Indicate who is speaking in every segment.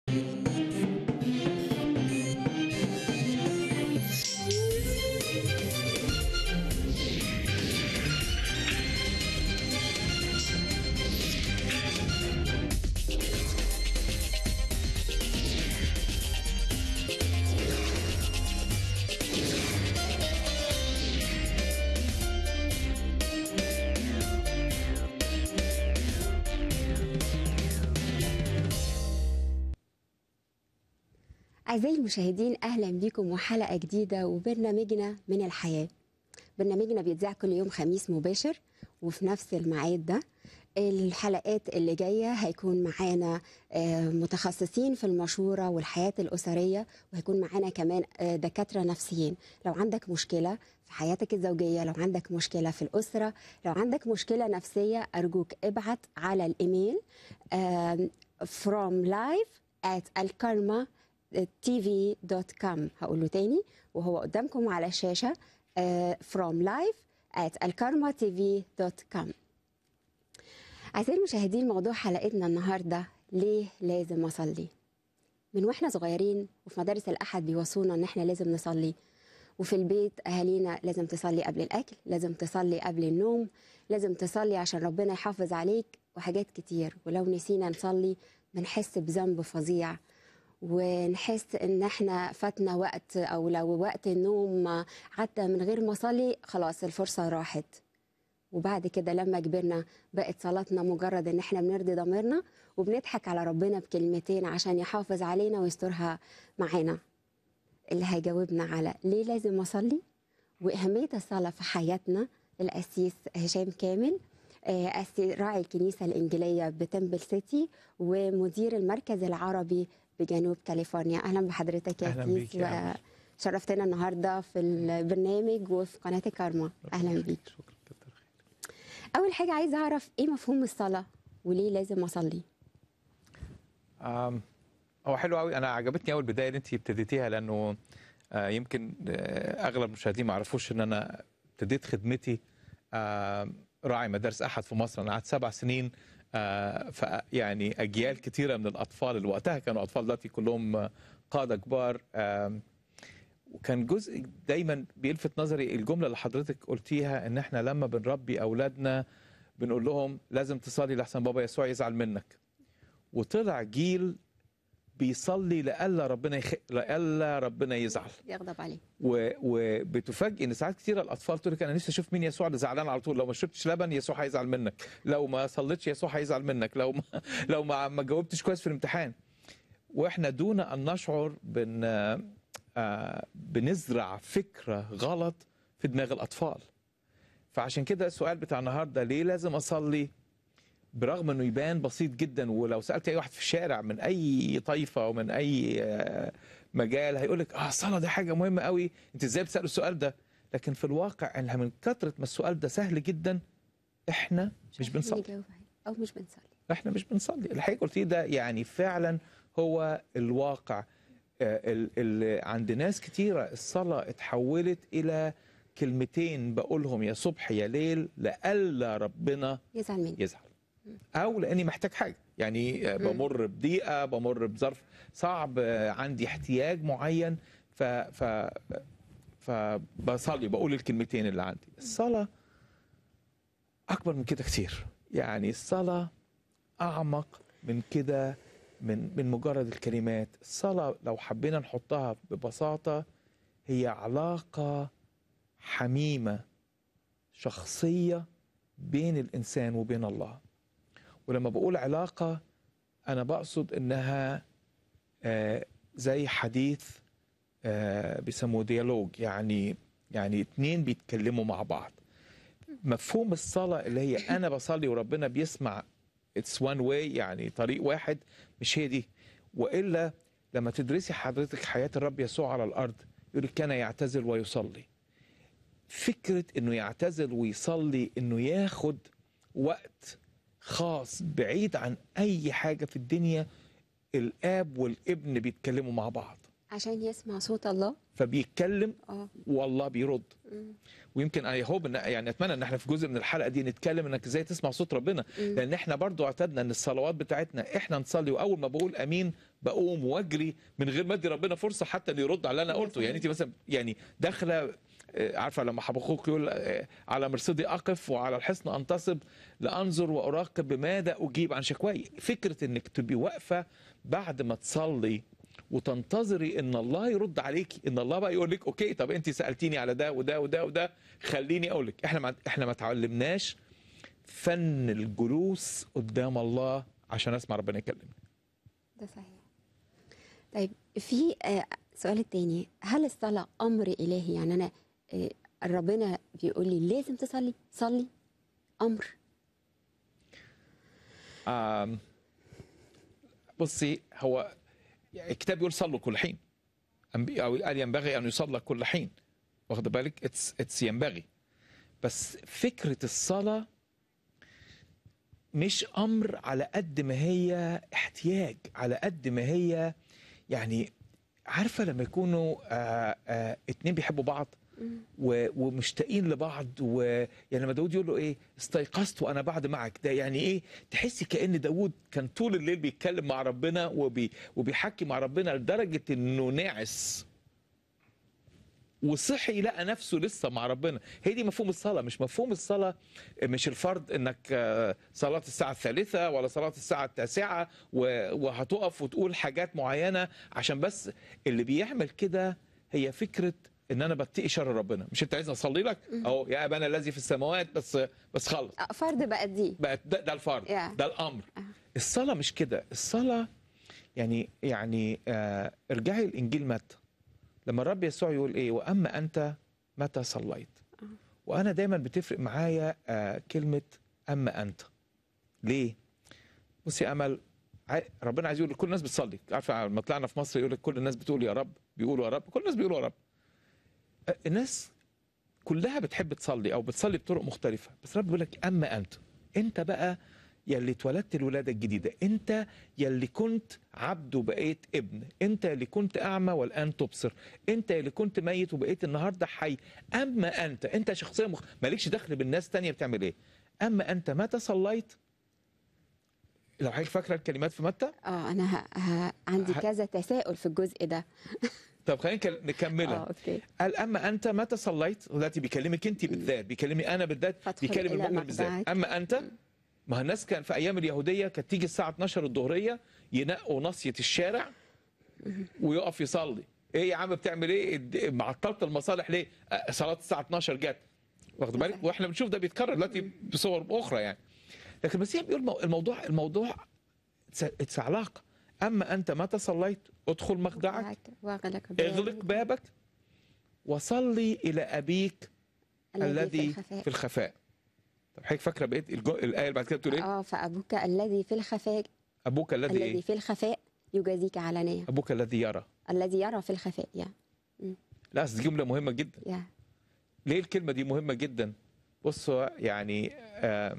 Speaker 1: أعزائي المشاهدين أهلا بكم وحلقة جديدة وبرنامجنا من الحياة برنامجنا بيتذاع كل يوم خميس مباشر وفي نفس الميعاد ده الحلقات اللي جاية هيكون معانا آه، متخصصين في المشورة والحياة الأسرية وهيكون معانا كمان آه، دكاترة نفسيين لو عندك مشكلة في حياتك الزوجية لو عندك مشكلة في الأسرة لو عندك مشكلة نفسية أرجوك ابعت على الإيميل آم، from live at الكرمة tv.com هقوله تاني وهو قدامكم على الشاشة آه، from live at الكرمة tv.com أعزائي المشاهدين موضوع حلقتنا النهاردة ليه لازم أصلي من واحنا صغيرين وفي مدارس الأحد بيوصونا إن احنا لازم نصلي وفي البيت أهالينا لازم تصلي قبل الأكل لازم تصلي قبل النوم لازم تصلي عشان ربنا يحافظ عليك وحاجات كتير ولو نسينا نصلي بنحس بذنب فظيع ونحس ان احنا فاتنا وقت او لو وقت النوم عدى من غير ما اصلي خلاص الفرصه راحت وبعد كده لما كبرنا بقت صلاتنا مجرد ان احنا بنرضي ضميرنا وبنضحك على ربنا بكلمتين عشان يحافظ علينا ويسترها معانا اللي هيجاوبنا على ليه لازم اصلي واهميه الصلاه في حياتنا القسيس هشام كامل آه، أسي- راعي الكنيسه الانجيليه بتمبل سيتي ومدير المركز العربي بجنوب كاليفورنيا اهلا بحضرتك يا
Speaker 2: أهلاً
Speaker 1: أسيس
Speaker 2: بيك يا أمل.
Speaker 1: شرفتنا النهارده في البرنامج وفي قناه الكارما اهلا بيك
Speaker 2: شكرا كتر خير
Speaker 1: اول حاجه عايزه اعرف ايه مفهوم الصلاه وليه لازم اصلي
Speaker 2: آم، هو حلو قوي انا عجبتني اول بدايه اللي انت ابتديتيها لانه آه، يمكن آه، اغلب المشاهدين ما يعرفوش ان انا ابتديت خدمتي آم، راعي مدارس احد في مصر انا قعدت سبع سنين آه، ف يعني اجيال كتيره من الاطفال اللي وقتها كانوا اطفال دلوقتي كلهم آه، قاده كبار آم، وكان جزء دايما بيلفت نظري الجمله اللي حضرتك قلتيها ان احنا لما بنربي اولادنا بنقول لهم لازم تصلي لحسن بابا يسوع يزعل منك وطلع جيل بيصلي لألا ربنا يخ... لألا ربنا يزعل
Speaker 1: يغضب عليه
Speaker 2: و... وبتفاجئ ان ساعات كتيره الاطفال تقول لك انا نفسي اشوف مين يسوع اللي زعلان على طول لو ما شربتش لبن يسوع هيزعل منك لو ما صليتش يسوع هيزعل منك لو ما لو ما, ما جاوبتش كويس في الامتحان واحنا دون ان نشعر بن آه بنزرع فكره غلط في دماغ الاطفال فعشان كده السؤال بتاع النهارده ليه لازم اصلي برغم انه يبان بسيط جدا ولو سالت اي واحد في الشارع من اي طائفه او من اي آه، مجال هيقول لك اه الصلاه دي حاجه مهمه قوي انت ازاي بتسالوا السؤال ده لكن في الواقع انها من كثره ما السؤال ده سهل جدا احنا مش
Speaker 1: عارفين
Speaker 2: بنصلي
Speaker 1: نجاوب عليه او مش بنصلي
Speaker 2: احنا مش بنصلي الحقيقه قلتيه ده يعني فعلا هو الواقع آه، ال- ال- عند ناس كتيره الصلاه اتحولت الى كلمتين بقولهم يا صبح يا ليل لألا ربنا
Speaker 1: يزعل مني
Speaker 2: يزعل او لاني محتاج حاجه يعني آه، بمر بضيقه بمر بظرف صعب آه، عندي احتياج معين ف ف فبصلي بقول الكلمتين اللي عندي الصلاه اكبر من كده كتير يعني الصلاه اعمق من كده من من مجرد الكلمات الصلاه لو حبينا نحطها ببساطه هي علاقه حميمه شخصيه بين الانسان وبين الله ولما بقول علاقه انا بقصد انها آه، زي حديث آه، بيسموه ديالوج يعني يعني اتنين بيتكلموا مع بعض مفهوم الصلاه اللي هي انا بصلي وربنا بيسمع اتس وان واي يعني طريق واحد مش هي دي والا لما تدرسي حضرتك حياه الرب يسوع على الارض يقول لك كان يعتزل ويصلي فكره انه يعتزل ويصلي انه ياخد وقت خاص بعيد عن اي حاجه في الدنيا الاب والابن بيتكلموا مع بعض
Speaker 1: عشان يسمع صوت الله
Speaker 2: فبيتكلم
Speaker 1: اه
Speaker 2: والله بيرد
Speaker 1: مم.
Speaker 2: ويمكن اي هوب إن يعني اتمنى ان احنا في جزء من الحلقه دي نتكلم انك ازاي تسمع صوت ربنا لان احنا برضو اعتدنا ان الصلوات بتاعتنا احنا نصلي واول ما بقول امين بقوم واجري من غير ما ادي ربنا فرصه حتى انه يرد على اللي انا
Speaker 1: يا
Speaker 2: قلته يعني
Speaker 1: صحيح.
Speaker 2: انت مثلا يعني داخله آه، عارفه لما حبقوق يقول آه، على مرصدي اقف وعلى الحصن انتصب لانظر واراقب بماذا اجيب عن شكواي فكره انك تبقي واقفه بعد ما تصلي وتنتظري ان الله يرد عليكي ان الله بقى يقول لك اوكي طب انت سالتيني على ده وده وده وده خليني اقول لك احنا ما احنا ما اتعلمناش فن الجلوس قدام الله عشان اسمع ربنا يكلمني
Speaker 1: ده صحيح طيب في آه، السؤال التاني هل الصلاة أمر إلهي يعني أنا آه، ربنا بيقول لي لازم تصلي صلي أمر
Speaker 2: آم، بصي هو الكتاب بيقول صلوا كل حين أنبي- او قال ينبغي ان يصلى كل حين واخد بالك اتس اتس ينبغي بس فكره الصلاه مش امر على قد ما هي احتياج على قد ما هي يعني عارفه لما يكونوا آه آه اتنين بيحبوا بعض و- ومشتاقين لبعض ويعني لما داود يقول له ايه استيقظت وانا بعد معك ده يعني ايه تحسي كان داود كان طول الليل بيتكلم مع ربنا وبي وبيحكي مع ربنا لدرجه انه ناعس وصحي لقى نفسه لسه مع ربنا هي دي مفهوم الصلاة مش مفهوم الصلاة مش الفرض انك آه، صلاة الساعة الثالثة ولا صلاة الساعة التاسعة و- وهتقف وتقول حاجات معينة عشان بس اللي بيعمل كده هي فكرة ان انا بتقي شر ربنا مش انت عايزني اصلي لك اهو يا ابانا الذي في السماوات بس بس خلص
Speaker 1: آه، فرض بقى دي
Speaker 2: بقت ده, ده الفرض
Speaker 1: Yeah.
Speaker 2: ده الامر
Speaker 1: آه.
Speaker 2: الصلاه مش كده الصلاه يعني يعني آه ارجعي الانجيل متى لما الرب يسوع يقول ايه واما انت متى صليت وانا دايما بتفرق معايا آه كلمه اما انت ليه بصي يا امل عاي- ربنا عايز يقول كل الناس بتصلي عارفه لما طلعنا في مصر يقول لك كل الناس بتقول يا رب بيقولوا يا رب كل الناس بيقولوا يا رب آه، الناس كلها بتحب تصلي او بتصلي بطرق مختلفه بس رب بيقول لك اما انت انت بقى يلي اتولدت الولاده الجديده انت يلي كنت عبد وبقيت ابن انت يلي كنت اعمى والان تبصر انت يلي كنت ميت وبقيت النهارده حي اما انت انت شخصيه مخ... مالكش دخل بالناس تانية بتعمل ايه اما انت متى صليت لو حضرتك فاكره الكلمات في متى
Speaker 1: اه انا ه... ه... عندي
Speaker 2: ه-
Speaker 1: كذا تساؤل في الجزء ده
Speaker 2: طب خلينا نكل- نكملها
Speaker 1: اه اوكي
Speaker 2: قال اما انت متى صليت ودلوقتي بيكلمك انت بالذات بيكلمني انا بالذات
Speaker 1: فادخل
Speaker 2: بيكلم
Speaker 1: إلى
Speaker 2: المؤمن بالذات
Speaker 1: مخدعك.
Speaker 2: اما انت ما هو الناس كان في ايام اليهوديه كانت تيجي الساعه 12 الظهريه ينقوا ناصيه الشارع ويقف يصلي ايه يا عم بتعمل ايه الد- معطلت المصالح ليه آه، صلاه الساعه 12 جت واخد بالك
Speaker 1: صحيح.
Speaker 2: واحنا بنشوف ده بيتكرر دلوقتي بصور اخرى يعني لكن المسيح بيقول مو- الموضوع الموضوع اتس علاقه اما انت متى صليت ادخل مخدعك
Speaker 1: واغلق
Speaker 2: اغلق بابك وصلي الى ابيك الذي
Speaker 1: في الخفاء
Speaker 2: في الخفاء طب حضرتك فاكره بقيت الجو... الايه اللي بعد كده بتقول ايه
Speaker 1: اه فابوك الذي في الخفاء
Speaker 2: ابوك الذي
Speaker 1: الذي
Speaker 2: ايه
Speaker 1: في الخفاء يجازيك علانية
Speaker 2: ابوك الذي يرى
Speaker 1: الذي يرى في الخفاء يا
Speaker 2: لا أصل دي جمله مهمه جدا
Speaker 1: يا
Speaker 2: ليه الكلمه دي مهمه جدا بصوا يعني آه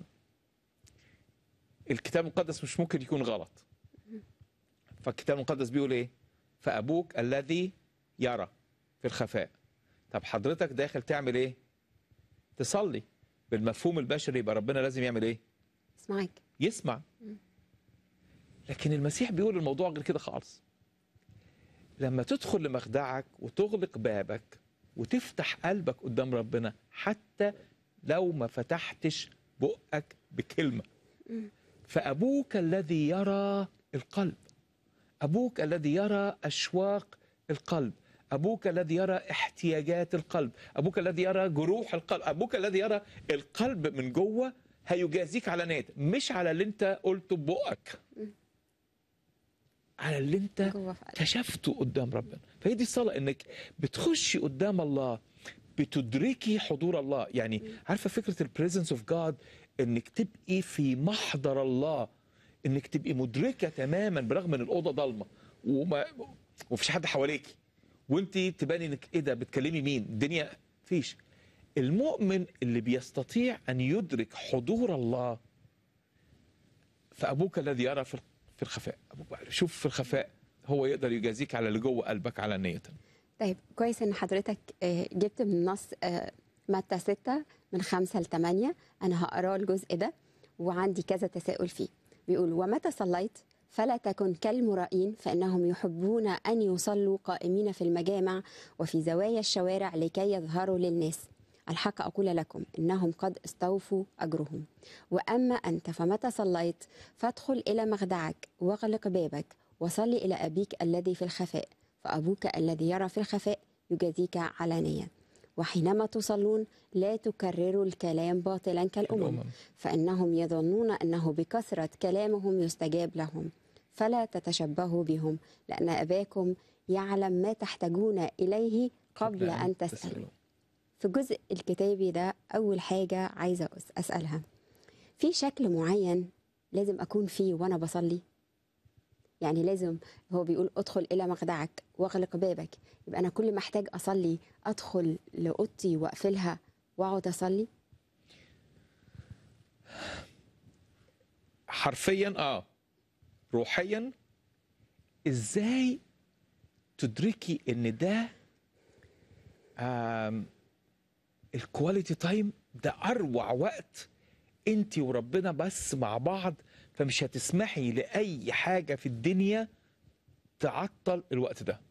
Speaker 2: الكتاب المقدس مش ممكن يكون غلط فالكتاب المقدس بيقول ايه فابوك الذي يرى في الخفاء طب حضرتك داخل تعمل ايه تصلي بالمفهوم البشري يبقى ربنا لازم يعمل ايه
Speaker 1: اسمعك
Speaker 2: يسمع لكن المسيح بيقول الموضوع غير كده خالص لما تدخل لمخدعك وتغلق بابك وتفتح قلبك قدام ربنا حتى لو ما فتحتش بقك بكلمة فأبوك الذي يرى القلب أبوك الذي يرى أشواق القلب أبوك الذي يرى احتياجات القلب أبوك الذي يرى جروح القلب أبوك الذي يرى القلب من جوه هيجازيك على نيت مش على اللي انت قلته ببقك على اللي انت
Speaker 1: جوه في قلبك
Speaker 2: كشفته قدام ربنا فهي دي الصلاة انك بتخشي قدام الله بتدركي حضور الله يعني عارفة فكرة البريزنس اوف جاد انك تبقي في محضر الله انك تبقي مدركة تماما برغم ان الأوضة ضلمة وما ومفيش حد حواليكي وانت تباني انك ايه ده بتكلمي مين الدنيا فيش المؤمن اللي بيستطيع ان يدرك حضور الله فابوك الذي يرى في في الخفاء ابوك بقى شوف في الخفاء هو يقدر يجازيك على اللي جوه قلبك على نية
Speaker 1: طيب كويس ان حضرتك آه، جبت من النص آه، متى 6 من 5 ل 8 انا هقراه الجزء ده وعندي كذا تساؤل فيه بيقول ومتى صليت فلا تكن كالمرائين فإنهم يحبون أن يصلوا قائمين في المجامع وفي زوايا الشوارع لكي يظهروا للناس الحق أقول لكم إنهم قد استوفوا أجرهم وأما أنت فمتى صليت فادخل إلى مخدعك واغلق بابك وصل إلى أبيك الذي في الخفاء فأبوك الذي يرى في الخفاء يجازيك علانية وحينما تصلون لا تكرروا الكلام باطلا كالأمم
Speaker 2: الأمم.
Speaker 1: فإنهم يظنون أنه بكثرة كلامهم يستجاب لهم فلا تتشبهوا بهم لأن أباكم يعلم ما تحتاجون إليه قبل أن تسألوا في الجزء الكتابي ده أول حاجة عايزة أس- أسألها في شكل معين لازم أكون فيه وأنا بصلي يعني لازم هو بيقول ادخل إلى مخدعك واغلق بابك يبقى أنا كل ما أحتاج أصلي أدخل لأوضتي وأقفلها وأقعد أصلي
Speaker 2: حرفيا اه روحيا ازاي تدركي ان ده آم، الكواليتي تايم ده اروع وقت انت وربنا بس مع بعض فمش هتسمحي لاي حاجه في الدنيا تعطل الوقت ده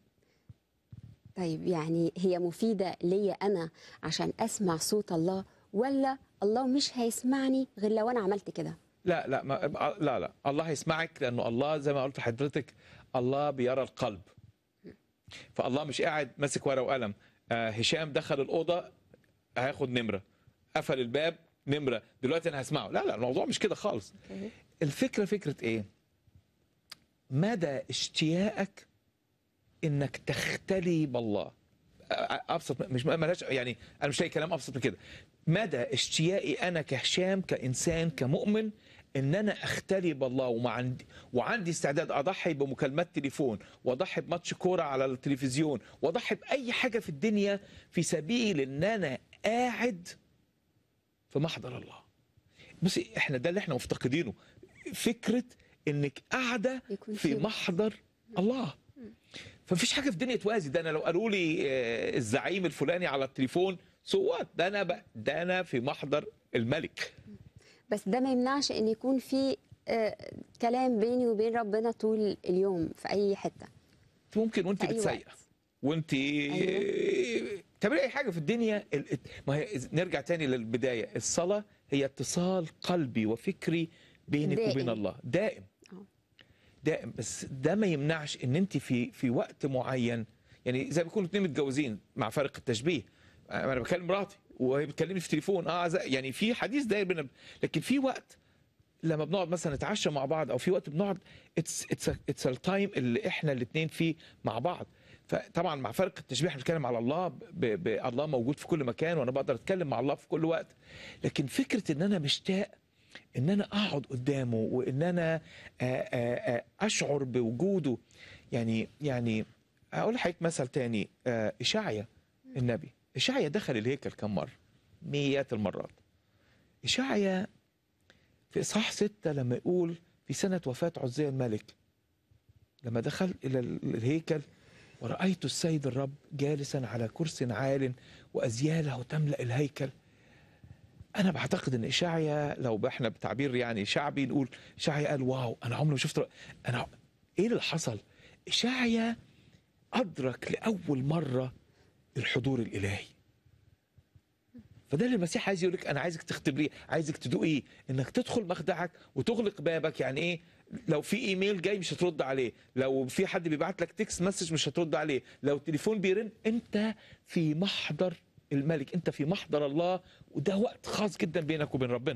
Speaker 1: طيب يعني هي مفيدة ليا أنا عشان أسمع صوت الله ولا الله مش هيسمعني غير لو أنا عملت كده
Speaker 2: لا لا ما لا لا الله هيسمعك لانه الله زي ما قلت لحضرتك الله بيرى القلب فالله مش قاعد ماسك ورقه وقلم آه هشام دخل الاوضه هياخد نمره قفل الباب نمره دلوقتي انا هسمعه لا لا الموضوع مش كده خالص الفكره فكره ايه مدى اشتياقك انك تختلي بالله ابسط مش ملاش يعني انا مش لاقي كلام ابسط من كده مدى اشتياقي انا كهشام كانسان كمؤمن ان انا اختلي بالله وما عندي وعندي استعداد اضحي بمكالمات تليفون واضحي بماتش كوره على التلفزيون واضحي باي حاجه في الدنيا في سبيل ان انا قاعد في محضر الله بصي احنا ده اللي احنا مفتقدينه فكره انك قاعده
Speaker 1: يكون
Speaker 2: في
Speaker 1: في-
Speaker 2: محضر الله فمفيش حاجه في الدنيا توازي ده انا لو قالوا لي آه، الزعيم الفلاني على التليفون سو وات ده انا بقى ده انا في محضر الملك
Speaker 1: بس ده ما يمنعش ان يكون في آه، كلام بيني وبين ربنا طول اليوم في اي حته
Speaker 2: ممكن وانت
Speaker 1: في اي
Speaker 2: بتسيق
Speaker 1: وقت
Speaker 2: وانت
Speaker 1: أيوة.
Speaker 2: تعملي اي حاجه في الدنيا ال- ما هي نرجع تاني للبدايه الصلاه هي اتصال قلبي وفكري بينك
Speaker 1: دائم.
Speaker 2: وبين الله دائم
Speaker 1: آه.
Speaker 2: دائم بس ده ما يمنعش ان انت في في وقت معين يعني زي ما يكونوا اتنين متجوزين مع فارق التشبيه انا بكلم مراتي وهي بتكلمني في تليفون اه زي- يعني في حديث داير بينا لكن في وقت لما بنقعد مثلا نتعشى مع بعض او في وقت بنقعد اتس اتس اتس التايم اللي احنا الاثنين فيه مع بعض فطبعا مع فرق التشبيه احنا بنتكلم على الله ب... ب... الله موجود في كل مكان وانا بقدر اتكلم مع الله في كل وقت لكن فكره ان انا مشتاق ان انا اقعد قدامه وان انا آ- آ- آ- اشعر بوجوده يعني يعني اقول لحضرتك مثل تاني آه، اشعيا النبي اشعيا دخل الهيكل كم مره مئات المرات اشعيا في اصحاح ستة لما يقول في سنة وفاة عزية الملك لما دخل إلى ال- الهيكل ورأيت السيد الرب جالسا على كرس عال وأزياله تملأ الهيكل أنا بعتقد إن إشعيا لو إحنا بتعبير يعني شعبي نقول إشعيا قال واو أنا عمري ما شفت ر- أنا إيه اللي حصل؟ إشعيا أدرك لأول مرة الحضور الإلهي فده اللي المسيح عايز يقول لك انا عايزك تختبريه عايزك تدوقيه انك تدخل مخدعك وتغلق بابك يعني ايه لو في ايميل جاي مش هترد عليه لو في حد بيبعت لك تكست مسج مش هترد عليه لو التليفون بيرن انت في محضر الملك انت في محضر الله وده وقت خاص جدا بينك وبين ربنا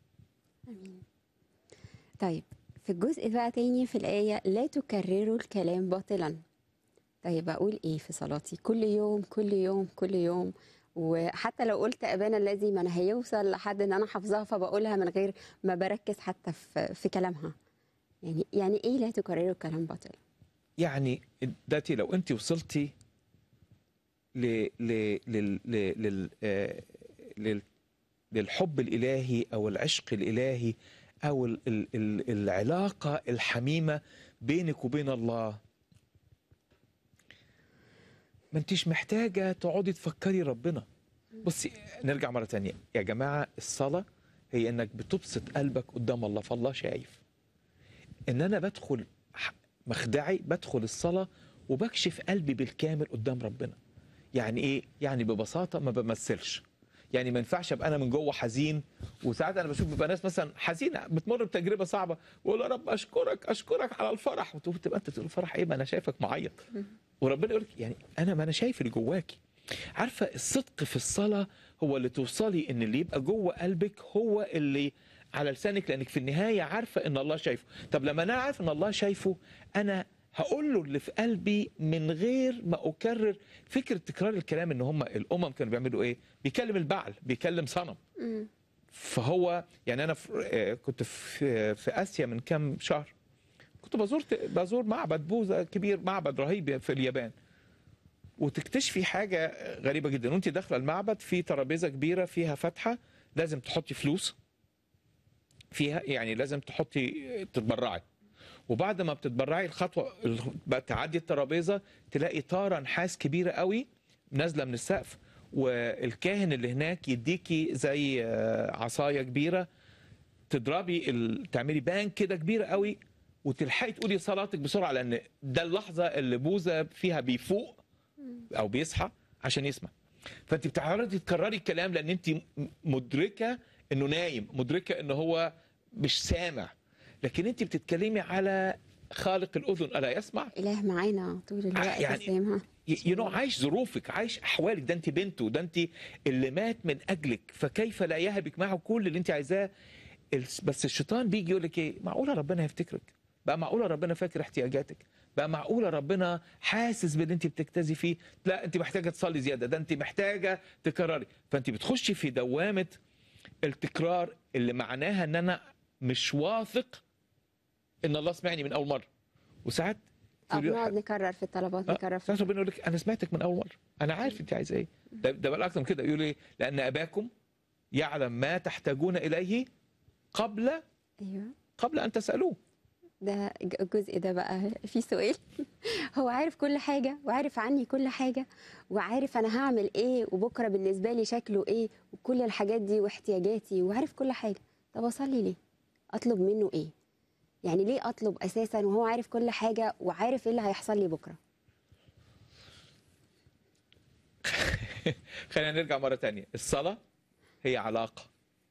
Speaker 1: طيب في الجزء بقى تاني في الآية لا تكرروا الكلام باطلا طيب أقول إيه في صلاتي كل يوم كل يوم كل يوم وحتى لو قلت أبانا الذي ما أنا هيوصل لحد إن أنا حافظاها فبقولها من غير ما بركز حتى في, في كلامها يعني يعني إيه لا تكرروا الكلام باطلا
Speaker 2: يعني داتي لو انت وصلتي ل ل لل ل- لل آه، لل للحب الالهي او العشق الالهي او ال ال ال العلاقه الحميمه بينك وبين الله ما انتيش محتاجه تقعدي تفكري ربنا بصي نرجع مره تانية يا جماعه الصلاه هي انك بتبسط قلبك قدام الله فالله شايف ان انا بدخل ح- مخدعي بدخل الصلاه وبكشف قلبي بالكامل قدام ربنا يعني ايه يعني ببساطه ما بمثلش يعني ما ينفعش ابقى انا من جوه حزين وساعات انا بشوف بيبقى ناس مثلا حزينه بتمر بتجربه صعبه واقول يا رب اشكرك اشكرك على الفرح وتقول تبقى انت تقول الفرح ايه ما انا شايفك معيط وربنا يقول لك يعني انا ما انا شايف اللي جواكي عارفه الصدق في الصلاه هو اللي توصلي ان اللي يبقى جوه قلبك هو اللي على لسانك لانك في النهايه عارفه ان الله شايفه طب لما انا عارف ان الله شايفه انا هقول له اللي في قلبي من غير ما اكرر فكره تكرار الكلام ان هم الامم كانوا بيعملوا ايه بيكلم البعل بيكلم صنم
Speaker 1: مم.
Speaker 2: فهو يعني انا في آه، كنت في في اسيا من كام شهر كنت بزور بزور معبد بوذا كبير معبد رهيب في اليابان وتكتشفي حاجه غريبه جدا وانت داخله المعبد في ترابيزه كبيره فيها فتحه لازم تحطي فلوس فيها يعني لازم تحطي تتبرعي وبعد ما بتتبرعي الخطوه ال- بقى تعدي الترابيزه تلاقي طاره نحاس كبيره قوي نازله من السقف والكاهن اللي هناك يديكي زي آه، عصايه كبيره تضربي ال... تعملي بان كده كبيره قوي وتلحقي تقولي صلاتك بسرعه لان ده اللحظه اللي بوذا فيها بيفوق او بيصحى عشان يسمع فانت بتعرضي تكرري الكلام لان انت م- مدركه انه نايم مدركه انه هو مش سامع لكن انت بتتكلمي على خالق الاذن الا يسمع
Speaker 1: اله معانا طول الوقت
Speaker 2: يعني-
Speaker 1: سامع
Speaker 2: يو نو عايش ظروفك عايش احوالك ده انت بنته ده انت اللي مات من اجلك فكيف لا يهبك معه كل اللي انت عايزاه الس- بس الشيطان بيجي يقول لك ايه معقوله ربنا هيفتكرك بقى معقوله ربنا فاكر احتياجاتك بقى معقوله ربنا حاسس باللي انت بتجتازي فيه لا انت محتاجه تصلي زياده ده انت محتاجه تكرري فانت بتخشي في دوامه التكرار اللي معناها ان انا مش واثق ان الله سمعني من اول مره وساعات
Speaker 1: او
Speaker 2: تقولي-
Speaker 1: بنقعد نكرر في الطلبات نكرر في
Speaker 2: ساعات ربنا يقول لك انا سمعتك من اول مره انا عارف انت عايز ايه ده, ده بقى اكتر من كده يقول ايه لان اباكم يعلم ما تحتاجون اليه قبل
Speaker 1: ايوه
Speaker 2: قبل ان تسالوه
Speaker 1: ده الج- الجزء ده بقى في سؤال هو عارف كل حاجة وعارف عني كل حاجة وعارف أنا هعمل إيه وبكرة بالنسبة لي شكله إيه وكل الحاجات دي واحتياجاتي وعارف كل حاجة طب أصلي ليه؟ أطلب منه إيه؟ يعني ليه أطلب أساسا وهو عارف كل حاجة وعارف إيه اللي هيحصل لي بكرة؟
Speaker 2: خلينا نرجع مره تانية الصلاه هي علاقه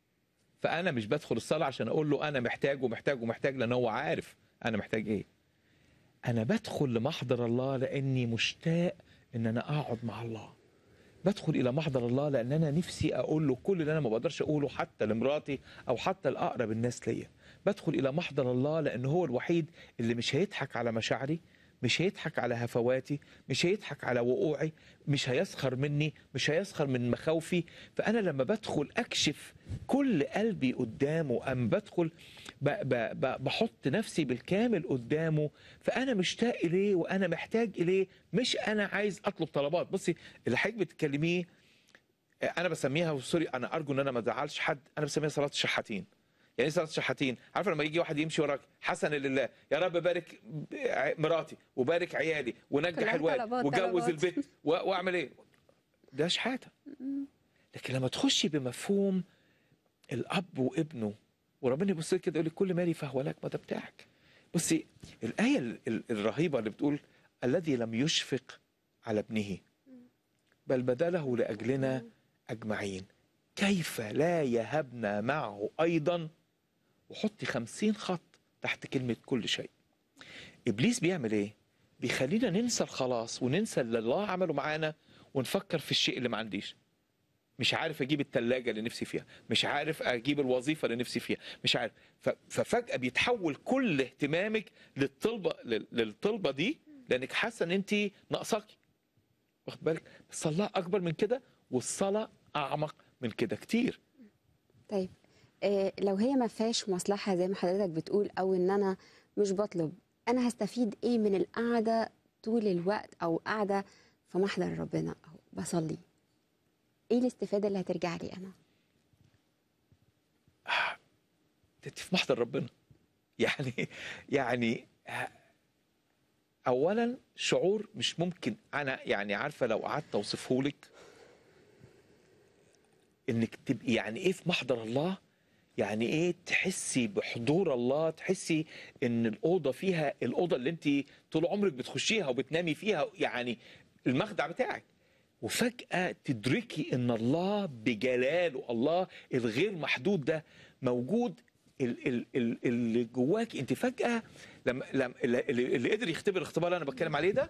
Speaker 2: فانا مش بدخل الصلاه عشان اقول له انا محتاج ومحتاج ومحتاج لان هو عارف انا محتاج ايه انا بدخل لمحضر الله لاني مشتاق ان انا اقعد مع الله بدخل الى محضر الله لان انا نفسي اقول له كل اللي انا ما بقدرش اقوله حتى لمراتي او حتى لاقرب الناس ليا بدخل الى محضر الله لان هو الوحيد اللي مش هيضحك على مشاعري مش هيضحك على هفواتي مش هيضحك على وقوعي مش هيسخر مني مش هيسخر من مخاوفي فانا لما بدخل اكشف كل قلبي قدامه ام بدخل ب ب ب بحط نفسي بالكامل قدامه فانا مشتاق اليه وانا محتاج اليه مش انا عايز اطلب طلبات بصي اللي حضرتك بتتكلميه انا بسميها سوري انا ارجو ان انا ما ازعلش حد انا بسميها صلاه الشحاتين يعني ايه صلاه الشحاتين عارفه لما يجي واحد يمشي وراك حسنا لله يا رب بارك مراتي وبارك عيالي ونجح
Speaker 1: كلها
Speaker 2: الواد
Speaker 1: طلبات،
Speaker 2: وجوز
Speaker 1: طلبات.
Speaker 2: البيت و- واعمل ايه ده شحاته لكن لما تخشي بمفهوم الاب وابنه وربنا يبص لك كده يقول لك كل مالي فهو لك ما ده بتاعك بصي الايه ال- ال- الرهيبه اللي بتقول الذي لم يشفق على ابنه بل بذله لاجلنا اجمعين كيف لا يهبنا معه ايضا وحطي خمسين خط تحت كلمه كل شيء ابليس بيعمل ايه بيخلينا ننسى الخلاص وننسى اللي الله عمله معانا ونفكر في الشيء اللي ما عنديش مش عارف اجيب التلاجة اللي نفسي فيها مش عارف اجيب الوظيفة اللي نفسي فيها مش عارف ف- ففجأة بيتحول كل اهتمامك للطلبة لل- للطلبة دي لانك حاسة ان انت ناقصاكي واخد بالك بس الله اكبر من كده والصلاة اعمق من كده كتير
Speaker 1: طيب آه لو هي ما فيهاش مصلحة زي ما حضرتك بتقول أو إن أنا مش بطلب أنا هستفيد إيه من القعدة طول الوقت أو قاعدة في محضر ربنا أو بصلي إيه الاستفادة اللي هترجع لي أنا؟
Speaker 2: انت في محضر ربنا يعني يعني اولا شعور مش ممكن انا يعني عارفه لو قعدت اوصفه لك انك تبقي يعني ايه في محضر الله يعني ايه تحسي بحضور الله تحسي ان الاوضه فيها الاوضه اللي انت طول عمرك بتخشيها وبتنامي فيها يعني المخدع بتاعك وفجاه تدركي ان الله بجلاله الله الغير محدود ده موجود ال- ال- ال- اللي جواك انت فجاه لما لما اللي اللي قدر يختبر الاختبار اللي انا بتكلم عليه ده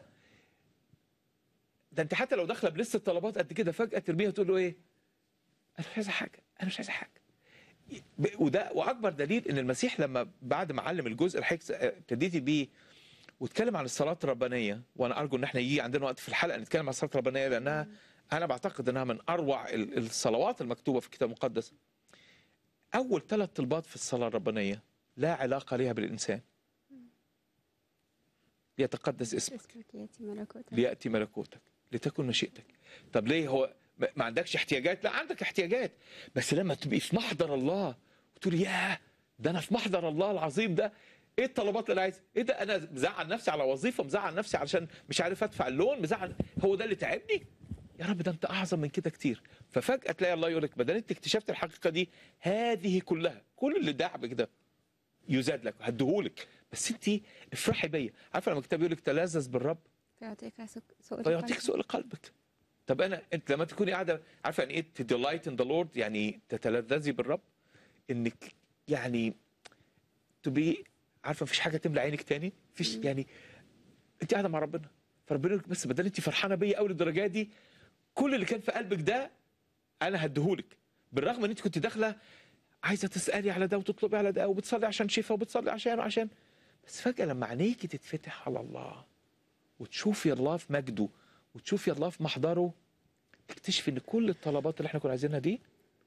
Speaker 2: ده انت حتى لو داخله بلسه طلبات قد كده فجاه ترميها تقول له ايه؟ انا مش عايزه حاجه انا مش عايزه حاجه ب- وده واكبر دليل ان المسيح لما بعد ما علم الجزء الحكس ابتديتي بيه واتكلم عن الصلاه الربانيه وانا ارجو ان احنا يجي عندنا وقت في الحلقه نتكلم عن الصلاه الربانيه لانها انا بعتقد انها من اروع ال- الصلوات المكتوبه في الكتاب المقدس اول ثلاث طلبات في الصلاه الربانيه لا علاقه لها بالانسان ليتقدس اسمك
Speaker 1: اسمك ياتي ملكوتك
Speaker 2: لياتي ملكوتك لتكن مشيئتك طب ليه هو ما ما عندكش احتياجات لا عندك احتياجات بس لما تبقي في محضر الله وتقول ياه ده انا في محضر الله العظيم ده ايه الطلبات اللي انا عايزها ايه ده انا مزعل نفسي على وظيفه مزعل نفسي علشان مش عارف ادفع اللون مزعل هو ده اللي تعبني يا رب ده انت اعظم من كده كتير ففجاه تلاقي الله يقول لك بدل انت اكتشفت الحقيقه دي هذه كلها كل اللي دعبك ده يزاد لك هديهولك بس انت افرحي بيا عارفه لما الكتاب يقول لك تلذذ بالرب
Speaker 1: فيعطيك سؤال
Speaker 2: فيعطيك سؤل قلبك طب انا انت لما تكوني قاعده عارفه يعني ايه تديلايت ان ذا لورد يعني تتلذذي بالرب انك يعني تبقي عارفه مفيش حاجه تملى عينك تاني مفيش يعني انت قاعده مع ربنا فربنا يقول لك بس بدل انت فرحانه بيا قوي للدرجه دي كل اللي كان في قلبك ده انا هديهولك بالرغم ان انت كنت داخله عايزه تسالي على ده وتطلبي على ده وبتصلي عشان شفاء وبتصلي عشان وعشان بس فجاه لما عينيكي تتفتح على الله وتشوفي الله في مجده وتشوفي الله في محضره تكتشفي ان كل الطلبات اللي احنا كنا عايزينها دي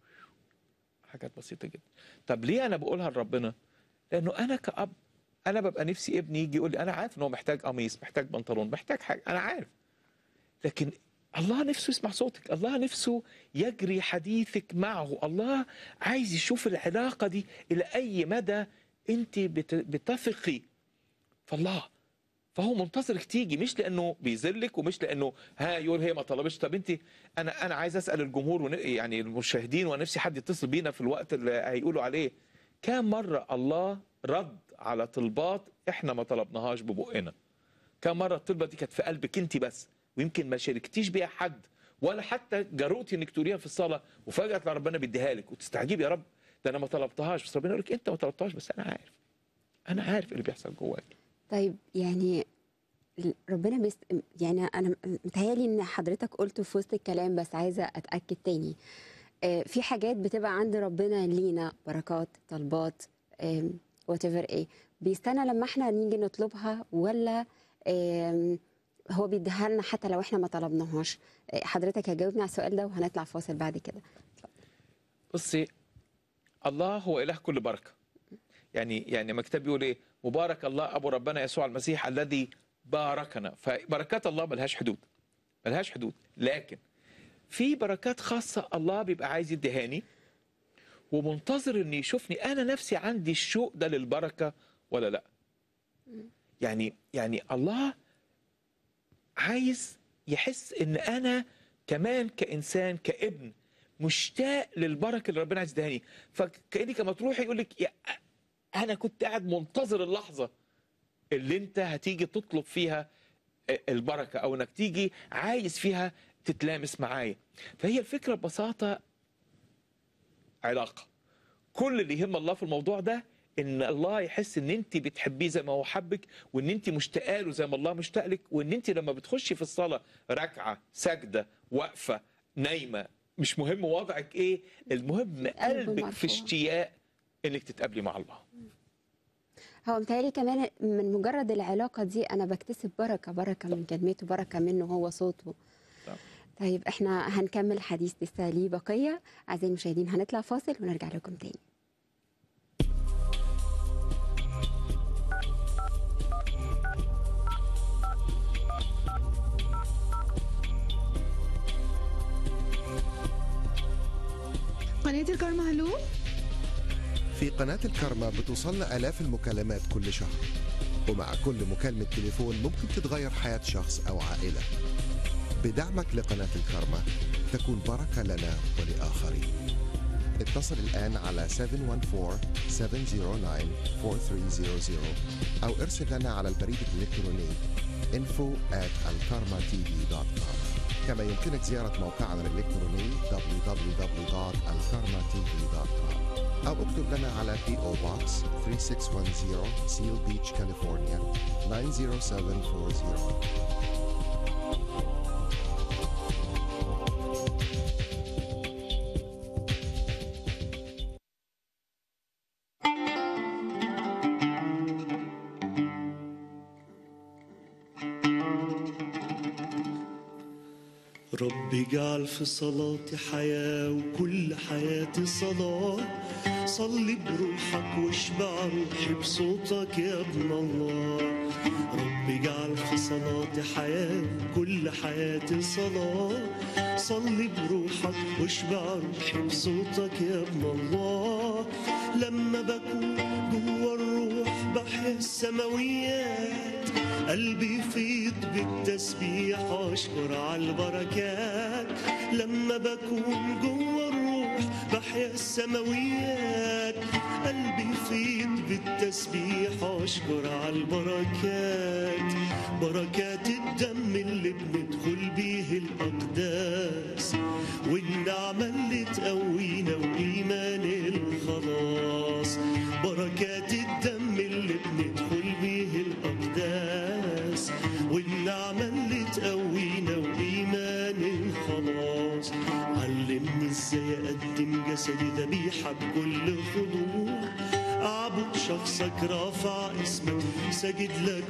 Speaker 2: حاجات بسيطه جدا طب ليه انا بقولها لربنا لانه انا كاب انا ببقى نفسي ابني يجي يقول لي انا عارف ان هو محتاج قميص محتاج بنطلون محتاج حاجه انا عارف لكن الله نفسه يسمع صوتك الله نفسه يجري حديثك معه الله عايز يشوف العلاقه دي الى اي مدى انت بت- بتثقي في الله فهو منتظرك تيجي مش لانه بيذلك ومش لانه ها يقول هي ما طلبتش طب انت انا انا عايز اسال الجمهور ون... يعني المشاهدين ونفسي حد يتصل بينا في الوقت اللي هيقولوا عليه كم مره الله رد على طلبات احنا ما طلبناهاش ببقنا كم مره الطلبه دي كانت في قلبك انت بس ويمكن ما شاركتيش بيها حد ولا حتى جرؤتي انك تقوليها في الصلاه وفجاه تلاقي ربنا بيديها لك وتستعجبي يا رب ده انا ما طلبتهاش بس ربنا يقول لك انت ما طلبتهاش بس انا عارف انا عارف اللي بيحصل جواك
Speaker 1: طيب يعني ربنا بيست... يعني انا متهيألي ان حضرتك قلته في وسط الكلام بس عايزه اتاكد تاني آه، في حاجات بتبقى عند ربنا لينا بركات طلبات وات ايفر ايه بيستنى لما احنا نيجي نطلبها ولا آم، هو بيديها لنا حتى لو احنا ما طلبناهاش آه، حضرتك هجاوبني على السؤال ده وهنطلع فاصل بعد كده
Speaker 2: بصي الله هو اله كل بركه يعني يعني ما الكتاب بيقول ايه مبارك الله ابو ربنا يسوع المسيح الذي باركنا فبركات الله ملهاش حدود ملهاش حدود لكن في بركات خاصه الله بيبقى عايز يديهاني ومنتظر ان يشوفني انا نفسي عندي الشوق ده للبركه ولا لا يعني يعني الله عايز يحس ان انا كمان كانسان كابن مشتاق للبركه اللي ربنا عايز يديهاني فكاني كما تروحي يقول لك يا انا كنت قاعد منتظر اللحظه اللي انت هتيجي تطلب فيها البركه او انك تيجي عايز فيها تتلامس معايا فهي الفكره ببساطه علاقه كل اللي يهم الله في الموضوع ده ان الله يحس ان انت بتحبيه زي ما هو حبك وان انت مشتاقه له زي ما الله مشتاق لك وان انت لما بتخشي في الصلاه ركعه سجده واقفه نايمه مش مهم وضعك ايه المهم قلبك في
Speaker 1: مرفوع.
Speaker 2: اشتياق انك تتقابلي مع الله
Speaker 1: هو متهيألي كمان من مجرد العلاقة دي أنا بكتسب بركة بركة من كلمته بركة منه هو صوته
Speaker 2: طبعا.
Speaker 1: طيب احنا هنكمل حديث لسه ليه بقية أعزائي المشاهدين هنطلع فاصل ونرجع لكم تاني
Speaker 3: قناة الكرمة هلو
Speaker 4: في قناة الكرمة بتوصلنا آلاف المكالمات كل شهر ومع كل مكالمة تليفون ممكن تتغير حياة شخص أو عائلة بدعمك لقناة الكرمة تكون بركة لنا ولآخرين اتصل الآن على 714-709-4300 أو ارسل لنا على البريد الإلكتروني info at alkarmatv.com كما يمكنك زيارة موقعنا الإلكتروني www.alkarmatv.com أو اكتب لنا على PO Box 3610 Seal Beach, California 90740
Speaker 5: رب اجعل في صلاتي حياة وكل حياتي صلاة صلي بروحك واشبع روحي بصوتك يا ابن الله رب اجعل في صلاتي حياة وكل حياتي صلاة صلي بروحك واشبع روحي بصوتك يا ابن الله لما بكون جوا الروح بحيا السماويات قلبي يفيض بالتسبيح واشكر على البركات لما بكون جوا الروح بحيا السماويات قلبي يفيض بالتسبيح واشكر على البركات بركات الدم اللي بندخل بيه الاقداس والنعمه اللي تقوينا وايمان الخلاص بركات الدم اللي بندخل بيه الاقداس والنعمه اللي تقوينا وايمان الخلاص علمني ازاي اقدم جسدي ذبيحه بكل خضوع اعبد شخصك رافع اسمك ساجد لك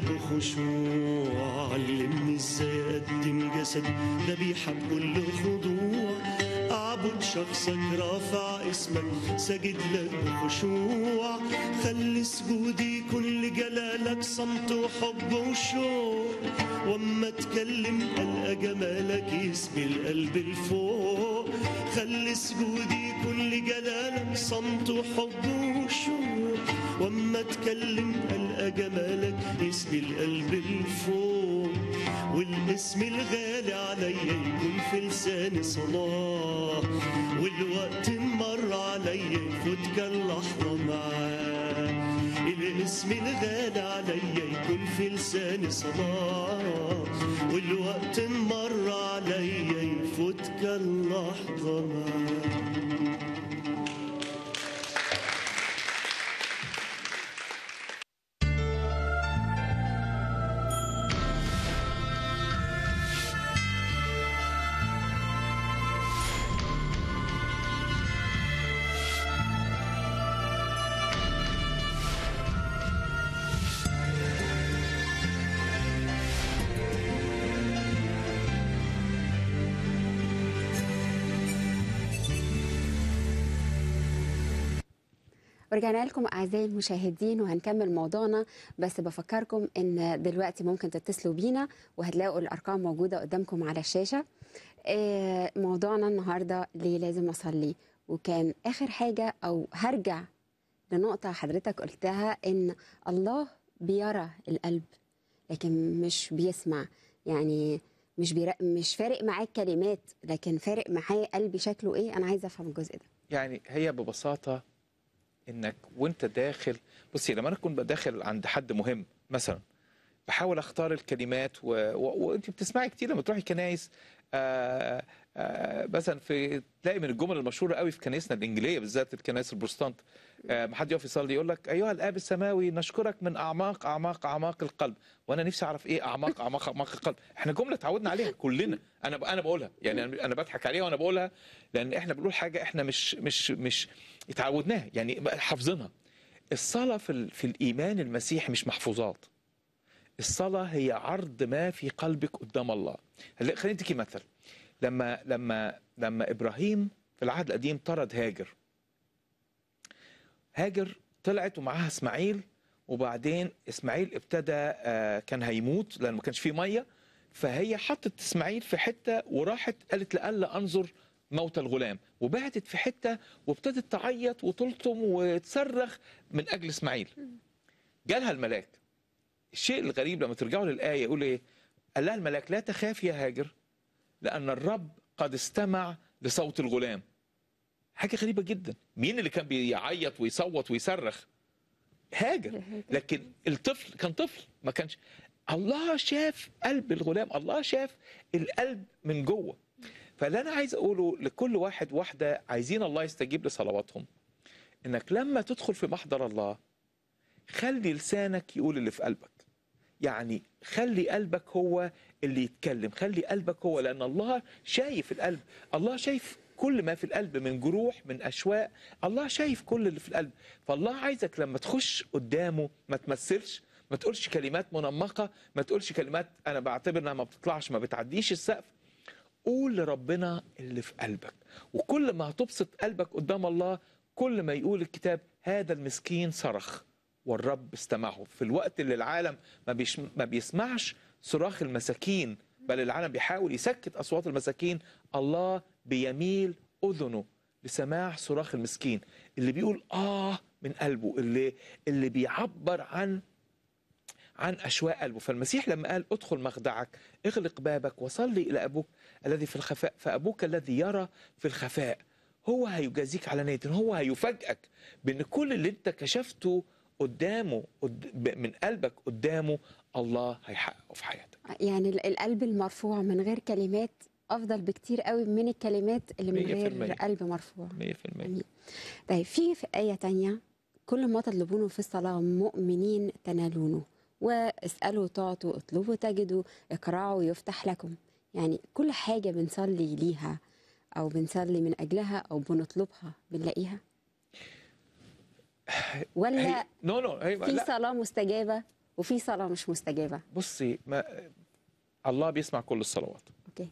Speaker 5: بخشوع علمني ازاي اقدم جسدي ذبيحه بكل خضوع اعبد شخصك رافع اسمك ساجد لك بخشوع خلي سجودي يكون لجلالك صمت وحب وشوق واما اتكلم القى جمالك يسبي القلب لفوق خلي سجودي يكون لجلالك صمت وحب وشوق واما اتكلم القى جمالك يسبي القلب لفوق والاسم الغالي عليا يكون في لساني صلاة والوقت مر عليا يفوت كاللحظة معاه الاسم الغالي عليا يكون في لساني صلاة والوقت مر عليا يفوت كاللحظة معاه
Speaker 1: ورجعنا لكم اعزائي المشاهدين وهنكمل موضوعنا بس بفكركم ان دلوقتي ممكن تتصلوا بينا وهتلاقوا الارقام موجوده قدامكم على الشاشه آه، موضوعنا النهارده ليه لازم اصلي وكان اخر حاجه او هرجع لنقطه حضرتك قلتها ان الله بيرى القلب لكن مش بيسمع يعني مش بيرا... مش فارق معاه الكلمات لكن فارق معاه قلبي شكله ايه انا عايزه افهم الجزء ده
Speaker 2: يعني هي ببساطه انك وانت داخل بصي لما انا اكون داخل عند حد مهم مثلا بحاول اختار الكلمات و... و... وانت بتسمعي كتير لما تروحي كنايس آه آه مثلا في تلاقي من الجمل المشهوره قوي في كنايسنا الانجيليه بالذات الكنائس البروتستانت آه ما حد يقف يصلي يقول لك ايها الاب السماوي نشكرك من اعماق اعماق اعماق القلب وانا نفسي اعرف ايه اعماق اعماق اعماق القلب احنا جمله اتعودنا عليها كلنا انا ب... انا بقولها يعني انا أنا بضحك عليها وانا بقولها لان احنا بنقول حاجه احنا مش مش مش اتعودناها يعني حافظينها الصلاه في ال... في الايمان المسيحي مش محفوظات الصلاه هي عرض ما في قلبك قدام الله هلا خليني اديكي مثل لما لما لما ابراهيم في العهد القديم طرد هاجر هاجر طلعت ومعاها اسماعيل وبعدين اسماعيل ابتدى آه، كان هيموت لان ما كانش فيه ميه فهي حطت اسماعيل في حته وراحت قالت لألا انظر موت الغلام وبعدت في حته وابتدت تعيط وتلطم وتصرخ من اجل اسماعيل جالها الملاك الشيء الغريب لما ترجعوا للايه يقول ايه قال لها الملاك لا تخاف يا هاجر لان الرب قد استمع لصوت الغلام حاجه غريبه جدا مين اللي كان بيعيط ويصوت ويصرخ هاجر لكن الطفل كان طفل ما كانش الله شاف قلب الغلام الله شاف القلب من جوه فاللي انا عايز اقوله لكل واحد واحده عايزين الله يستجيب لصلواتهم انك لما تدخل في محضر الله خلي لسانك يقول اللي في قلبك يعني خلي قلبك هو اللي يتكلم خلي قلبك هو لان الله شايف القلب الله شايف كل ما في القلب من جروح من اشواق الله شايف كل اللي في القلب فالله عايزك لما تخش قدامه ما تمثلش ما تقولش كلمات منمقه ما تقولش كلمات انا بعتبر انها ما بتطلعش ما بتعديش السقف قول لربنا اللي في قلبك وكل ما هتبسط قلبك قدام الله كل ما يقول الكتاب هذا المسكين صرخ والرب استمعه في الوقت اللي العالم ما, بيش ما بيسمعش صراخ المساكين بل العالم بيحاول يسكت أصوات المساكين الله بيميل أذنه لسماع صراخ المسكين اللي بيقول آه من قلبه اللي اللي بيعبر عن عن أشواق قلبه فالمسيح لما قال ادخل مخدعك اغلق بابك وصلي إلى أبوك الذي في الخفاء فأبوك الذي يرى في الخفاء هو هيجازيك علانية هو هيفاجئك بأن كل اللي انت كشفته قدامه قد- من قلبك قدامه الله هيحققه في حياتك
Speaker 1: يعني ال- القلب المرفوع من غير كلمات افضل بكتير قوي من الكلمات اللي من
Speaker 2: مية في
Speaker 1: غير
Speaker 2: المية.
Speaker 1: قلب مرفوع
Speaker 2: 100%
Speaker 1: أمين. طيب في في آية تانية كل ما تطلبونه في الصلاة مؤمنين تنالونه واسألوا تعطوا اطلبوا تجدوا اقرعوا يفتح لكم يعني كل حاجة بنصلي ليها أو بنصلي من أجلها أو بنطلبها بنلاقيها ولا
Speaker 2: هي نو نو هي
Speaker 1: في
Speaker 2: لا
Speaker 1: صلاة مستجابة وفي صلاة مش مستجابة
Speaker 2: بصي ما الله بيسمع كل الصلوات
Speaker 1: أوكي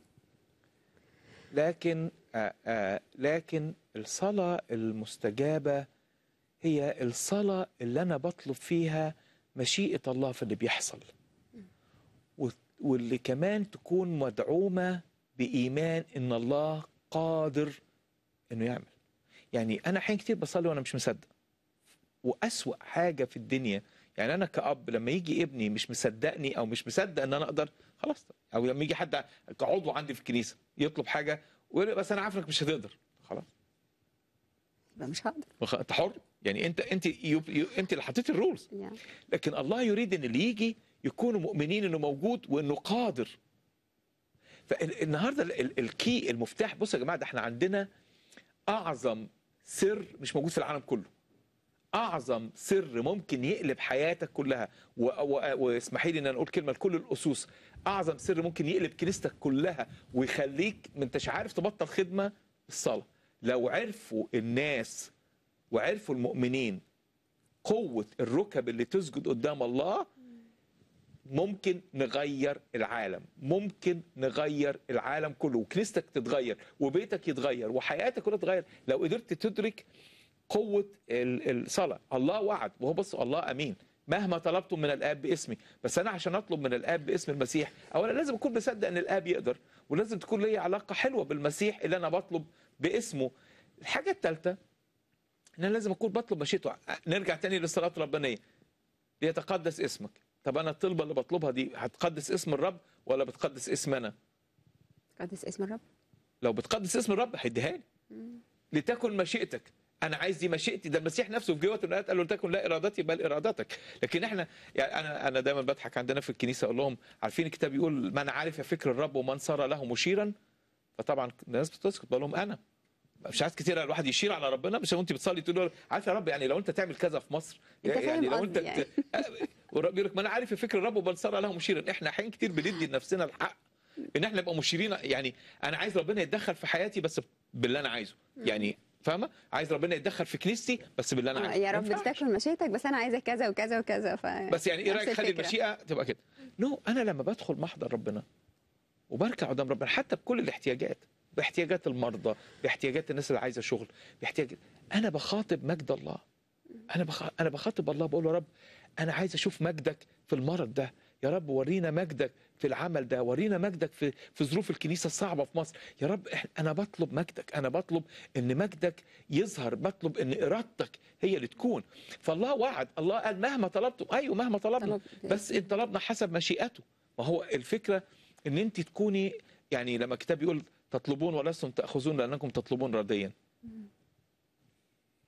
Speaker 2: لكن آآ آآ لكن الصلاة المستجابة هي الصلاة اللي أنا بطلب فيها مشيئة الله في اللي بيحصل و- واللي كمان تكون مدعومة بإيمان إن الله قادر إنه يعمل يعني أنا أحيانا كتير بصلي وأنا مش مصدق وأسوأ حاجة في الدنيا يعني أنا كأب لما يجي ابني مش مصدقني أو مش مصدق إن أنا أقدر خلاص أو لما يجي حد كعضو عندي في الكنيسة يطلب حاجة ويقول لي بس أنا عارف إنك مش هتقدر خلاص
Speaker 1: يبقى مش هقدر
Speaker 2: وخ- انت حر يعني انت انت يو يو انت اللي حطيت الرولز
Speaker 1: يعني
Speaker 2: لكن الله يريد ان اللي يجي يكونوا مؤمنين انه موجود وانه قادر فالنهارده ال- ال- الكي المفتاح بصوا يا جماعه ده احنا عندنا اعظم سر مش موجود في العالم كله اعظم سر ممكن يقلب حياتك كلها و- و- واسمحي لي ان انا اقول كلمه لكل الاسوس اعظم سر ممكن يقلب كنيستك كلها ويخليك ما انتش عارف تبطل خدمه الصلاه لو عرفوا الناس وعرفوا المؤمنين قوه الركب اللي تسجد قدام الله ممكن نغير العالم ممكن نغير العالم كله وكنيستك تتغير وبيتك يتغير وحياتك كلها تتغير لو قدرت تدرك قوة ال- الصلاة الله وعد وهو بص الله أمين مهما طلبتم من الآب باسمي بس أنا عشان أطلب من الآب باسم المسيح أولا لازم أكون مصدق أن الآب يقدر ولازم تكون لي علاقة حلوة بالمسيح اللي أنا بطلب باسمه الحاجة الثالثة ان انا لازم اكون بطلب مشيئته نرجع تاني للصلاه الربانيه ليتقدس اسمك طب انا الطلبه اللي بطلبها دي هتقدس اسم الرب ولا بتقدس اسم انا
Speaker 1: قدس اسم الرب
Speaker 2: لو بتقدس اسم الرب هيديها لي لتكن مشيئتك انا عايز دي مشيئتي ده المسيح نفسه في جوه الايات قال له لتكن لا ارادتي بل ارادتك لكن احنا يعني انا انا دايما بضحك عندنا في الكنيسه اقول لهم عارفين الكتاب يقول من عرف فكر الرب ومن صار له مشيرا فطبعا الناس بتسكت بقول لهم انا مش عايز كتير الواحد يشير على ربنا مش وانت بتصلي تقول له عارف يا رب يعني لو انت تعمل كذا في مصر
Speaker 1: أنت
Speaker 2: يعني
Speaker 1: فاهم
Speaker 2: لو انت
Speaker 1: قصدي يعني.
Speaker 2: والرب يقول لك ما انا عارف فكر الرب وبل صار له مشيرا احنا احيانا كتير بندي لنفسنا الحق ان احنا نبقى مشيرين يعني انا عايز ربنا يتدخل في حياتي بس باللي انا عايزه يعني فاهمه عايز ربنا يتدخل في كنيستي بس باللي انا
Speaker 1: آه،
Speaker 2: عايزه
Speaker 1: يا
Speaker 2: ما
Speaker 1: رب
Speaker 2: ينفعش.
Speaker 1: تكن مشيئتك بس انا عايزه كذا وكذا وكذا ف
Speaker 2: بس يعني ايه
Speaker 1: نفس
Speaker 2: رايك خلي
Speaker 1: الفكرة.
Speaker 2: المشيئه تبقى كده نو no, انا لما بدخل محضر ربنا وبركع قدام ربنا حتى بكل الاحتياجات باحتياجات المرضى باحتياجات الناس اللي عايزه شغل باحتياجات انا بخاطب مجد الله انا بخ... انا بخاطب الله بقول له يا رب انا عايز اشوف مجدك في المرض ده يا رب ورينا مجدك في العمل ده ورينا مجدك في في ظروف الكنيسه الصعبه في مصر يا رب إح- انا بطلب مجدك انا بطلب ان مجدك يظهر بطلب ان ارادتك هي اللي تكون فالله وعد الله قال مهما طلبتم ايوه مهما طلبنا
Speaker 1: طلب.
Speaker 2: بس ان طلبنا حسب مشيئته ما هو الفكره ان انت تكوني يعني لما الكتاب يقول تطلبون ولستم تاخذون لانكم تطلبون رديا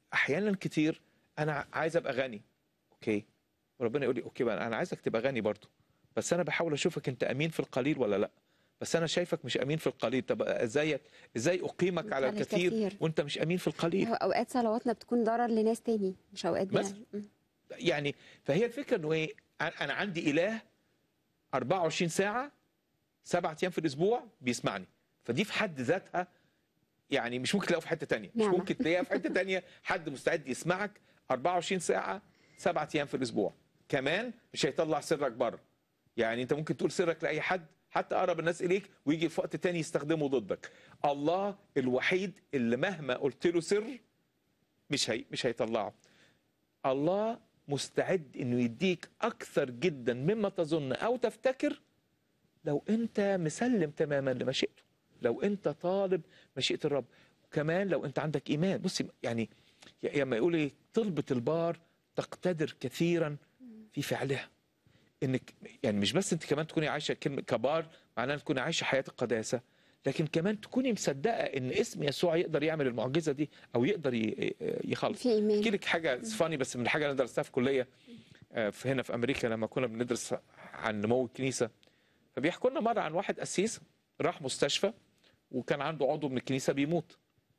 Speaker 2: احيانا كتير انا عايز ابقى غني اوكي وربنا يقول لي اوكي بقى انا عايزك تبقى غني برضو بس انا بحاول اشوفك انت امين في القليل ولا لا بس انا شايفك مش امين في القليل طب ازاي ازاي اقيمك على
Speaker 1: على
Speaker 2: الكثير
Speaker 1: الكثير.
Speaker 2: وانت مش امين في القليل
Speaker 1: هو اوقات صلواتنا بتكون ضرر لناس تاني مش اوقات بنا-
Speaker 2: مثلا.
Speaker 1: م.
Speaker 2: يعني فهي الفكره انه ايه أنا- انا عندي اله 24 ساعه سبعة ايام في الاسبوع بيسمعني فدي في حد ذاتها يعني مش ممكن تلاقيها في حته تانية مش
Speaker 1: نعمة.
Speaker 2: ممكن تلاقيها في حته تانية حد مستعد يسمعك 24 ساعه سبعة ايام في الاسبوع كمان مش هيطلع سرك بره يعني انت ممكن تقول سرك لاي حد حتى اقرب الناس اليك ويجي في وقت تاني يستخدمه ضدك الله الوحيد اللي مهما قلت له سر مش هي مش هيطلعه الله مستعد انه يديك اكثر جدا مما تظن او تفتكر لو انت مسلم تماما لمشيئته لو انت طالب مشيئه الرب وكمان لو انت عندك ايمان بصي يعني لما يقول ايه طلبه البار تقتدر كثيرا في فعلها انك يعني مش بس انت كمان تكوني عايشه كلمه كبار معناها تكوني عايشه حياه القداسه لكن كمان تكوني مصدقه ان اسم يسوع يقدر يعمل المعجزه دي او يقدر ي- يخلص
Speaker 1: في ايمان
Speaker 2: احكي لك حاجه فاني بس من الحاجه اللي انا درستها في كليه آه، في هنا في امريكا لما كنا بندرس عن نمو الكنيسه فبيحكوا لنا مره عن واحد قسيس راح مستشفى وكان عنده عضو من الكنيسه بيموت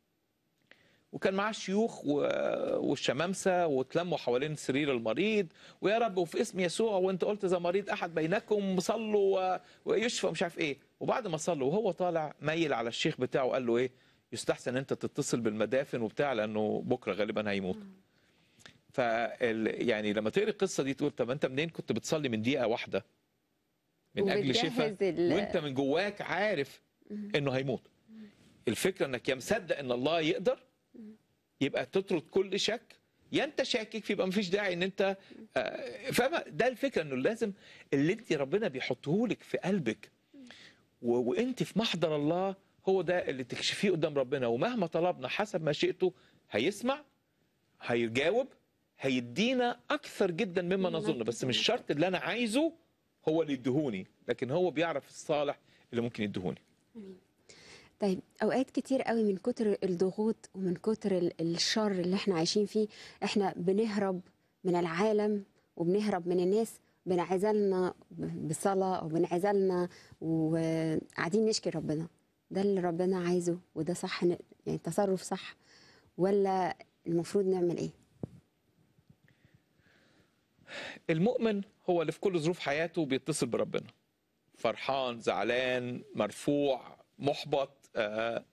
Speaker 2: وكان معاه شيوخ و- والشمامسه وتلموا حوالين سرير المريض ويا رب وفي اسم يسوع وانت قلت اذا مريض احد بينكم صلوا و- ويشفى مش عارف ايه وبعد ما صلوا وهو طالع ميل على الشيخ بتاعه قال له ايه يستحسن انت تتصل بالمدافن وبتاع لانه بكره غالبا هيموت ف يعني لما تقري القصه دي تقول طب انت منين كنت بتصلي من دقيقه واحده من اجل شفاء
Speaker 1: وبتجهز ال-
Speaker 2: وانت من جواك عارف انه هيموت الفكره انك يا مصدق ان الله يقدر يبقى تطرد كل شك يا انت شاكك فيبقى مفيش داعي ان انت آه، فاهمه ده الفكره انه لازم اللي انت ربنا بيحطه لك في قلبك و- وانت في محضر الله هو ده اللي تكشفيه قدام ربنا ومهما طلبنا حسب مشيئته هيسمع هيجاوب هيدينا اكثر جدا مما
Speaker 1: مما
Speaker 2: نظن بس
Speaker 1: نظن.
Speaker 2: مش شرط اللي انا عايزه هو اللي يديهوني لكن هو بيعرف الصالح اللي ممكن يديهوني
Speaker 1: طيب اوقات كتير قوي من كتر الضغوط ومن كتر ال- الشر اللي احنا عايشين فيه احنا بنهرب من العالم وبنهرب من الناس بنعزلنا ب- بصلاة او بنعزلنا وقاعدين نشكي ربنا ده اللي ربنا عايزه وده صح ن- يعني تصرف صح ولا المفروض نعمل ايه
Speaker 2: المؤمن هو اللي في كل ظروف حياته بيتصل بربنا فرحان زعلان مرفوع محبط آه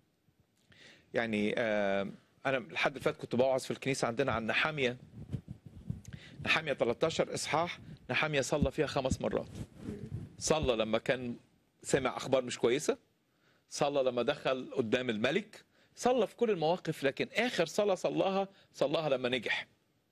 Speaker 2: يعني آه انا الحد اللي فات كنت بوعظ في الكنيسه عندنا عن نحاميه نحاميه 13 اصحاح نحاميه صلى فيها خمس مرات صلى لما كان سمع اخبار مش كويسه صلى لما دخل قدام الملك صلى في كل المواقف لكن اخر صلاه صلاها صلاها لما نجح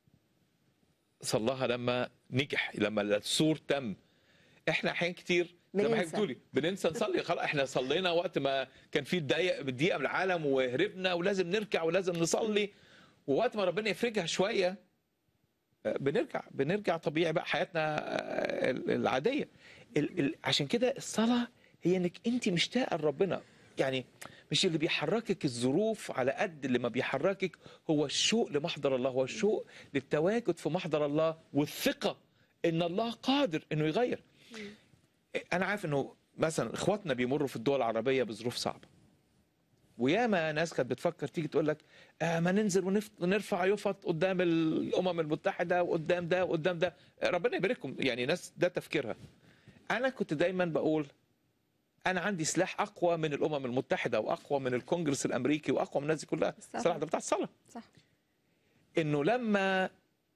Speaker 2: صلاها لما نجح لما السور تم احنا احيان كتير زي ما
Speaker 1: بننسى.
Speaker 2: حضرتك بتقولي بننسى نصلي خلاص احنا صلينا وقت ما كان في دقيقه دقيقه من العالم وهربنا ولازم نركع ولازم نصلي ووقت ما ربنا يفرجها شويه آه، بنرجع بنرجع طبيعي بقى حياتنا آه، العاديه ال- ال- عشان كده الصلاه هي انك انت مشتاقه لربنا يعني مش اللي بيحركك الظروف على قد اللي ما بيحركك هو الشوق لمحضر الله هو الشوق للتواجد في محضر الله والثقه ان الله قادر انه يغير انا عارف انه مثلا اخواتنا بيمروا في الدول العربيه بظروف صعبه وياما ناس كانت بتفكر تيجي تقول لك آه ما ننزل ونف- ونرفع يفط قدام الامم المتحده وقدام ده وقدام ده ربنا يبارككم يعني ناس ده تفكيرها انا كنت دايما بقول انا عندي سلاح اقوى من الامم المتحده واقوى من الكونجرس الامريكي واقوى من الناس دي كلها
Speaker 1: الصلاة.
Speaker 2: السلاح ده بتاع الصلاه
Speaker 1: صح
Speaker 2: انه لما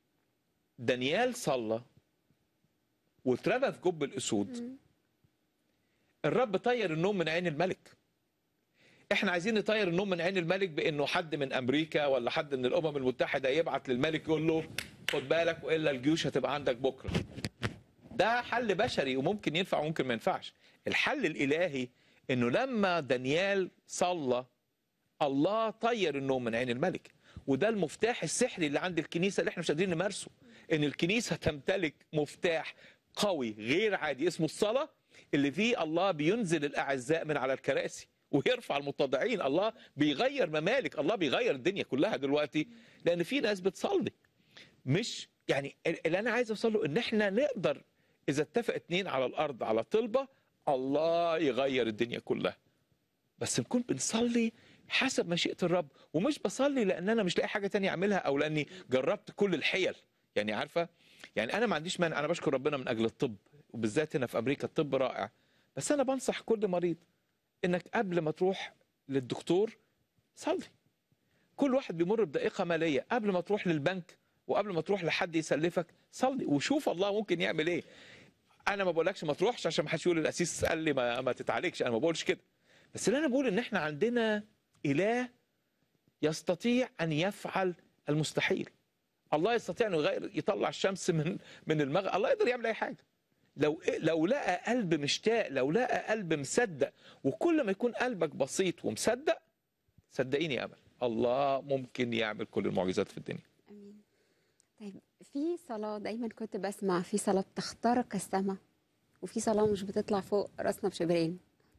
Speaker 2: دانيال صلى واترمى في جب الاسود الرب طير النوم من عين الملك احنا عايزين نطير النوم من عين الملك بانه حد من امريكا ولا حد من الامم المتحده يبعت للملك يقول له خد بالك والا الجيوش هتبقى عندك بكره ده حل بشري وممكن ينفع وممكن ما ينفعش الحل الالهي انه لما دانيال صلى الله طير النوم من عين الملك وده المفتاح السحري اللي عند الكنيسه اللي احنا مش قادرين نمارسه ان الكنيسه تمتلك مفتاح قوي غير عادي اسمه الصلاه اللي فيه الله بينزل الاعزاء من على الكراسي ويرفع المتضعين الله بيغير ممالك الله بيغير الدنيا كلها دلوقتي لان في ناس بتصلي مش يعني اللي انا عايز اوصل له ان احنا نقدر اذا اتفق اتنين على الارض على طلبه الله يغير الدنيا كلها بس نكون بنصلي حسب مشيئه الرب ومش بصلي لان انا مش لاقي حاجه تانية اعملها او لاني جربت كل الحيل يعني عارفه يعني انا ما عنديش مانع انا بشكر ربنا من اجل الطب وبالذات هنا في امريكا الطب رائع بس انا بنصح كل مريض انك قبل ما تروح للدكتور صلي كل واحد بيمر بدقيقه ماليه قبل ما تروح للبنك وقبل ما تروح لحد يسلفك صلي وشوف الله ممكن يعمل ايه انا ما بقولكش ما تروحش عشان ما حدش يقول الاسيس قال لي ما, ما تتعالجش انا ما بقولش كده بس اللي انا بقول ان احنا عندنا اله يستطيع ان يفعل المستحيل الله يستطيع انه يغير يطلع الشمس من من المغرب الله يقدر يعمل اي حاجه لو لو لقى قلب مشتاق لو لقى قلب مصدق وكل ما يكون قلبك بسيط ومصدق صدقيني يا امل الله ممكن يعمل كل المعجزات في الدنيا
Speaker 1: امين طيب في صلاه دايما كنت بسمع في صلاه بتخترق السماء وفي صلاه مش بتطلع فوق راسنا بشبرين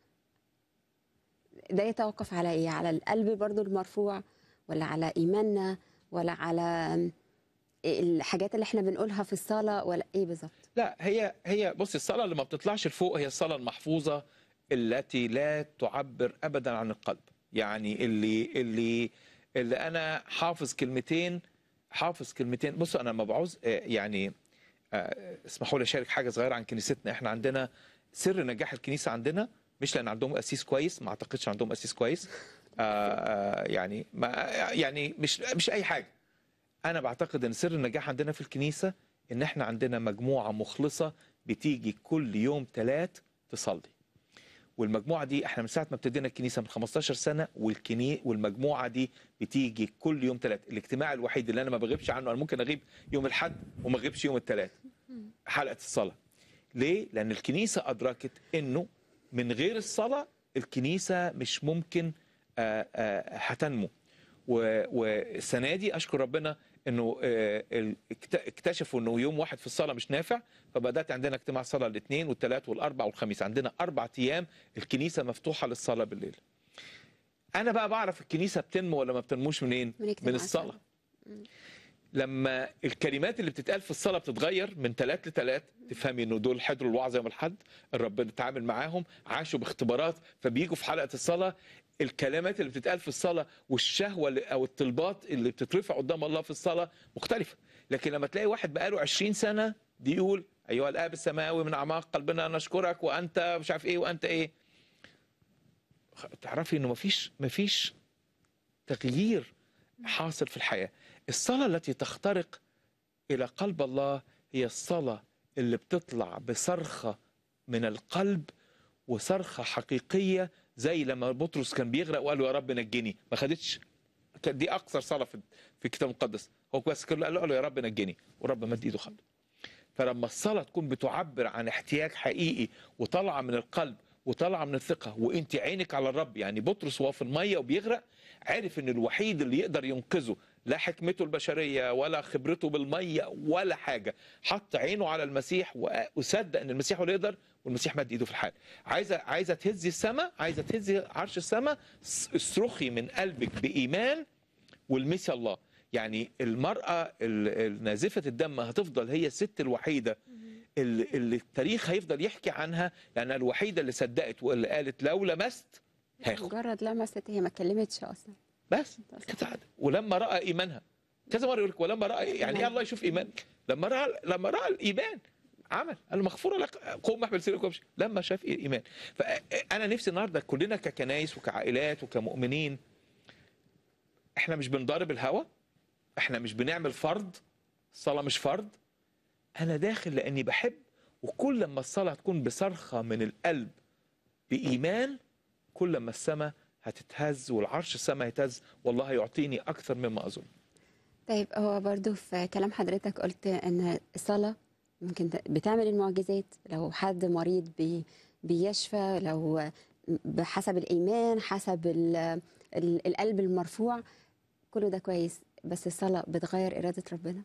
Speaker 1: ده يتوقف على ايه على القلب برضو المرفوع ولا على ايماننا ولا على الحاجات اللي احنا بنقولها في الصلاه ولا ايه بالظبط
Speaker 2: لا هي هي بص الصلاه اللي ما بتطلعش لفوق هي الصلاه المحفوظه التي لا تعبر ابدا عن القلب يعني اللي اللي اللي انا حافظ كلمتين حافظ كلمتين بصوا انا لما بعوز آه، يعني آه، اسمحوا لي اشارك حاجه صغيره عن كنيستنا احنا عندنا سر نجاح الكنيسه عندنا مش لان عندهم اسيس كويس ما اعتقدش عندهم اسيس كويس آه، آه، يعني ما يعني مش مش اي حاجه انا بعتقد ان سر النجاح عندنا في الكنيسه ان احنا عندنا مجموعه مخلصه بتيجي كل يوم ثلاث تصلي والمجموعه دي احنا من ساعه ما ابتدينا الكنيسه من 15 سنه والكني والمجموعه دي بتيجي كل يوم ثلاث الاجتماع الوحيد اللي انا ما بغيبش عنه انا ممكن اغيب يوم الاحد وما اغيبش يوم الثلاث حلقه الصلاه ليه لان الكنيسه ادركت انه من غير الصلاه الكنيسه مش ممكن آه، آه، هتنمو و- والسنه دي اشكر ربنا انه آه، ال- اكت- اكتشفوا انه يوم واحد في الصلاه مش نافع فبدات عندنا اجتماع صلاه الاثنين والثلاث والاربع والخميس عندنا اربع ايام الكنيسه مفتوحه للصلاه بالليل انا بقى بعرف الكنيسه بتنمو ولا ما بتنموش منين
Speaker 1: من اجتماع
Speaker 2: من الصلاه
Speaker 1: الصلاة.
Speaker 2: لما الكلمات اللي بتتقال في الصلاه بتتغير من ثلاث لثلاث تفهمي انه دول حضروا الوعظه يوم الاحد الرب اتعامل معاهم عاشوا باختبارات فبيجوا في حلقه الصلاه الكلمات اللي بتتقال في الصلاه والشهوه اللي- او الطلبات اللي بتترفع قدام الله في الصلاه مختلفه لكن لما تلاقي واحد بقاله 20 سنه بيقول ايها الاب السماوي من اعماق قلبنا نشكرك وانت مش عارف ايه وانت ايه تعرفي انه مفيش مفيش تغيير حاصل في الحياه الصلاه التي تخترق الى قلب الله هي الصلاه اللي بتطلع بصرخه من القلب وصرخه حقيقيه زي لما بطرس كان بيغرق وقال له يا رب نجني ما خدتش كانت دي اقصر صلاه في في الكتاب المقدس هو بس كان قال له قال له يا رب نجني ورب مد ايده خد فلما الصلاه تكون بتعبر عن احتياج حقيقي وطالعه من القلب وطالعه من الثقه وانت عينك على الرب يعني بطرس وهو في الميه وبيغرق عارف ان الوحيد اللي يقدر ينقذه لا حكمته البشريه ولا خبرته بالميه ولا حاجه حط عينه على المسيح و- وصدق ان المسيح هو اللي يقدر والمسيح مد ايده في الحال عايزه عايزه تهزي السماء عايزه تهزي عرش السماء ص- اصرخي من قلبك بايمان والمسي الله يعني المرأة ال- النازفة الدم هتفضل هي الست الوحيدة اللي, اللي التاريخ هيفضل يحكي عنها لأنها الوحيدة اللي صدقت واللي قالت لو لمست هاخد
Speaker 1: مجرد لمست هي ما اتكلمتش اصلا
Speaker 2: بس كانت قاعدة. ولما رأى إيمانها كذا مرة يقول لك ولما رأى يعني إيه الله يشوف إيمان لما رأى لما رأى الإيمان عمل قال له مغفورة لك قوم احمل سيرك وامشي لما شاف الإيمان فأنا نفسي النهاردة كلنا ككنايس وكعائلات وكمؤمنين احنا مش بنضارب الهوى احنا مش بنعمل فرض الصلاة مش فرض انا داخل لاني بحب وكل لما الصلاة تكون بصرخة من القلب بإيمان كل ما السماء هتتهز والعرش السماء هيتهز والله يعطيني أكثر مما أظن
Speaker 1: طيب هو برضو في كلام حضرتك قلت ان الصلاة ممكن ت- بتعمل المعجزات لو حد مريض بي بيشفى لو بحسب الإيمان حسب ال ال القلب المرفوع كله ده كويس بس الصلاة بتغير إرادة ربنا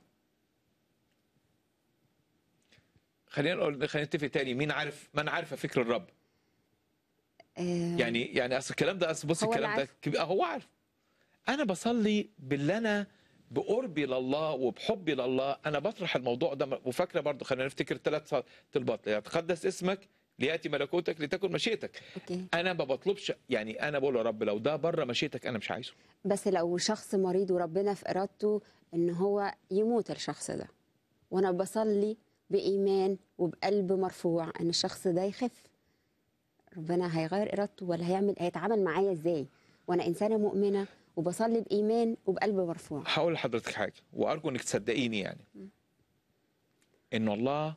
Speaker 2: خلينا نقول خلينا نتفق تاني مين عارف من عارف فكر الرب
Speaker 1: آه،
Speaker 2: يعني يعني اصل الكلام ده اصل بص
Speaker 1: هو اللي
Speaker 2: الكلام ده
Speaker 1: عارف.
Speaker 2: كبير هو عارف انا بصلي باللي انا بقربي لله وبحبي لله انا بطرح الموضوع ده وفاكره برضو خلينا نفتكر ثلاث طلبات يتقدس اسمك لياتي ملكوتك لتكن مشيئتك
Speaker 1: اوكي
Speaker 2: انا ما بطلبش يعني انا بقول يا رب لو ده بره مشيئتك انا مش عايزه
Speaker 1: بس لو شخص مريض وربنا في ارادته ان هو يموت الشخص ده وانا بصلي بايمان وبقلب مرفوع ان الشخص ده يخف ربنا هيغير ارادته ولا هيعمل هيتعامل معايا ازاي وانا انسانه مؤمنه وبصلي بايمان وبقلب مرفوع
Speaker 2: هقول لحضرتك حاجه وارجو انك تصدقيني يعني ان الله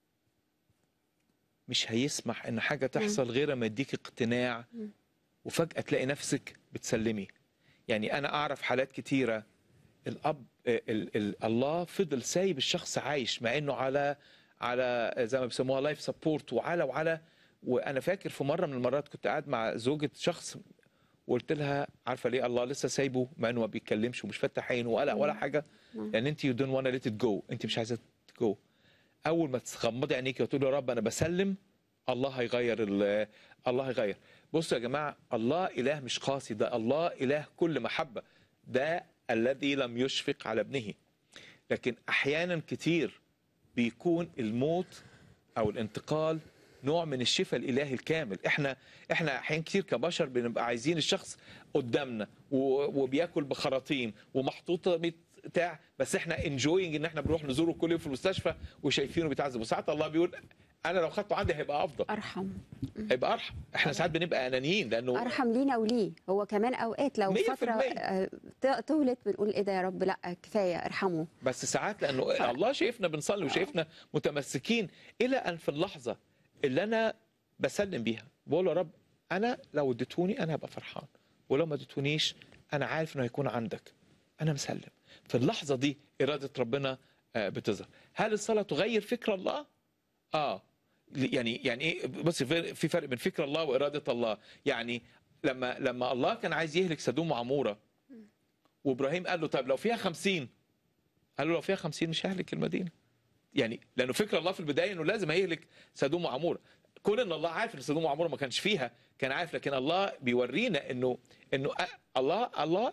Speaker 2: مش هيسمح ان حاجه تحصل غير ما يديك اقتناع وفجاه تلاقي نفسك بتسلمي يعني انا اعرف حالات كتيره الاب ال ال الله فضل سايب الشخص عايش مع انه على على زي ما بيسموها لايف سبورت وعلى وعلى وانا فاكر في مره من المرات كنت قاعد مع زوجة شخص وقلت لها عارفه ليه الله لسه سايبه مع انه ما بيتكلمش ومش فاتح عينه ولا ولا حاجه لان انت يو دونت وانا ليت ات جو انت مش عايزه جو اول ما تغمضي عينيك وتقولي يا رب انا بسلم الله هيغير ال- الله هيغير بصوا يا جماعه الله اله مش قاسي ده الله اله كل محبه ده الذي لم يشفق على ابنه لكن احيانا كتير بيكون الموت او الانتقال نوع من الشفاء الالهي الكامل احنا احنا احيان كتير كبشر بنبقى عايزين الشخص قدامنا و- وبياكل بخراطيم ومحطوطه بت- بتاع بس احنا انجوينج ان احنا بنروح نزوره كل يوم في المستشفى وشايفينه بيتعذب وساعات الله بيقول انا لو خدته عندي هيبقى افضل
Speaker 1: ارحم
Speaker 2: هيبقى ارحم احنا ساعات بنبقى انانيين لانه
Speaker 1: ارحم لينا وليه هو كمان اوقات لو
Speaker 2: مية في
Speaker 1: فتره
Speaker 2: المية.
Speaker 1: آه، ط- طولت بنقول ايه ده يا رب لا كفايه ارحمه
Speaker 2: بس ساعات لانه الله شايفنا بنصلي وشايفنا متمسكين الى ان في اللحظه اللي انا بسلم بيها بقول يا رب انا لو اديتوني انا هبقى فرحان ولو ما اديتونيش انا عارف انه هيكون عندك انا مسلم في اللحظه دي اراده ربنا آه، بتظهر هل الصلاه تغير فكر الله اه يعني يعني ايه بص في في فرق بين فكر الله واراده الله يعني لما لما الله كان عايز يهلك سدوم وعموره وابراهيم قال له طب لو فيها خمسين قال له لو فيها خمسين مش ههلك المدينه يعني لانه فكر الله في البدايه انه لازم هيهلك سدوم وعموره كون ان الله عارف ان سدوم وعموره ما كانش فيها كان عارف لكن الله بيورينا انه انه أ- الله الله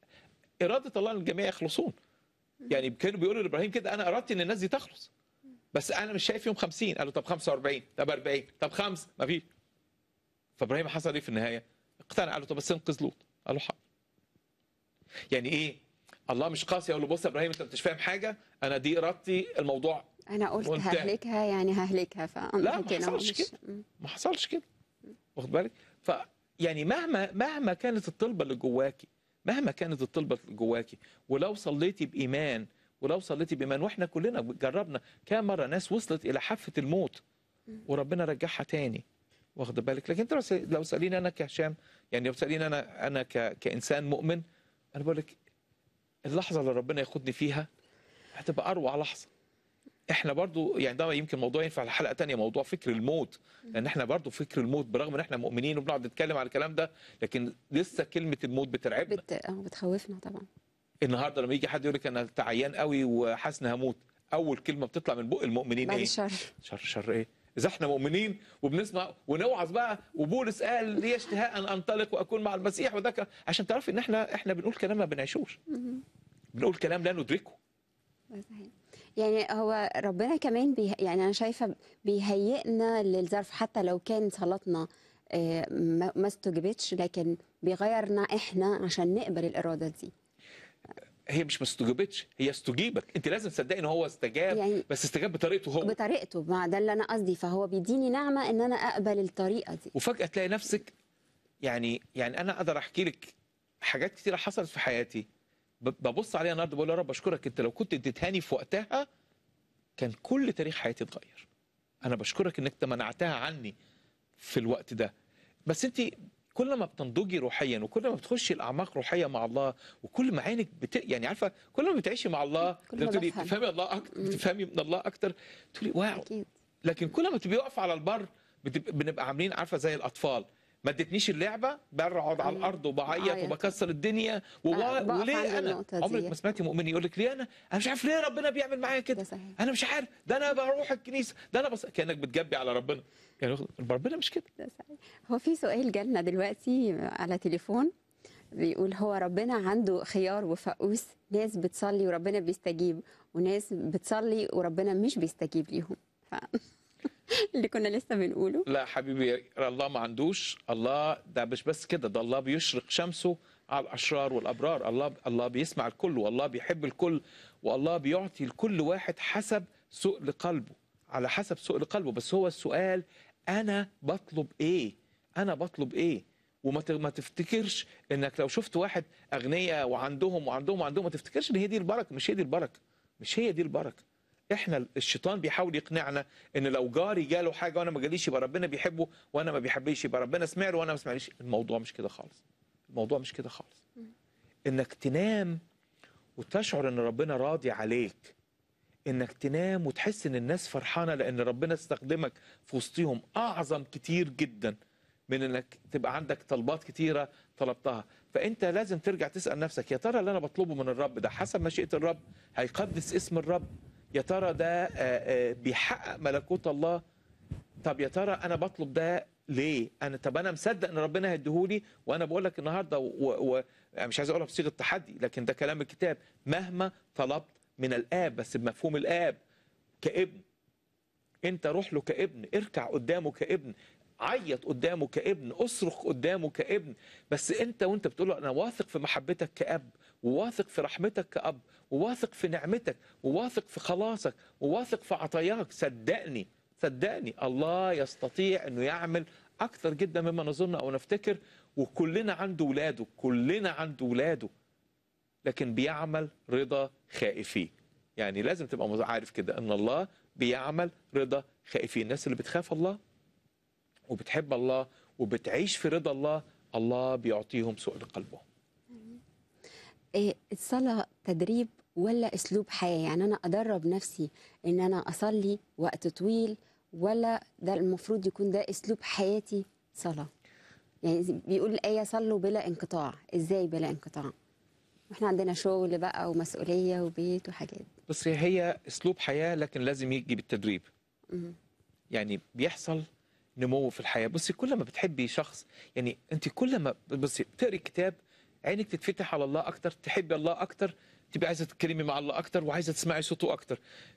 Speaker 2: اراده الله ان الجميع يخلصون يعني كانوا بيقولوا لابراهيم كده انا اردت ان الناس دي تخلص بس انا مش شايف فيهم 50 قال له طب 45 طب 40 طب خمس ما فيش فابراهيم حصل ايه في النهايه؟ اقتنع قال له طب بس انقذ لوط قال له حاضر يعني ايه؟ الله مش قاسي يقول له بص يا ابراهيم انت مش فاهم حاجه انا دي ارادتي الموضوع
Speaker 1: انا قلت
Speaker 2: وانتهى.
Speaker 1: ههلكها يعني ههلكها
Speaker 2: لا،
Speaker 1: فأنا
Speaker 2: ما
Speaker 1: كده
Speaker 2: حصلش
Speaker 1: مش-
Speaker 2: كده.
Speaker 1: م.
Speaker 2: ما حصلش كده واخد بالك ف يعني مهما مهما كانت الطلبه اللي جواكي مهما كانت الطلبه اللي جواكي ولو صليتي بايمان ولو صليتي بايمان واحنا كلنا جربنا كام مره ناس وصلت الى حافه الموت وربنا رجعها تاني واخد بالك لكن انت لو س- لو ساليني انا كهشام يعني لو ساليني انا انا ك... كانسان مؤمن انا بقول لك اللحظه اللي ربنا ياخدني فيها هتبقى اروع لحظه احنا برضو يعني ده يمكن موضوع ينفع لحلقه تانية موضوع فكر الموت لان احنا برضو فكر الموت برغم ان احنا مؤمنين وبنقعد نتكلم على الكلام ده لكن لسه كلمه الموت بترعبنا
Speaker 1: بت... اه بتخوفنا طبعا
Speaker 2: النهارده لما يجي حد يقول لك انا تعيان قوي وحاسس اني هموت اول كلمه بتطلع من بق المؤمنين
Speaker 1: بعد
Speaker 2: ايه
Speaker 1: الشر
Speaker 2: شر شر ايه اذا احنا مؤمنين وبنسمع ونوعظ بقى وبولس قال لي اشتهاء ان انطلق واكون مع المسيح وذاك عشان تعرفي ان احنا احنا بنقول كلام ما بنعيشوش بنقول كلام لا ندركه
Speaker 1: صحيح. يعني هو ربنا كمان بيه... يعني انا شايفه بيهيئنا للظرف حتى لو كان صلاتنا آه، ما ما استجابتش لكن بيغيرنا احنا عشان نقبل الاراده دي
Speaker 2: هي مش ما استجابتش هي استجيبت انت لازم تصدقي ان هو استجاب
Speaker 1: يعني
Speaker 2: بس استجاب بطريقته هو
Speaker 1: بطريقته ما ده اللي انا قصدي فهو بيديني نعمه ان انا اقبل الطريقه دي
Speaker 2: وفجاه تلاقي نفسك يعني يعني انا اقدر احكي لك حاجات كتيره حصلت في حياتي ب- ببص عليها النهارده بقول يا رب اشكرك انت لو كنت اديتهاني في وقتها كان كل تاريخ حياتي اتغير انا بشكرك انك انت منعتها عني في الوقت ده بس انت كل ما بتنضجي روحيا وكل ما بتخشي الاعماق روحيه مع الله وكل ما عينك بت... يعني عارفه كل ما بتعيشي مع الله
Speaker 1: كل ما
Speaker 2: بتقولي
Speaker 1: بفهم.
Speaker 2: تفهمي الله اكتر بتفهمي من الله اكتر تقولي واو
Speaker 1: اكيد
Speaker 2: لكن كل ما تبقي واقفه على البر بتبقى بنبقى عاملين عارفه زي الاطفال ما ادتنيش اللعبه برقعد على
Speaker 1: أيوة.
Speaker 2: الارض وبعيط
Speaker 1: بعيط.
Speaker 2: وبكسر الدنيا و...
Speaker 1: آه، بقف عند
Speaker 2: وليه انا
Speaker 1: النقطة
Speaker 2: عمرك
Speaker 1: دي.
Speaker 2: ما سمعتي مؤمن يقول لك ليه انا انا مش عارف ليه ربنا بيعمل معايا
Speaker 1: ده
Speaker 2: كده
Speaker 1: صحيح
Speaker 2: انا مش عارف ده انا بروح الكنيسه ده انا بص... كانك بتجبي على ربنا يعني ربنا مش كده
Speaker 1: ده صحيح هو في سؤال جالنا دلوقتي على تليفون بيقول هو ربنا عنده خيار وفقوس ناس بتصلي وربنا بيستجيب وناس بتصلي وربنا مش بيستجيب ليهم ف... اللي كنا لسه بنقوله
Speaker 2: لا حبيبي الله ما عندوش الله ده مش بس كده ده الله بيشرق شمسه على الاشرار والابرار الله الله بيسمع الكل والله بيحب الكل والله بيعطي لكل واحد حسب سؤل قلبه على حسب سؤل قلبه بس هو السؤال انا بطلب ايه انا بطلب ايه وما ت- ما تفتكرش انك لو شفت واحد اغنياء وعندهم وعندهم وعندهم ما تفتكرش ان هي دي البركه مش هي دي البركه مش هي دي البركه احنا الشيطان بيحاول يقنعنا ان لو جاري جاله حاجه وانا ما جاليش يبقى ربنا بيحبه وانا ما بيحبنيش يبقى ربنا سمع له وانا ما سمعليش الموضوع مش كده خالص الموضوع مش كده خالص انك تنام وتشعر ان ربنا راضي عليك انك تنام وتحس ان الناس فرحانه لان ربنا استخدمك في وسطهم اعظم كتير جدا من انك تبقى عندك طلبات كتيره طلبتها فانت لازم ترجع تسال نفسك يا ترى اللي انا بطلبه من الرب ده حسب مشيئه الرب هيقدس اسم الرب يا ترى ده آه، آه، بيحقق ملكوت الله طب يا ترى انا بطلب ده ليه انا طب انا مصدق ان ربنا هيديهولي وانا بقول لك النهارده و... و... مش عايز اقولها بصيغه تحدي لكن ده كلام الكتاب مهما طلبت من الاب بس بمفهوم الاب كابن انت روح له كابن اركع قدامه كابن عيط قدامه كابن اصرخ قدامه كابن بس انت وانت بتقول له انا واثق في محبتك كاب وواثق في رحمتك كاب وواثق في نعمتك وواثق في خلاصك وواثق في عطاياك صدقني صدقني الله يستطيع انه يعمل اكثر جدا مما نظن او نفتكر وكلنا عنده ولاده كلنا عنده ولاده لكن بيعمل رضا خائفين يعني لازم تبقى عارف كده ان الله بيعمل رضا خائفين الناس اللي بتخاف الله وبتحب الله وبتعيش في رضا الله الله بيعطيهم سؤل قلبهم
Speaker 1: إيه الصلاة تدريب ولا أسلوب حياة يعني أنا أدرب نفسي إن أنا أصلي وقت طويل ولا ده المفروض يكون ده أسلوب حياتي صلاة يعني زي- بيقول الآية صلوا بلا انقطاع إزاي بلا انقطاع واحنا عندنا شغل بقى ومسؤولية وبيت وحاجات
Speaker 2: بس هي اسلوب حياه لكن لازم يجي بالتدريب
Speaker 1: مم.
Speaker 2: يعني بيحصل نمو في الحياه بصي كل ما بتحبي شخص يعني انت كل ما بصي بتقري كتاب عينك تتفتح على الله اكتر تحبي الله اكتر تبقى عايزه تتكلمي مع الله اكتر وعايزه تسمعي صوته اكتر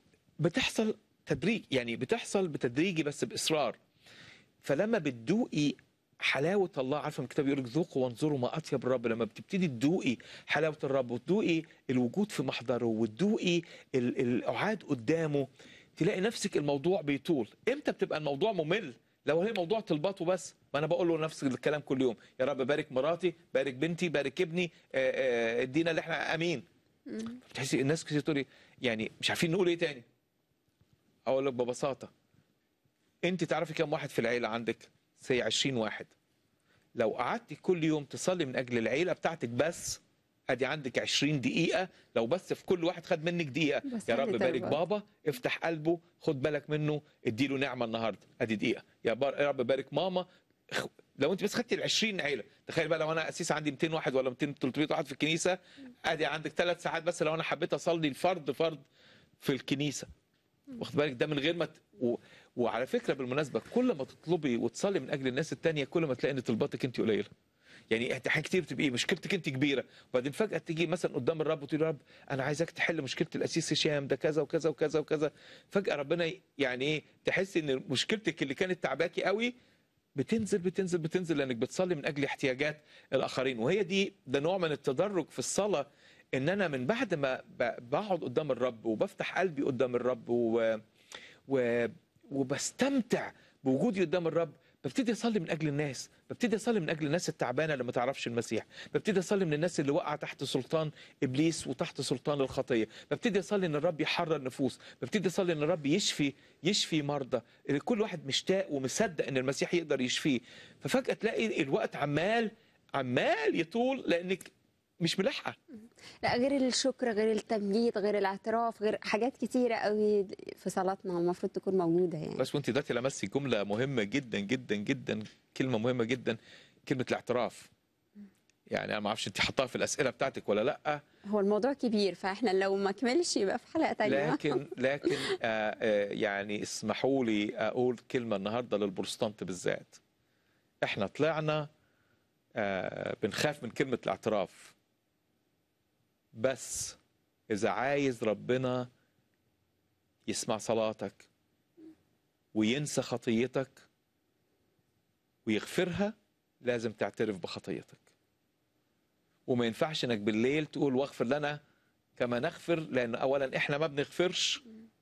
Speaker 2: بتحصل تدريج يعني بتحصل بتدريجي بس باصرار فلما بتدوقي حلاوه الله عارفه من الكتاب يقول لك ذوقوا وانظروا ما اطيب الرب لما بتبتدي تدوقي حلاوه الرب وتدوقي الوجود في محضره وتدوقي ال- القعاد قدامه تلاقي نفسك الموضوع بيطول امتى بتبقى الموضوع ممل لو هي موضوع طلباته بس ما انا بقول له نفس الكلام كل يوم يا رب بارك مراتي بارك بنتي بارك ابني آه، آه، ادينا اللي احنا امين بتحسي الناس كتير تقول لي يعني مش عارفين نقول ايه تاني اقول لك ببساطه انت تعرفي كم واحد في العيله عندك سي 20 واحد لو قعدتي كل يوم تصلي من اجل العيله بتاعتك بس ادي عندك 20 دقيقه لو بس في كل واحد خد منك دقيقه
Speaker 1: بس
Speaker 2: يا
Speaker 1: يعني
Speaker 2: رب بارك
Speaker 1: تربط.
Speaker 2: بابا افتح قلبه خد بالك منه اديله نعمه النهارده ادي دقيقه يا, بار... يا رب بارك ماما اخ- لو انت بس خدتي ال 20 عيله تخيل بقى لو انا اسيس عندي 200 واحد ولا 200 300 واحد في الكنيسه ادي عندك ثلاث ساعات بس لو انا حبيت اصلي الفرد فرد في الكنيسه واخد بالك ده من غير ما ت... و... وعلى فكره بالمناسبه كل ما تطلبي وتصلي من اجل الناس التانية كل ما تلاقي ان طلباتك انت قليله يعني انت حاجات كتير بتبقى ايه مشكلتك انت كبيره وبعدين فجاه تيجي مثلا قدام الرب وتقول يا رب انا عايزك تحل مشكله الاسيس هشام ده كذا وكذا وكذا وكذا فجاه ربنا يعني ايه تحس ان مشكلتك اللي كانت تعباكي قوي بتنزل بتنزل بتنزل لانك بتصلي من اجل احتياجات الاخرين وهي دي ده نوع من التدرج في الصلاه ان انا من بعد ما ب- بقعد قدام الرب وبفتح قلبي قدام الرب و... و... وبستمتع بوجودي قدام الرب ببتدي اصلي من اجل الناس ببتدي اصلي من اجل الناس التعبانه اللي ما تعرفش المسيح ببتدي اصلي من الناس اللي وقع تحت سلطان ابليس وتحت سلطان الخطيه ببتدي اصلي ان الرب يحرر نفوس ببتدي اصلي ان الرب يشفي يشفي مرضى كل واحد مشتاق ومصدق ان المسيح يقدر يشفيه ففجاه تلاقي الوقت عمال عمال يطول لانك مش ملاحقه
Speaker 1: لا غير الشكر غير التمجيد غير الاعتراف غير حاجات كتيره قوي في صلاتنا المفروض تكون موجوده يعني
Speaker 2: بس وانت دلوقتي لمستي جمله مهمه جدا جدا جدا كلمه مهمه جدا كلمه الاعتراف يعني انا ما اعرفش انت حطاها في الاسئله بتاعتك ولا لا
Speaker 1: هو الموضوع كبير فاحنا لو ما كملش يبقى في حلقه تانية
Speaker 2: لكن لكن آه آه يعني اسمحوا لي اقول كلمه النهارده للبروتستانت بالذات احنا طلعنا آه بنخاف من كلمه الاعتراف بس اذا عايز ربنا يسمع صلاتك وينسى خطيتك ويغفرها لازم تعترف بخطيتك وما ينفعش انك بالليل تقول واغفر لنا كما نغفر لان اولا احنا ما بنغفرش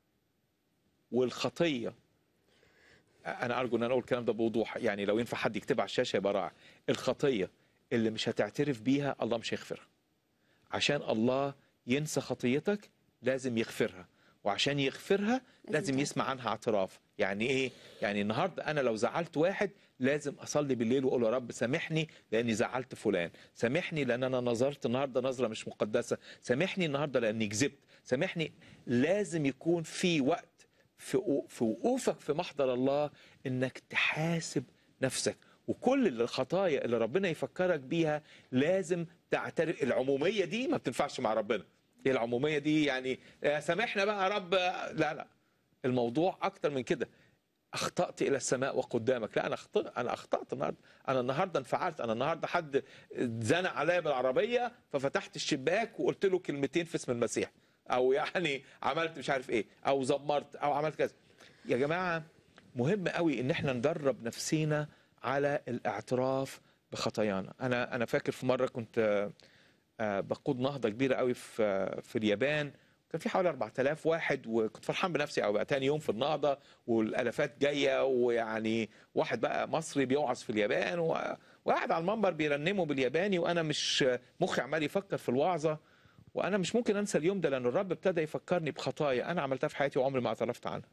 Speaker 2: والخطيه انا ارجو ان انا اقول الكلام ده بوضوح يعني لو ينفع حد يكتبها على الشاشه يبقى رائع الخطيه اللي مش هتعترف بيها الله مش هيغفرها عشان الله ينسى خطيتك لازم يغفرها وعشان يغفرها لازم
Speaker 1: تعترف.
Speaker 2: يسمع عنها اعتراف يعني ايه يعني النهارده انا لو زعلت واحد لازم اصلي بالليل واقول يا رب سامحني لاني زعلت فلان سامحني لان انا نظرت النهارده نظره مش مقدسه سامحني النهارده لاني كذبت سامحني لازم يكون في وقت في وقو- في وقوفك في محضر الله انك تحاسب نفسك وكل الخطايا اللي ربنا يفكرك بيها لازم تعترف العموميه دي ما بتنفعش مع ربنا ايه العموميه دي يعني آه، سامحنا بقى يا رب لا لا الموضوع اكتر من كده اخطات الى السماء وقدامك لا انا اخطات انا اخطات النهارده انا النهارده انفعلت انا النهارده حد زنق عليا بالعربيه ففتحت الشباك وقلت له كلمتين في اسم المسيح او يعني عملت مش عارف ايه او زمرت او عملت كذا يا جماعه مهم قوي ان احنا ندرب نفسينا على الاعتراف بخطايانا انا انا فاكر في مره كنت آه، آه، بقود نهضه كبيره قوي في آه، في اليابان كان في حوالي 4000 واحد وكنت فرحان بنفسي قوي بقى تاني يوم في النهضه والالافات جايه ويعني واحد بقى مصري بيوعظ في اليابان و... وقاعد على المنبر بيرنموا بالياباني وانا مش مخي عمال يفكر في الوعظه وانا مش ممكن انسى اليوم ده لان الرب ابتدى يفكرني بخطايا انا عملتها في حياتي وعمري ما اعترفت عنها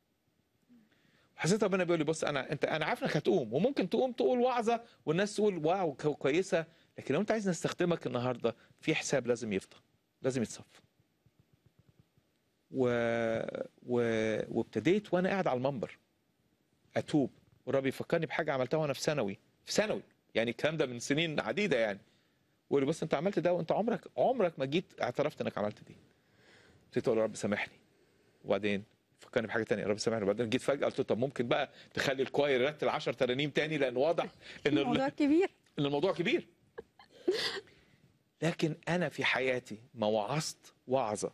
Speaker 2: حسيت ربنا بيقول لي بص انا انت انا عارف انك هتقوم وممكن تقوم تقول وعظه والناس تقول واو كو- كويسه لكن لو انت عايز نستخدمك النهارده في حساب لازم يفضى لازم يتصفى و... و... وابتديت وانا قاعد على المنبر اتوب والرب يفكرني بحاجه عملتها وانا في ثانوي في ثانوي يعني الكلام ده من سنين عديده يعني ويقول لي بص انت عملت ده وانت عمرك عمرك ما جيت اعترفت انك عملت دي ابتديت اقول يا رب سامحني وبعدين فكرني بحاجه تانية يا رب سامحني وبعدين جيت فجاه قلت له طب ممكن بقى تخلي الكواير يرتل 10 ترانيم تاني لان واضح ان ال-
Speaker 1: الموضوع كبير
Speaker 2: ان الموضوع كبير لكن انا في حياتي ما وعظت وعظه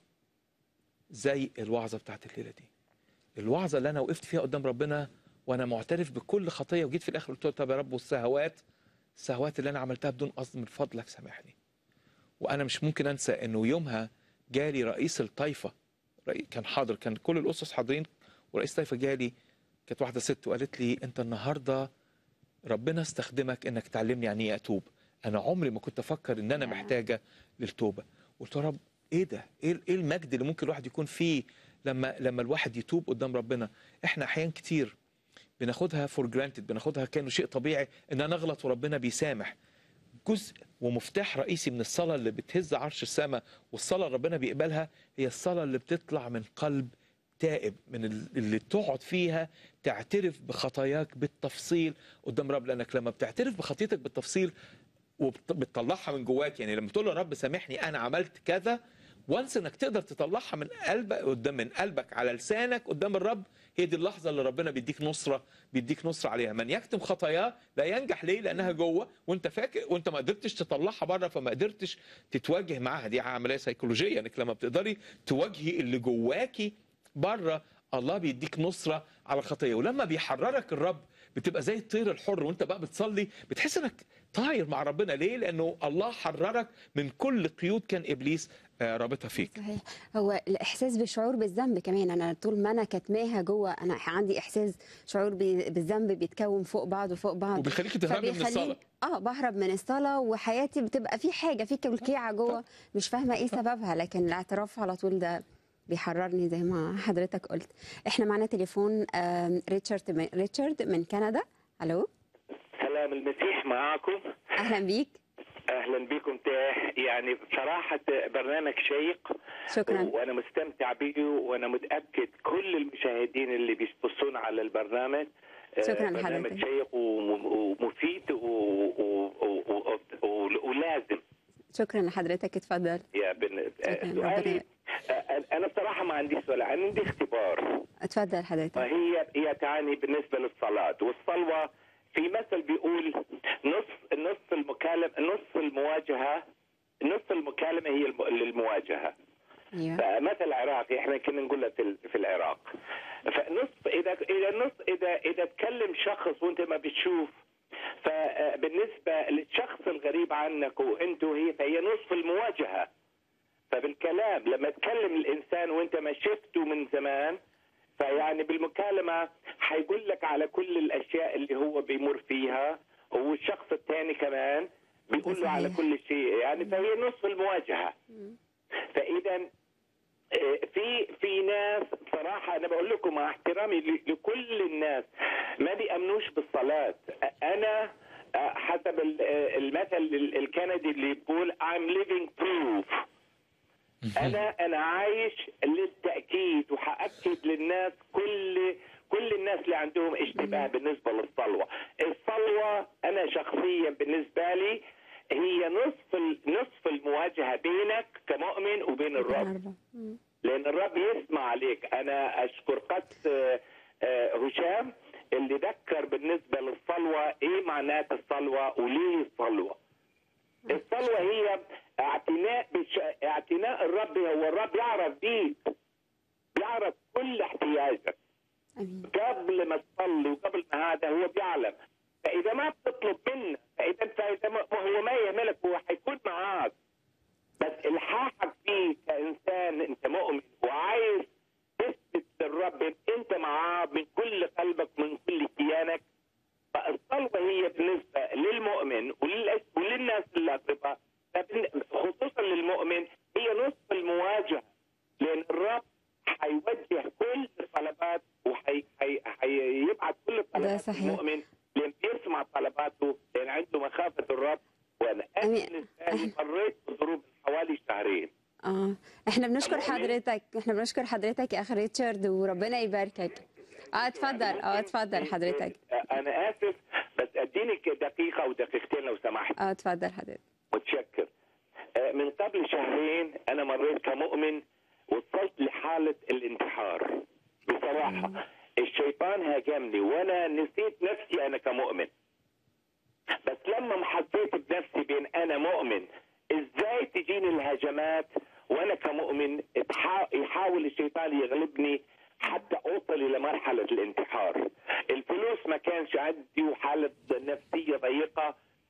Speaker 2: زي الوعظه بتاعت الليله دي الوعظه اللي انا وقفت فيها قدام ربنا وانا معترف بكل خطيه وجيت في الاخر قلت له طب يا رب والسهوات السهوات اللي انا عملتها بدون قصد من فضلك سامحني وانا مش ممكن انسى انه يومها جالي رئيس الطائفه رئي- كان حاضر كان كل الاسس حاضرين ورئيس الطائفه جالي كانت واحده ست وقالت لي انت النهارده ربنا استخدمك انك تعلمني يعني ايه اتوب انا عمري ما كنت افكر ان انا
Speaker 1: يا.
Speaker 2: محتاجه للتوبه قلت له يا رب ايه ده ايه ايه المجد اللي ممكن الواحد يكون فيه لما لما الواحد يتوب قدام ربنا احنا احيان كتير بناخدها فور جرانتد بناخدها كانه شيء طبيعي ان انا اغلط وربنا بيسامح جزء ومفتاح رئيسي من الصلاه اللي بتهز عرش السماء والصلاه اللي ربنا بيقبلها هي الصلاه اللي بتطلع من قلب تائب من ال- اللي تقعد فيها تعترف بخطاياك بالتفصيل قدام رب لانك لما بتعترف بخطيتك بالتفصيل وبتطلعها من جواك يعني لما تقول له يا رب سامحني انا عملت كذا وانس انك تقدر تطلعها من قلبك قدام من قلبك على لسانك قدام الرب هي دي اللحظه اللي ربنا بيديك نصره بيديك نصره عليها من يكتم خطاياه لا ينجح ليه لانها جوه وانت فاكر وانت ما قدرتش تطلعها بره فما قدرتش تتواجه معاها دي عمليه سيكولوجيه انك لما بتقدري تواجهي اللي جواكي بره الله بيديك نصره على الخطيه ولما بيحررك الرب بتبقى زي الطير الحر وانت بقى بتصلي بتحس انك طاير مع ربنا ليه لانه الله حررك من كل قيود كان ابليس آه، رابطها فيك
Speaker 1: صحيح هو الاحساس بالشعور بالذنب كمان انا طول ما انا كاتماها جوه انا عندي احساس شعور بي- بالذنب بيتكون فوق بعض وفوق بعض
Speaker 2: وبيخليك تهربي من
Speaker 1: فبيخليني-
Speaker 2: الصلاه
Speaker 1: اه بهرب من الصلاه وحياتي بتبقى في حاجه في كلكيعه جوه مش فاهمه ايه سببها لكن الاعتراف على طول ده بيحررني زي ما حضرتك قلت احنا معانا تليفون آم، ريتشارد من ريتشارد من كندا الو
Speaker 6: سلام المسيح معاكم
Speaker 1: اهلا بيك
Speaker 6: اهلا بكم تا- يعني بصراحه برنامج شيق
Speaker 1: شكرا
Speaker 6: وانا مستمتع به وانا متاكد كل المشاهدين اللي بيبصون على البرنامج آه،
Speaker 1: شكراً
Speaker 6: برنامج
Speaker 1: لحضرتك.
Speaker 6: شيق وم- ومفيد و- و- و- و- ولازم
Speaker 1: شكرا لحضرتك اتفضل
Speaker 6: يا بن آه،
Speaker 1: شكراً،
Speaker 6: سؤالي
Speaker 1: ربنا-
Speaker 6: آه، انا بصراحه ما عندي سؤال عندي اختبار
Speaker 1: اتفضل حضرتك
Speaker 6: وهي هي تعني بالنسبه للصلاه والصلوه في مثل بيقول نص نص المكالمه نص المواجهه نص المكالمه هي الم- للمواجهه
Speaker 1: ايوه
Speaker 6: فمثل عراقي احنا كنا نقولها في ال- في العراق فنص اذا اذا نص اذا اذا تكلم شخص وانت ما بتشوف فبالنسبه للشخص الغريب عنك وانتو هي فهي نصف المواجهه فبالكلام لما تكلم الانسان وانت ما شفته من زمان فيعني بالمكالمه حيقول لك على كل الاشياء اللي هو بيمر فيها والشخص الثاني كمان بيقول له على
Speaker 1: صحيح.
Speaker 6: كل شيء يعني فهي نصف المواجهه فاذا آه، في في ناس بصراحه انا بقول لكم مع احترامي ل- لكل الناس ما بيامنوش بالصلاه آه، انا آه، حسب ال- آه، المثل ال- الكندي اللي بيقول I'm living proof انا انا عايش للتاكيد وحاكد للناس كل كل الناس اللي عندهم اشتباه بالنسبه للصلوه الصلوه انا شخصيا بالنسبه لي هي نصف ال- نصف المواجهه بينك كمؤمن وبين الرب
Speaker 1: أربعة. مم.
Speaker 6: لان الرب يسمع عليك انا اشكر قدس آه، آه، هشام اللي ذكر بالنسبه للصلوه ايه معنات الصلوه وليه الصلوه الصلوه هي اعتناء بش... اعتناء الرب هو الرب يعرف بيك بيعرف كل احتياجك
Speaker 1: امين
Speaker 6: قبل ما تصلي وقبل ما هذا هو بيعلم فاذا ما بتطلب منه فاذا فاذا ما هو ما يهملك هو حيكون معاك بس الحاحك فيه كانسان انت مؤمن وعايز تثبت للرب إن انت معاه من كل قلبك من كل كيانك فالصلوه هي بالنسبه للمؤمن ولل- وللناس الاقرباء فبن- خصوصا للمؤمن هي نصف المواجهه لان الرب حيوجه كل الطلبات وحيبعت كل الطلبات
Speaker 1: صحيح.
Speaker 6: المؤمن لان بيسمع طلباته لان عنده مخافه الرب وانا انا
Speaker 1: أمين.
Speaker 6: بالنسبه لي مريت بظروف حوالي شهرين
Speaker 1: اه احنا بنشكر
Speaker 6: مؤمن.
Speaker 1: حضرتك احنا بنشكر حضرتك يا اخ ريتشارد وربنا يباركك اه اتفضل اه اتفضل حضرتك
Speaker 6: انا اسف بس اديني دقيقه او دقيقتين لو سمحت
Speaker 1: اه اتفضل حضرتك
Speaker 6: متشكر آه، من قبل شهرين انا مريت كمؤمن وصلت لحاله الانتحار بصراحه الشيطان هاجمني وانا نسيت نفسي انا كمؤمن بس لما حسيت بنفسي بين انا مؤمن ازاي تجيني الهجمات وانا كمؤمن اتحا- يحاول الشيطان يغلبني حتى اوصل الى مرحله الانتحار الفلوس ما كانش عندي وحاله نفسيه ضيقه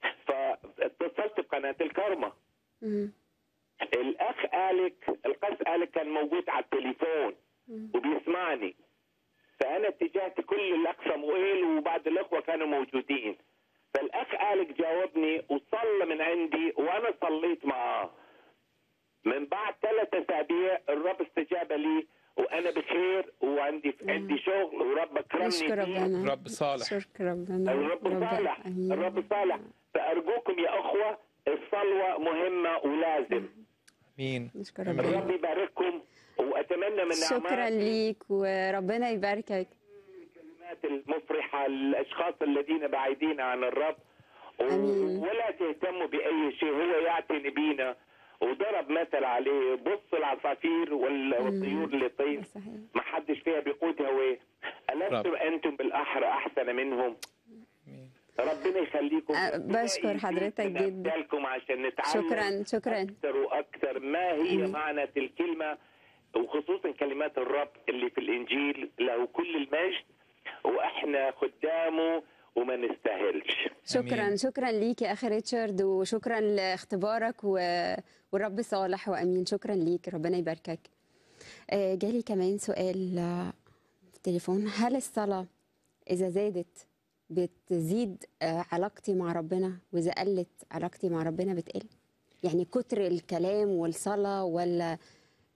Speaker 6: فاتصلت بقناه الكرمه
Speaker 1: مم.
Speaker 6: الاخ الك القس الك كان موجود على التليفون وبيسمعني فانا اتجهت كل الاقصى مويل وبعض الاخوه كانوا موجودين فالاخ الك جاوبني وصلى من عندي وانا صليت معاه من بعد ثلاث اسابيع الرب استجاب لي وانا بخير وعندي عندي شغل ورب اكرمني
Speaker 1: نشكر
Speaker 6: فيه.
Speaker 1: ربنا
Speaker 2: رب صالح
Speaker 1: نشكر ربنا
Speaker 6: الرب صالح
Speaker 1: أمين.
Speaker 6: الرب صالح فارجوكم يا اخوه الصلوه مهمه ولازم
Speaker 2: مين
Speaker 1: نشكر
Speaker 2: أمين.
Speaker 6: الرب
Speaker 1: ربنا
Speaker 6: يبارككم واتمنى من
Speaker 1: شكرا
Speaker 6: نعمات
Speaker 1: ليك وربنا يباركك
Speaker 6: الكلمات المفرحه للاشخاص الذين بعيدين عن الرب و-
Speaker 1: آمين.
Speaker 6: ولا تهتموا باي شيء هو يعتني بينا وضرب مثل عليه بص العصافير وال- والطيور اللي طير
Speaker 1: صحيح
Speaker 6: ما حدش فيها بيقود هواه ألستم
Speaker 2: رب.
Speaker 6: أنتم بالأحرى أحسن منهم
Speaker 2: آمين.
Speaker 6: ربنا يخليكم
Speaker 1: أه، بشكر حضرتك
Speaker 6: من
Speaker 1: جدا.
Speaker 6: أمثالكم عشان نتعلم
Speaker 1: شكرا شكرا
Speaker 6: أكثر وأكثر ما هي
Speaker 1: آمين.
Speaker 6: معنى الكلمة وخصوصا كلمات الرب اللي في الإنجيل له كل المجد وإحنا خدامه وما نستاهلش
Speaker 1: شكرا
Speaker 2: أمين.
Speaker 1: شكرا ليك يا اخي ريتشارد وشكرا لاختبارك و... والرب صالح وامين شكرا ليك ربنا يباركك آه، جالي كمان سؤال آه، في التليفون هل الصلاة إذا زادت بتزيد آه، علاقتي مع ربنا وإذا قلت علاقتي مع ربنا بتقل يعني كتر الكلام والصلاة ولا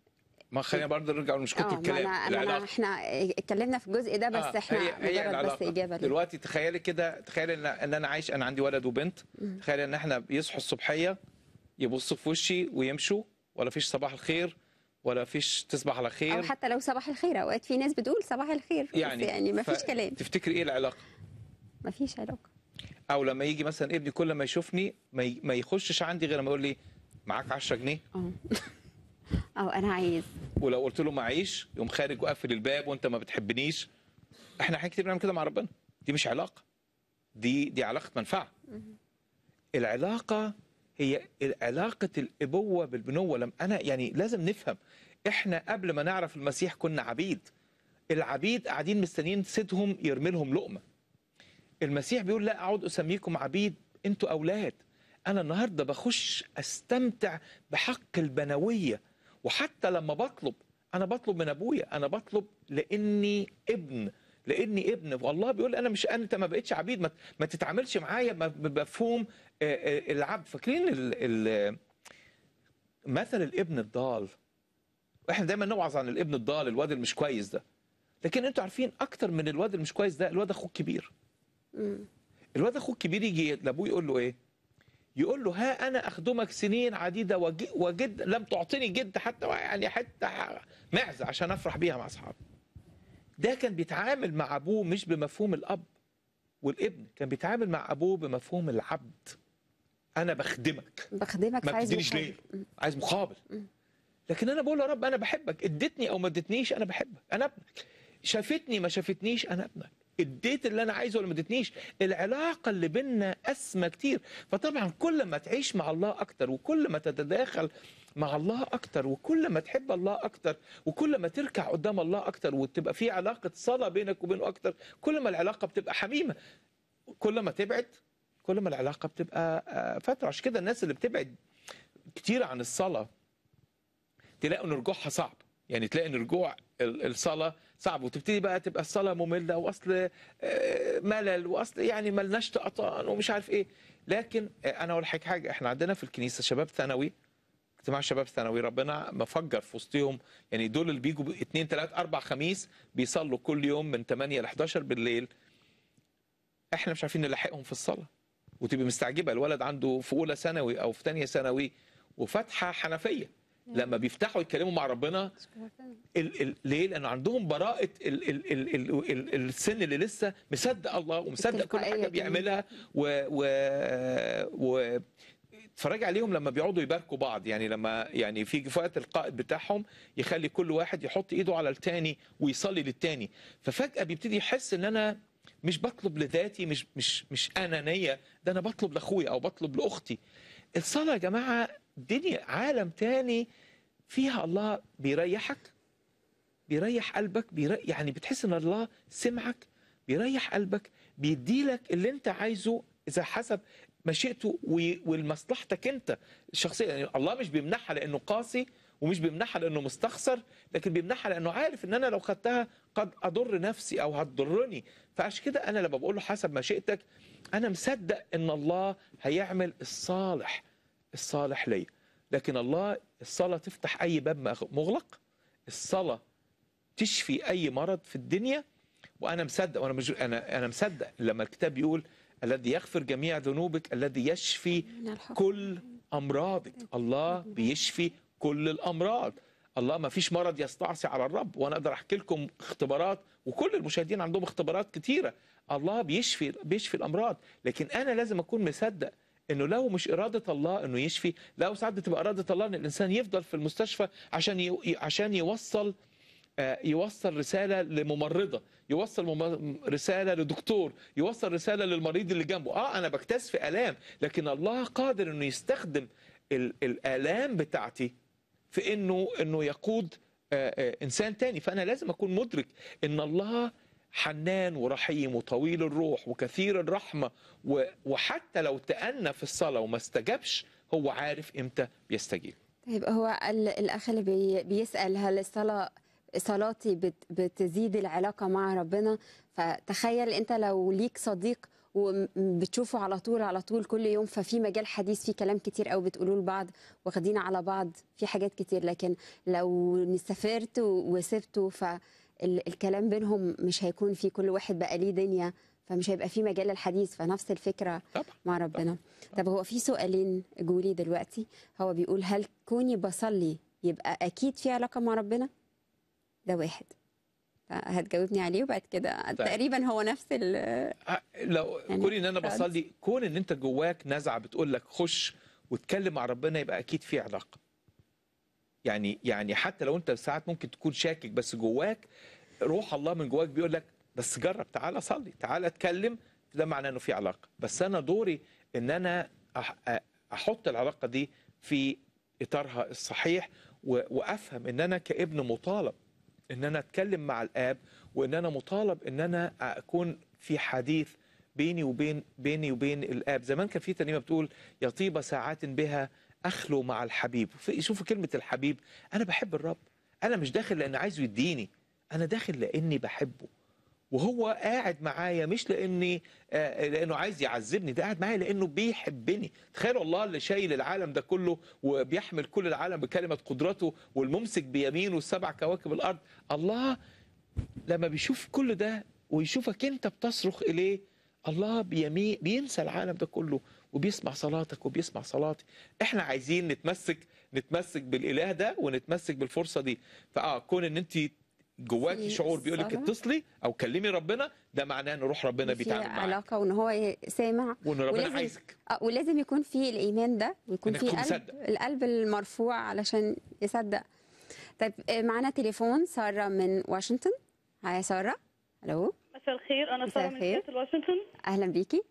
Speaker 2: ما خلينا برضه نرجع لمشكله
Speaker 1: اه ما
Speaker 2: الكلام
Speaker 1: انا انا أنا-
Speaker 2: العلاقه
Speaker 1: احنا اتكلمنا في الجزء ده بس
Speaker 2: آه،
Speaker 1: احنا
Speaker 2: هي هي
Speaker 1: مجرد
Speaker 2: العلاقة.
Speaker 1: بس اجابه ليه.
Speaker 2: دلوقتي تخيلي كده تخيلي ان ان انا عايش انا عندي ولد وبنت تخيلي ان احنا بيصحوا الصبحيه يبصوا في وشي ويمشوا ولا فيش صباح الخير ولا فيش تصبح على
Speaker 1: او
Speaker 2: خير
Speaker 1: حتى لو صباح الخير اوقات في ناس بتقول صباح الخير بس
Speaker 2: يعني
Speaker 1: يعني ما فيش
Speaker 2: ف-
Speaker 1: كلام
Speaker 2: تفتكري ايه العلاقه
Speaker 1: ما فيش علاقه
Speaker 2: او لما يجي مثلا ابني كل ما يشوفني ما ي- ما يخشش عندي غير ما يقول لي معاك 10 جنيه
Speaker 1: اه اه انا عايز
Speaker 2: ولو قلت له معيش يقوم خارج وقافل الباب وانت ما بتحبنيش احنا حاجات كتير بنعمل كده مع ربنا دي مش علاقه دي دي علاقه منفعه العلاقه هي علاقه الابوه بالبنوه لما انا يعني لازم نفهم احنا قبل ما نعرف المسيح كنا عبيد العبيد قاعدين مستنيين سيدهم يرمي لهم لقمه المسيح بيقول لا اعود اسميكم عبيد انتوا اولاد انا النهارده بخش استمتع بحق البنويه وحتى لما بطلب انا بطلب من ابويا انا بطلب لاني ابن لاني ابن والله بيقول انا مش انت ما بقتش عبيد ما, ما تتعاملش معايا ب- بمفهوم آه، آه، العبد فاكرين ال- ال- مثل الابن الضال احنا دايما نوعظ عن الابن الضال الواد اللي مش كويس ده لكن انتوا عارفين اكتر من الواد اللي مش كويس ده الواد اخوه الكبير
Speaker 1: مم.
Speaker 2: الواد اخوه الكبير يجي لابوه يقول له ايه يقول له ها انا اخدمك سنين عديده وج- وجد لم تعطيني جد حتى يعني حتى معزه عشان افرح بيها مع اصحابي ده كان بيتعامل مع ابوه مش بمفهوم الاب والابن كان بيتعامل مع ابوه بمفهوم العبد انا بخدمك
Speaker 1: بخدمك
Speaker 2: ما
Speaker 1: فعايز
Speaker 2: بتدينيش
Speaker 1: مقابل.
Speaker 2: ليه عايز مقابل لكن انا بقول يا رب انا بحبك اديتني او ما اديتنيش انا بحبك انا ابنك شافتني ما شافتنيش انا ابنك اديت اللي انا عايزه ولا ما اديتنيش العلاقه اللي بينا اسمى كتير فطبعا كل ما تعيش مع الله اكتر وكل ما تتداخل مع الله اكتر وكل ما تحب الله اكتر وكل ما تركع قدام الله اكتر وتبقى في علاقه صلاه بينك وبينه اكتر كل ما العلاقه بتبقى حميمه كل ما تبعد كل ما العلاقه بتبقى آه، فتره عشان كده الناس اللي بتبعد كتير عن الصلاه تلاقوا ان رجوعها صعب يعني تلاقي ان رجوع ال- الصلاه صعب وتبتدي بقى تبقى الصلاه ممله واصل آه، ملل واصل يعني ملناش طقطان ومش عارف ايه لكن آه، انا اقول لك حاجه احنا عندنا في الكنيسه شباب ثانوي اجتماع شباب ثانوي ربنا مفجر في وسطهم يعني دول اللي بيجوا ب- اتنين تلات اربع خميس بيصلوا كل يوم من 8 ل 11 بالليل احنا مش عارفين نلحقهم في الصلاه وتبقى مستعجبه الولد عنده في اولى ثانوي او في ثانيه ثانوي وفاتحه حنفيه لما بيفتحوا يتكلموا مع ربنا ال ال ليه؟ لان عندهم براءه ال ال ال ال ال السن اللي لسه مصدق الله ومصدق كل
Speaker 1: التلقائية
Speaker 2: حاجه
Speaker 1: كمان.
Speaker 2: بيعملها و و و اتفرج عليهم لما بيقعدوا يباركوا بعض يعني لما يعني في في وقت القائد بتاعهم يخلي كل واحد يحط ايده على التاني ويصلي للتاني ففجاه بيبتدي يحس ان انا مش بطلب لذاتي مش مش مش انانيه ده انا بطلب لاخويا او بطلب لاختي الصلاه يا جماعه دنيا عالم تاني فيها الله بيريحك بيريح قلبك بيريح يعني بتحس ان الله سمعك بيريح قلبك بيديلك اللي انت عايزه اذا حسب مشيئته و- ولمصلحتك انت الشخصيه يعني الله مش بيمنحها لانه قاسي ومش بيمنحها لانه مستخسر لكن بيمنحها لانه عارف ان انا لو خدتها قد اضر نفسي او هتضرني فعشان كده انا لما بقول له حسب مشيئتك انا مصدق ان الله هيعمل الصالح الصالح ليا لكن الله الصلاه تفتح اي باب مغ- مغلق الصلاه تشفي اي مرض في الدنيا وانا مصدق وانا مش انا انا مصدق لما الكتاب يقول الذي يغفر جميع ذنوبك الذي يشفي
Speaker 1: من الحب.
Speaker 2: كل امراضك الله بيشفي كل الامراض الله ما فيش مرض يستعصي على الرب وانا اقدر احكي لكم اختبارات وكل المشاهدين عندهم اختبارات كتيره الله بيشفي بيشفي الامراض لكن انا لازم اكون مصدق انه لو مش اراده الله انه يشفي لو ساعات بتبقى اراده الله ان الانسان يفضل في المستشفى عشان ي... عشان يوصل آه، يوصل رساله لممرضه يوصل مم- رساله لدكتور يوصل رساله للمريض اللي جنبه اه انا بكتاز في الام لكن الله قادر انه يستخدم ال- الالام بتاعتي في انه انه يقود آه، آه، انسان تاني فانا لازم اكون مدرك ان الله حنان ورحيم وطويل الروح وكثير الرحمه و- وحتى لو تأنى في الصلاه وما استجابش هو عارف امتى بيستجيب
Speaker 1: طيب هو ال- الاخ اللي بي بيسال هل الصلاه صلاتي بت بتزيد العلاقه مع ربنا فتخيل انت لو ليك صديق وبتشوفوا على طول على طول كل يوم ففي مجال حديث في كلام كتير قوي بتقولوه لبعض واخدين على بعض في حاجات كتير لكن لو سافرت وسبته فالكلام بينهم مش هيكون في كل واحد بقى ليه دنيا فمش هيبقى في مجال للحديث فنفس الفكره
Speaker 2: طبعا
Speaker 1: مع ربنا طب هو في سؤالين جولي دلوقتي هو بيقول هل كوني بصلي يبقى اكيد في علاقه مع ربنا ده واحد هتجاوبني عليه وبعد كده
Speaker 2: طيب.
Speaker 1: تقريبا هو نفس ال
Speaker 2: آه، لو
Speaker 1: يعني
Speaker 2: كون ان انا
Speaker 1: فرد.
Speaker 2: بصلي كون ان انت جواك نزعه بتقول لك خش واتكلم مع ربنا يبقى اكيد في علاقه يعني يعني حتى لو انت ساعات ممكن تكون شاكك بس جواك روح الله من جواك بيقول لك بس جرب تعالى صلي تعالى اتكلم ده معناه انه في علاقه بس انا دوري ان انا أح- أ- احط العلاقه دي في اطارها الصحيح و- وافهم ان انا كابن مطالب ان انا اتكلم مع الاب وان انا مطالب ان انا اكون في حديث بيني وبين بيني وبين الاب زمان كان في ترنيمه بتقول يا طيب ساعات بها اخلو مع الحبيب في- شوفوا كلمه الحبيب انا بحب الرب انا مش داخل لان عايزه يديني انا داخل لاني بحبه وهو قاعد معايا مش لاني آه، لانه عايز يعذبني ده قاعد معايا لانه بيحبني تخيلوا الله اللي شايل العالم ده كله وبيحمل كل العالم بكلمه قدرته والممسك بيمينه السبع كواكب الارض الله لما بيشوف كل ده ويشوفك انت بتصرخ اليه الله بيمي بينسى العالم ده كله وبيسمع صلاتك وبيسمع صلاتي احنا عايزين نتمسك نتمسك بالاله ده ونتمسك بالفرصه دي فاه كون ان انت جواكي
Speaker 1: في
Speaker 2: شعور بيقول لك
Speaker 1: الصلاة.
Speaker 2: اتصلي او كلمي ربنا ده معناه ان روح ربنا
Speaker 1: في
Speaker 2: بيتعامل معاك
Speaker 1: علاقه وان هو سامع
Speaker 2: وان ربنا
Speaker 1: ولازم-
Speaker 2: عايزك
Speaker 1: آه، ولازم يكون في الايمان ده ويكون
Speaker 2: إنك
Speaker 1: في
Speaker 2: تكون
Speaker 1: قلب
Speaker 2: مصدق.
Speaker 1: القلب المرفوع علشان يصدق طيب آه، معانا تليفون ساره من واشنطن هاي ساره الو
Speaker 7: مساء الخير انا
Speaker 1: مساء
Speaker 7: ساره من
Speaker 1: الخير.
Speaker 7: سياتل واشنطن
Speaker 1: اهلا بيكي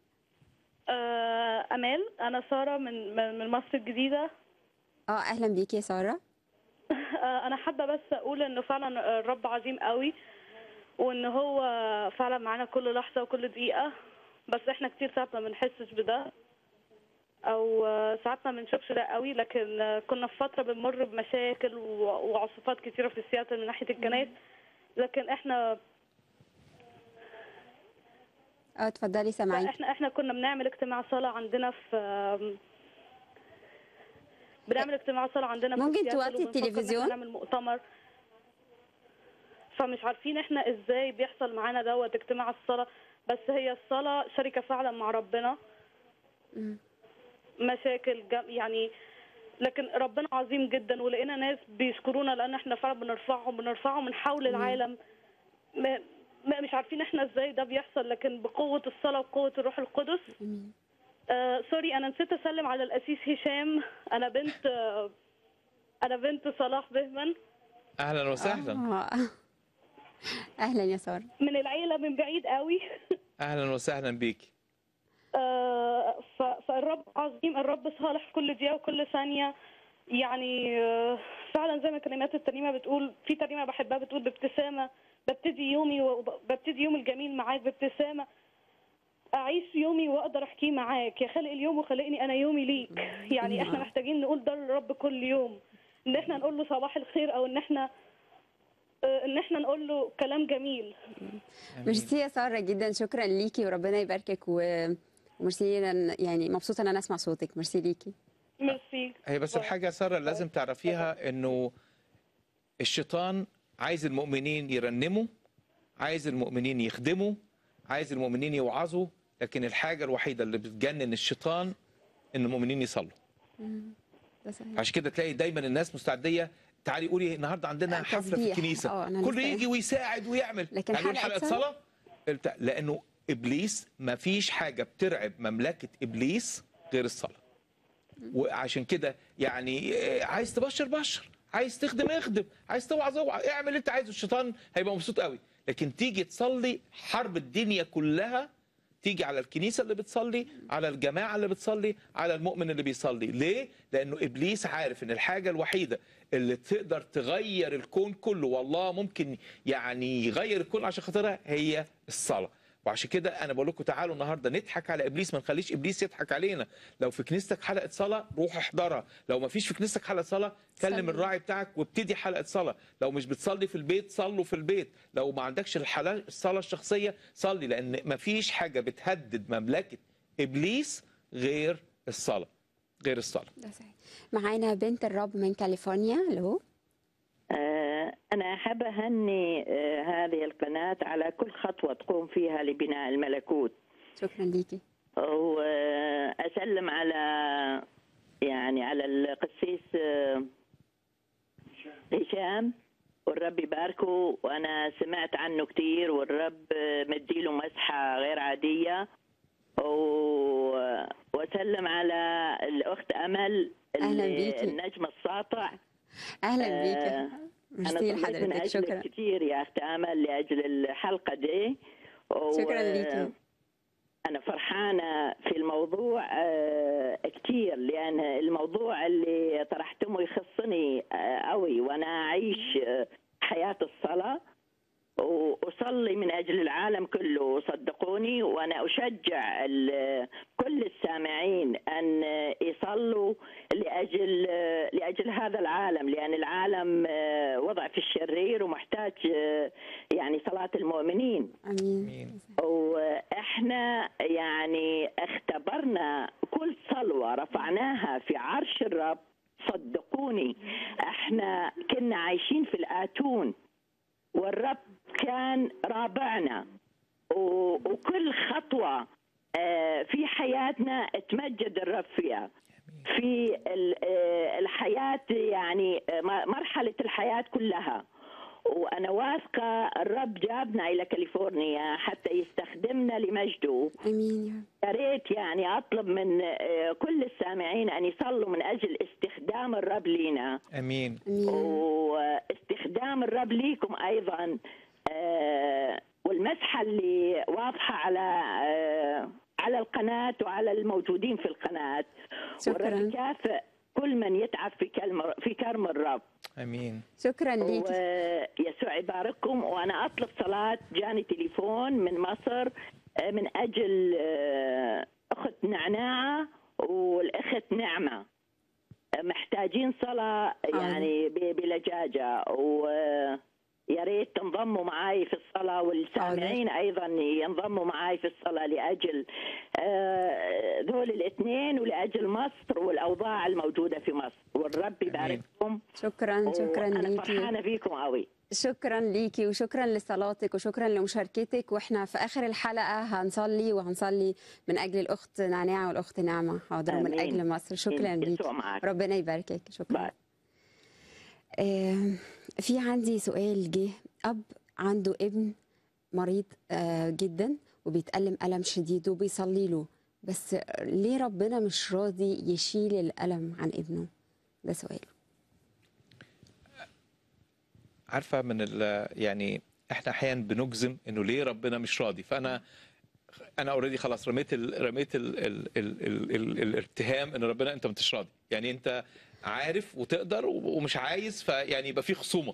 Speaker 7: آه امال انا ساره من من من مصر الجديده
Speaker 1: اه اهلا بيكي يا ساره
Speaker 7: آه انا حابه بس اقول انه فعلا الرب عظيم قوي وان هو فعلا معانا كل لحظه وكل دقيقه بس احنا كتير ساعات ما بنحسش بده او آه، ساعات ما بنشوفش ده قوي لكن آه، كنا في فتره بنمر بمشاكل و- وعصفات كتيره في سياتل من ناحيه الكنائس لكن احنا
Speaker 1: اه اتفضلي سامعيني
Speaker 7: احنا احنا كنا بنعمل اجتماع صلاه عندنا في آم، بنعمل اجتماع صلاه عندنا في
Speaker 1: ممكن
Speaker 7: سياتل
Speaker 1: توطي
Speaker 7: وبنفكر إن إحنا
Speaker 1: التلفزيون؟
Speaker 7: نعمل مؤتمر فمش عارفين احنا ازاي بيحصل معانا دوت اجتماع الصلاه بس هي الصلاه شركه فعلا مع ربنا مشاكل جم... يعني لكن ربنا عظيم جدا ولقينا ناس بيشكرونا لان احنا فعلا بنرفعهم بنرفعهم من حول العالم ما ما- مش عارفين احنا ازاي ده بيحصل لكن بقوه الصلاه وقوه الروح القدس آه سوري انا نسيت اسلم على الاسيس هشام انا بنت آه انا بنت صلاح بهمن
Speaker 2: اهلا وسهلا
Speaker 1: آه. اهلا يا ساره
Speaker 7: من العيله من بعيد قوي
Speaker 2: اهلا وسهلا بيكي
Speaker 7: آه، ف- فالرب عظيم الرب صالح كل دقيقة وكل ثانية يعني آه، فعلا زي ما كلمات الترنيمة بتقول في ترنيمة بحبها بتقول بابتسامة ببتدي يومي وببتدي يوم الجميل معاك بابتسامة أعيش يومي وأقدر أحكيه معاك يا خالق اليوم وخلقني أنا يومي ليك يعني إحنا محتاجين نقول ده للرب كل يوم إن إحنا نقول له صباح الخير أو إن إحنا آه، إن إحنا نقول له كلام جميل
Speaker 1: ميرسي يا ساره جدا شكرا ليكي وربنا يباركك و... وميرسي لأن- يعني مبسوطه ان انا اسمع صوتك ميرسي ليكي
Speaker 7: ميرسي
Speaker 2: هي بس الحاجة يا سارة لازم تعرفيها انه الشيطان عايز المؤمنين يرنموا عايز المؤمنين يخدموا عايز المؤمنين يوعظوا لكن الحاجة الوحيدة اللي بتجنن الشيطان ان المؤمنين يصلوا
Speaker 1: ده صحيح.
Speaker 2: عشان كده تلاقي دايما الناس مستعدية تعالي قولي النهارده عندنا حفله في
Speaker 1: تسبيح.
Speaker 2: الكنيسه
Speaker 1: آه، أنا
Speaker 2: كله
Speaker 1: لسه-
Speaker 2: يجي ويساعد ويعمل
Speaker 1: لكن
Speaker 2: تعالي نقول
Speaker 1: حلقة
Speaker 2: حلقه
Speaker 1: صلاة؟
Speaker 2: صلاه بتاع- لانه ابليس ما فيش حاجه بترعب مملكه ابليس غير الصلاه وعشان كده يعني آه، عايز تبشر بشر عايز تخدم اخدم عايز توعظ اوعى اعمل اللي انت عايزه الشيطان هيبقى مبسوط قوي لكن تيجي تصلي حرب الدنيا كلها تيجي على الكنيسه اللي بتصلي على الجماعه اللي بتصلي على المؤمن اللي بيصلي ليه لانه ابليس عارف ان الحاجه الوحيده اللي تقدر تغير الكون كله والله ممكن يعني يغير الكون عشان خاطرها هي الصلاه وعشان كده انا بقول لكم تعالوا النهارده نضحك على ابليس ما نخليش ابليس يضحك علينا لو في كنيستك حلقه صلاه روح احضرها لو ما فيش في كنيستك حلقه صلاه كلم
Speaker 1: صلي.
Speaker 2: الراعي بتاعك وابتدي حلقه صلاه لو مش بتصلي في البيت صلوا في البيت لو ما عندكش الحلا- الصلاه الشخصيه صلي لان ما فيش حاجه بتهدد مملكه ابليس غير الصلاه غير الصلاه
Speaker 1: ده صحيح معانا بنت الرب من كاليفورنيا الو
Speaker 8: آه، أنا أحب أهني آه، هذه القناة على كل خطوة تقوم فيها لبناء الملكوت
Speaker 1: شكرا ليكي
Speaker 8: وأسلم على يعني على القسيس آه، هشام والرب يباركه وأنا سمعت عنه كتير والرب آه، مديله مسحة غير عادية و- وأسلم على الأخت أمل
Speaker 1: أهلاً
Speaker 8: اللي-
Speaker 1: بيكي.
Speaker 8: النجم الساطع
Speaker 1: اهلا
Speaker 8: آه،
Speaker 1: بيكي
Speaker 8: أنا
Speaker 1: ميرسي
Speaker 8: صليت من
Speaker 1: لحضرتك
Speaker 8: أجلك
Speaker 1: شكرا
Speaker 8: كثير يا أخت أمل لأجل الحلقة دي و-
Speaker 1: شكرا ليكي
Speaker 8: أنا فرحانة في الموضوع آه، كتير لأن الموضوع اللي طرحتمه يخصني آه، قوي وأنا أعيش آه، حياة الصلاة وأصلي من أجل العالم كله صدقوني وأنا أشجع ال- كل السامعين أن يصلوا لأجل لأجل هذا العالم لأن العالم آه، وضع في الشرير ومحتاج آه، يعني صلاة المؤمنين
Speaker 1: امين
Speaker 2: مين
Speaker 8: واحنا يعني اختبرنا كل صلوه رفعناها في عرش الرب صدقوني احنا كنا عايشين في الاتون والرب كان رابعنا و- وكل خطوه آه، في حياتنا تمجد الرب فيها في ال- آه، الحياه يعني آه، م- مرحله الحياه كلها وانا واثقه الرب جابنا الى كاليفورنيا حتى يستخدمنا لمجده
Speaker 1: امين يا رب
Speaker 8: يا ريت يعني اطلب من آه، كل السامعين ان يصلوا من اجل استخدام الرب لينا
Speaker 2: امين
Speaker 1: امين
Speaker 8: واستخدام الرب ليكم ايضا آه، والمسحه اللي واضحه على آه، على القناه وعلى الموجودين في القناه
Speaker 1: شكراً.
Speaker 8: والرب يكافئ كل من يتعب في كلمه في كرم الرب
Speaker 2: امين
Speaker 1: شكرا ليكي
Speaker 8: ويسوع يبارككم وانا اطلب صلاه جاني تليفون من مصر آه، من اجل آه، اخت نعناعه والاخت نعمه آه، محتاجين صلاه يعني ب- بلجاجه ويا ريت تنضموا معي في الصلاه والسامعين ايضا ينضموا معي في الصلاه لاجل آه، ذول الاثنين ولاجل مصر والاوضاع الموجوده في مصر والرب يبارككم
Speaker 1: شكرا شكرا
Speaker 8: انا
Speaker 1: ليكي
Speaker 8: فرحانه فيكم قوي
Speaker 1: شكرا ليكي وشكرا لصلاتك وشكرا لمشاركتك واحنا في اخر الحلقه هنصلي وهنصلي من اجل الاخت نعناع والاخت نعمه حاضر ومن
Speaker 8: آمين.
Speaker 1: اجل مصر شكرا
Speaker 8: يسوع
Speaker 1: ليكي
Speaker 8: معك.
Speaker 1: ربنا يباركك شكرا
Speaker 8: باي.
Speaker 1: آه، في عندي سؤال جه اب عنده ابن مريض آه، جدا وبيتألم ألم شديد وبيصلي له بس ليه ربنا مش راضي يشيل الألم عن ابنه ده سؤال
Speaker 2: عارفه من ال يعني احنا احيانا بنجزم انه ليه ربنا مش راضي فانا انا اوريدي خلاص رميت ال رميت ال ال ال ال ال الاتهام ان ربنا انت مش راضي يعني انت عارف وتقدر ومش عايز فيعني يبقى في خصومه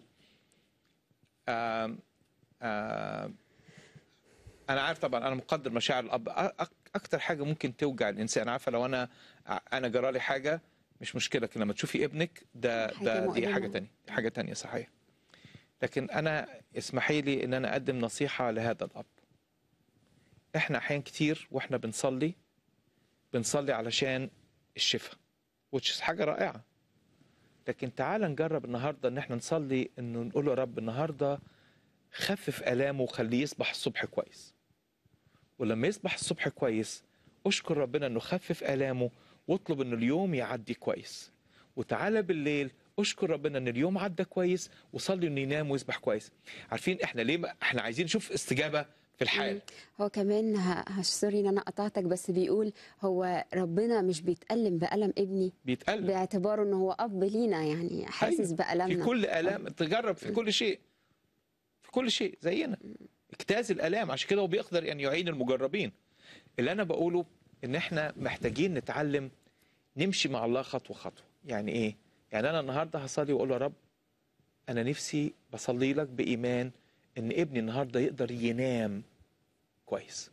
Speaker 2: آم آم انا عارف طبعا انا مقدر مشاعر الاب أ- أك- اكتر حاجه ممكن توجع الانسان عارفه لو انا انا جرالي حاجه مش مشكله لكن لما تشوفي ابنك ده
Speaker 1: حاجة
Speaker 2: ده دي
Speaker 1: مؤلمة.
Speaker 2: حاجه تانية حاجه تانية صحيح لكن انا اسمحي لي ان انا اقدم نصيحه لهذا الاب احنا احيان كتير واحنا بنصلي بنصلي علشان الشفاء which is حاجه رائعه لكن تعال نجرب النهارده ان احنا نصلي انه نقول له يا رب النهارده خفف الامه وخليه يصبح الصبح كويس ولما يصبح الصبح كويس اشكر ربنا انه خفف الامه واطلب انه اليوم يعدي كويس وتعالى بالليل اشكر ربنا ان اليوم عدى كويس وصلي انه ينام ويصبح كويس عارفين احنا ليه ما- احنا عايزين نشوف استجابه في الحال
Speaker 1: هو كمان ه- ه- سوري ان انا قطعتك بس بيقول هو ربنا مش بيتألم بألم ابني
Speaker 2: بيتقلب
Speaker 1: باعتباره ان هو اب لينا يعني حاسس
Speaker 2: أيوة.
Speaker 1: بألمنا
Speaker 2: في كل الام تجرب في كل شيء في كل شيء زينا اجتاز الالام عشان كده هو بيقدر يعني يعين المجربين اللي انا بقوله ان احنا محتاجين نتعلم نمشي مع الله خطوه خطوه يعني ايه يعني انا النهارده هصلي واقول له يا رب انا نفسي بصلي لك بايمان ان ابني النهارده يقدر ينام كويس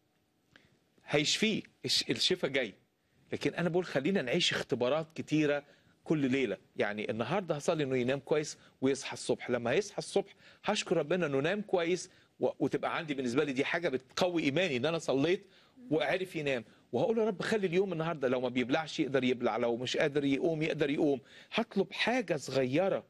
Speaker 2: هيشفيه الش- الشفاء جاي لكن انا بقول خلينا نعيش اختبارات كتيره كل ليله يعني النهارده هصلي انه ينام كويس ويصحى الصبح لما هيصحى الصبح هشكر ربنا انه نام كويس و- وتبقى عندي بالنسبه لي دي حاجه بتقوي ايماني ان انا صليت وعرف ينام وهقول يا رب خلي اليوم النهارده لو ما بيبلعش يقدر يبلع لو مش قادر يقوم يقدر يقوم هطلب حاجه صغيره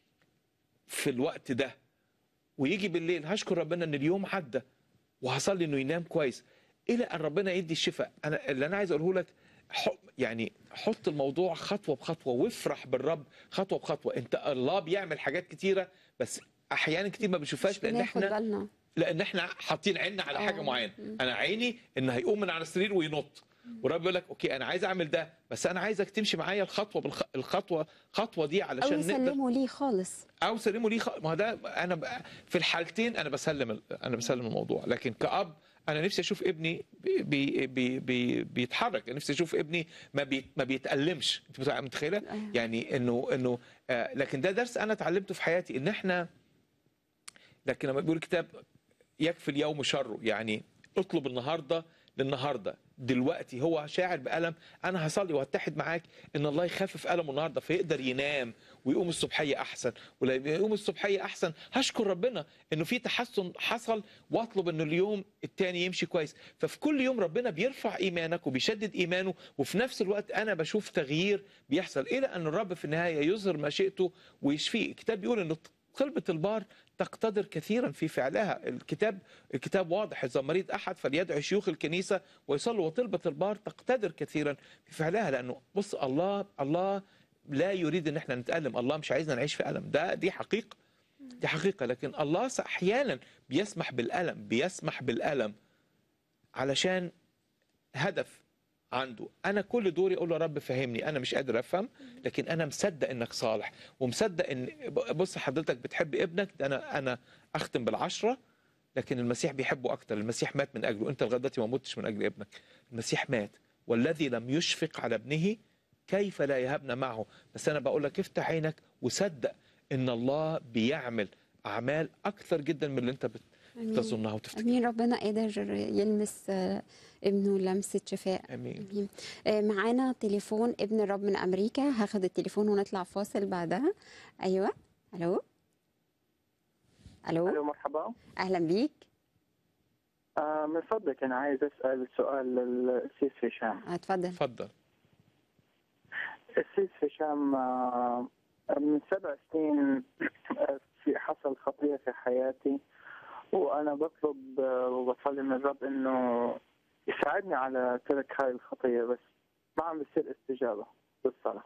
Speaker 2: في الوقت ده ويجي بالليل هشكر ربنا ان اليوم عدى وهصلي انه ينام كويس الى ان ربنا يدي الشفاء انا اللي انا عايز اقوله لك ح- يعني حط الموضوع خطوه بخطوه وافرح بالرب خطوه بخطوه انت الله بيعمل حاجات كتيره بس احيانا كتير ما بنشوفهاش لان
Speaker 1: بناخد
Speaker 2: احنا
Speaker 1: بالنا
Speaker 2: لان احنا حاطين عيننا على حاجه
Speaker 1: آه.
Speaker 2: معينه
Speaker 1: مم.
Speaker 2: انا عيني ان هيقوم من على السرير وينط والرب يقول لك اوكي انا عايز اعمل ده بس انا عايزك تمشي معايا الخطوه بالخ... الخطوه خطوه دي
Speaker 1: او
Speaker 2: علشان نقدر
Speaker 1: يسلموا ليه خالص
Speaker 2: او سلموا ليه خ... ما هو ده انا ب... في الحالتين انا بسلم ال- انا بسلم الموضوع لكن كاب انا نفسي اشوف ابني بي... بي... بي... بي... بيتحرك نفسي اشوف ابني ما بي... ما بيتالمش انت متع- متخيله
Speaker 1: أيوة.
Speaker 2: يعني انه انه آه لكن ده درس انا اتعلمته في حياتي ان احنا لكن لما بيقول الكتاب يكفي اليوم شره يعني اطلب النهارده للنهارده دلوقتي هو شاعر بألم انا هصلي واتحد معاك ان الله يخفف ألمه النهارده فيقدر ينام ويقوم الصبحيه احسن ولما يقوم الصبحيه احسن هشكر ربنا انه في تحسن حصل واطلب ان اليوم التاني يمشي كويس ففي كل يوم ربنا بيرفع ايمانك وبيشدد ايمانه وفي نفس الوقت انا بشوف تغيير بيحصل الى ان الرب في النهايه يظهر مشيئته ويشفيه الكتاب بيقول انه قلبة البار تقتدر كثيرا في فعلها الكتاب الكتاب واضح إذا مريض أحد فليدعو شيوخ الكنيسة ويصلوا وطلبة البار تقتدر كثيرا في فعلها لأنه بص الله الله لا يريد ان احنا نتألم الله مش عايزنا نعيش في ألم ده دي حقيقة دي حقيقة لكن الله س- أحيانا بيسمح بالألم بيسمح بالألم علشان هدف عنده انا كل دوري اقول له يا رب فهمني انا مش قادر افهم لكن انا مصدق انك صالح ومصدق ان بص حضرتك بتحب ابنك ده انا انا اختم بالعشره لكن المسيح بيحبه اكتر المسيح مات من اجله انت لغايه دلوقتي ما متش من اجل ابنك المسيح مات والذي لم يشفق على ابنه كيف لا يهبنا معه بس انا بقول لك افتح عينك وصدق ان الله بيعمل اعمال اكثر جدا من اللي انت بت-
Speaker 1: امين
Speaker 2: تظنها وتفتكر
Speaker 1: امين ربنا قادر يلمس آه، ابنه لمسه شفاء
Speaker 2: امين
Speaker 1: امين آه، معانا تليفون ابن الرب من امريكا هاخد التليفون ونطلع فاصل بعدها ايوه الو
Speaker 9: الو
Speaker 1: الو
Speaker 9: مرحبا
Speaker 1: اهلا بيك
Speaker 9: آه من فضلك انا عايز اسال سؤال للسيس هشام
Speaker 1: اتفضل
Speaker 2: اتفضل
Speaker 9: السيس هشام آه من سبع سنين آه، في حصل خطيه في حياتي وانا بطلب آه، وبصلي من الرب انه يساعدني على ترك هاي الخطيه بس ما عم بصير استجابه بالصلاه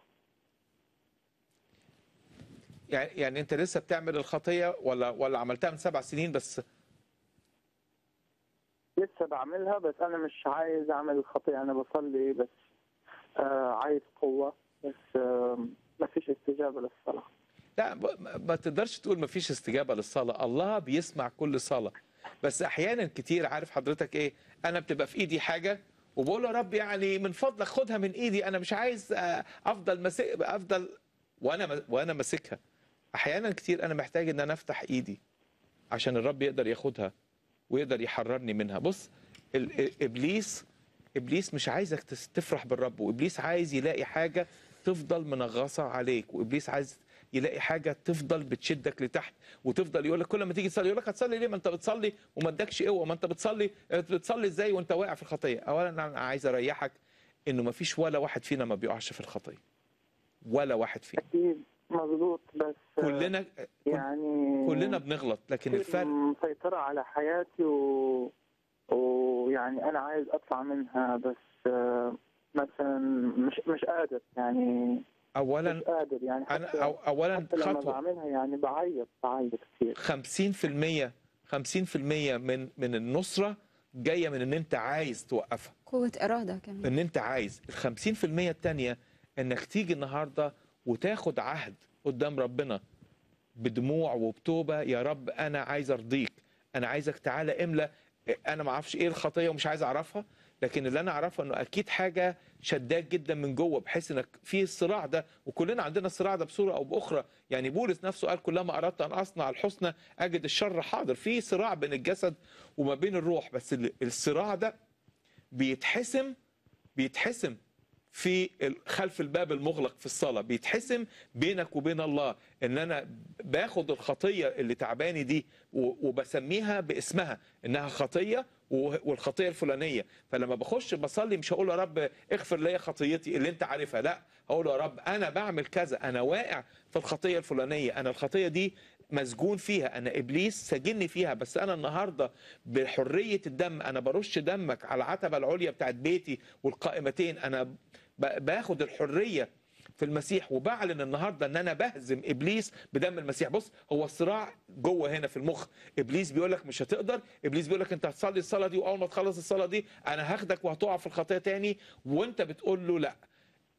Speaker 2: يعني يعني انت لسه بتعمل الخطيه ولا ولا عملتها من سبع سنين بس
Speaker 9: لسه بعملها بس انا مش عايز اعمل الخطيه انا بصلي بس آه عايز قوه بس آه ما فيش استجابه للصلاه
Speaker 2: لا ب- ما تقدرش تقول ما فيش استجابه للصلاه الله بيسمع كل صلاه بس احيانا كتير عارف حضرتك ايه انا بتبقى في ايدي حاجه وبقول له يا رب يعني من فضلك خدها من ايدي انا مش عايز آه، افضل مسك افضل وانا وانا ماسكها احيانا كتير انا محتاج ان انا افتح ايدي عشان الرب يقدر ياخدها ويقدر يحررني منها بص ال- ال- ابليس ابليس مش عايزك تس- تفرح بالرب وابليس عايز يلاقي حاجه تفضل منغصه عليك وابليس عايز يلاقي حاجه تفضل بتشدك لتحت وتفضل يقول لك كل ما تيجي تصلي يقول لك هتصلي ليه ما انت بتصلي وما ادكش قوه ما انت بتصلي بتصلي ازاي وانت واقع في الخطيه اولا انا عايز اريحك انه ما فيش ولا واحد فينا ما بيقعش في الخطيه ولا واحد فينا
Speaker 9: اكيد مظبوط بس آه،
Speaker 2: كلنا كل-
Speaker 9: يعني
Speaker 2: كلنا بنغلط لكن
Speaker 9: كتير
Speaker 2: الفرق
Speaker 9: مسيطرة على حياتي و... ويعني أنا عايز أطلع منها بس آه، مثلا مش مش قادر يعني
Speaker 2: اولا
Speaker 9: مش قادر يعني
Speaker 2: انا
Speaker 9: حتى,
Speaker 2: أو اولا
Speaker 9: حتى لما
Speaker 2: خطوه
Speaker 9: بعملها يعني بعيط بعيط كثير
Speaker 2: 50% 50% من من النصره جايه من ان انت عايز توقفها
Speaker 1: قوه اراده كمان
Speaker 2: ان انت عايز ال 50% التانية انك تيجي النهارده وتاخد عهد قدام ربنا بدموع وبتوبه يا رب انا عايز ارضيك انا عايزك تعالى املى انا ما اعرفش ايه الخطيه ومش عايز اعرفها لكن اللي انا اعرفه انه اكيد حاجه شداك جدا من جوه بحيث انك في الصراع ده وكلنا عندنا الصراع ده بصوره او باخرى يعني بولس نفسه قال كلما اردت ان اصنع الحسنى اجد الشر حاضر في صراع بين الجسد وما بين الروح بس ال- الصراع ده بيتحسم بيتحسم في ال- خلف الباب المغلق في الصلاه بيتحسم بينك وبين الله ان انا باخد الخطيه اللي تعباني دي و- وبسميها باسمها انها خطيه و- والخطيه الفلانيه فلما بخش بصلي مش هقول يا رب اغفر لي خطيتي اللي انت عارفها لا هقول يا رب انا بعمل كذا انا واقع في الخطيه الفلانيه انا الخطيه دي مسجون فيها انا ابليس سجني فيها بس انا النهارده بحريه الدم انا برش دمك على العتبه العليا بتاعت بيتي والقائمتين انا ب- باخد الحريه في المسيح وبعلن النهارده ان انا بهزم ابليس بدم المسيح بص هو الصراع جوه هنا في المخ ابليس بيقول لك مش هتقدر ابليس بيقول لك انت هتصلي الصلاه دي واول ما تخلص الصلاه دي انا هاخدك وهتقع في الخطيه تاني وانت بتقول له لا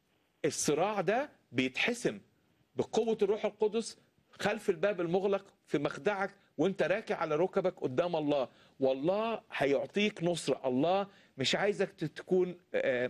Speaker 2: الصراع ده بيتحسم بقوه الروح القدس خلف الباب المغلق في مخدعك وانت راكع على ركبك قدام الله والله هيعطيك نصرة الله مش عايزك تكون آه،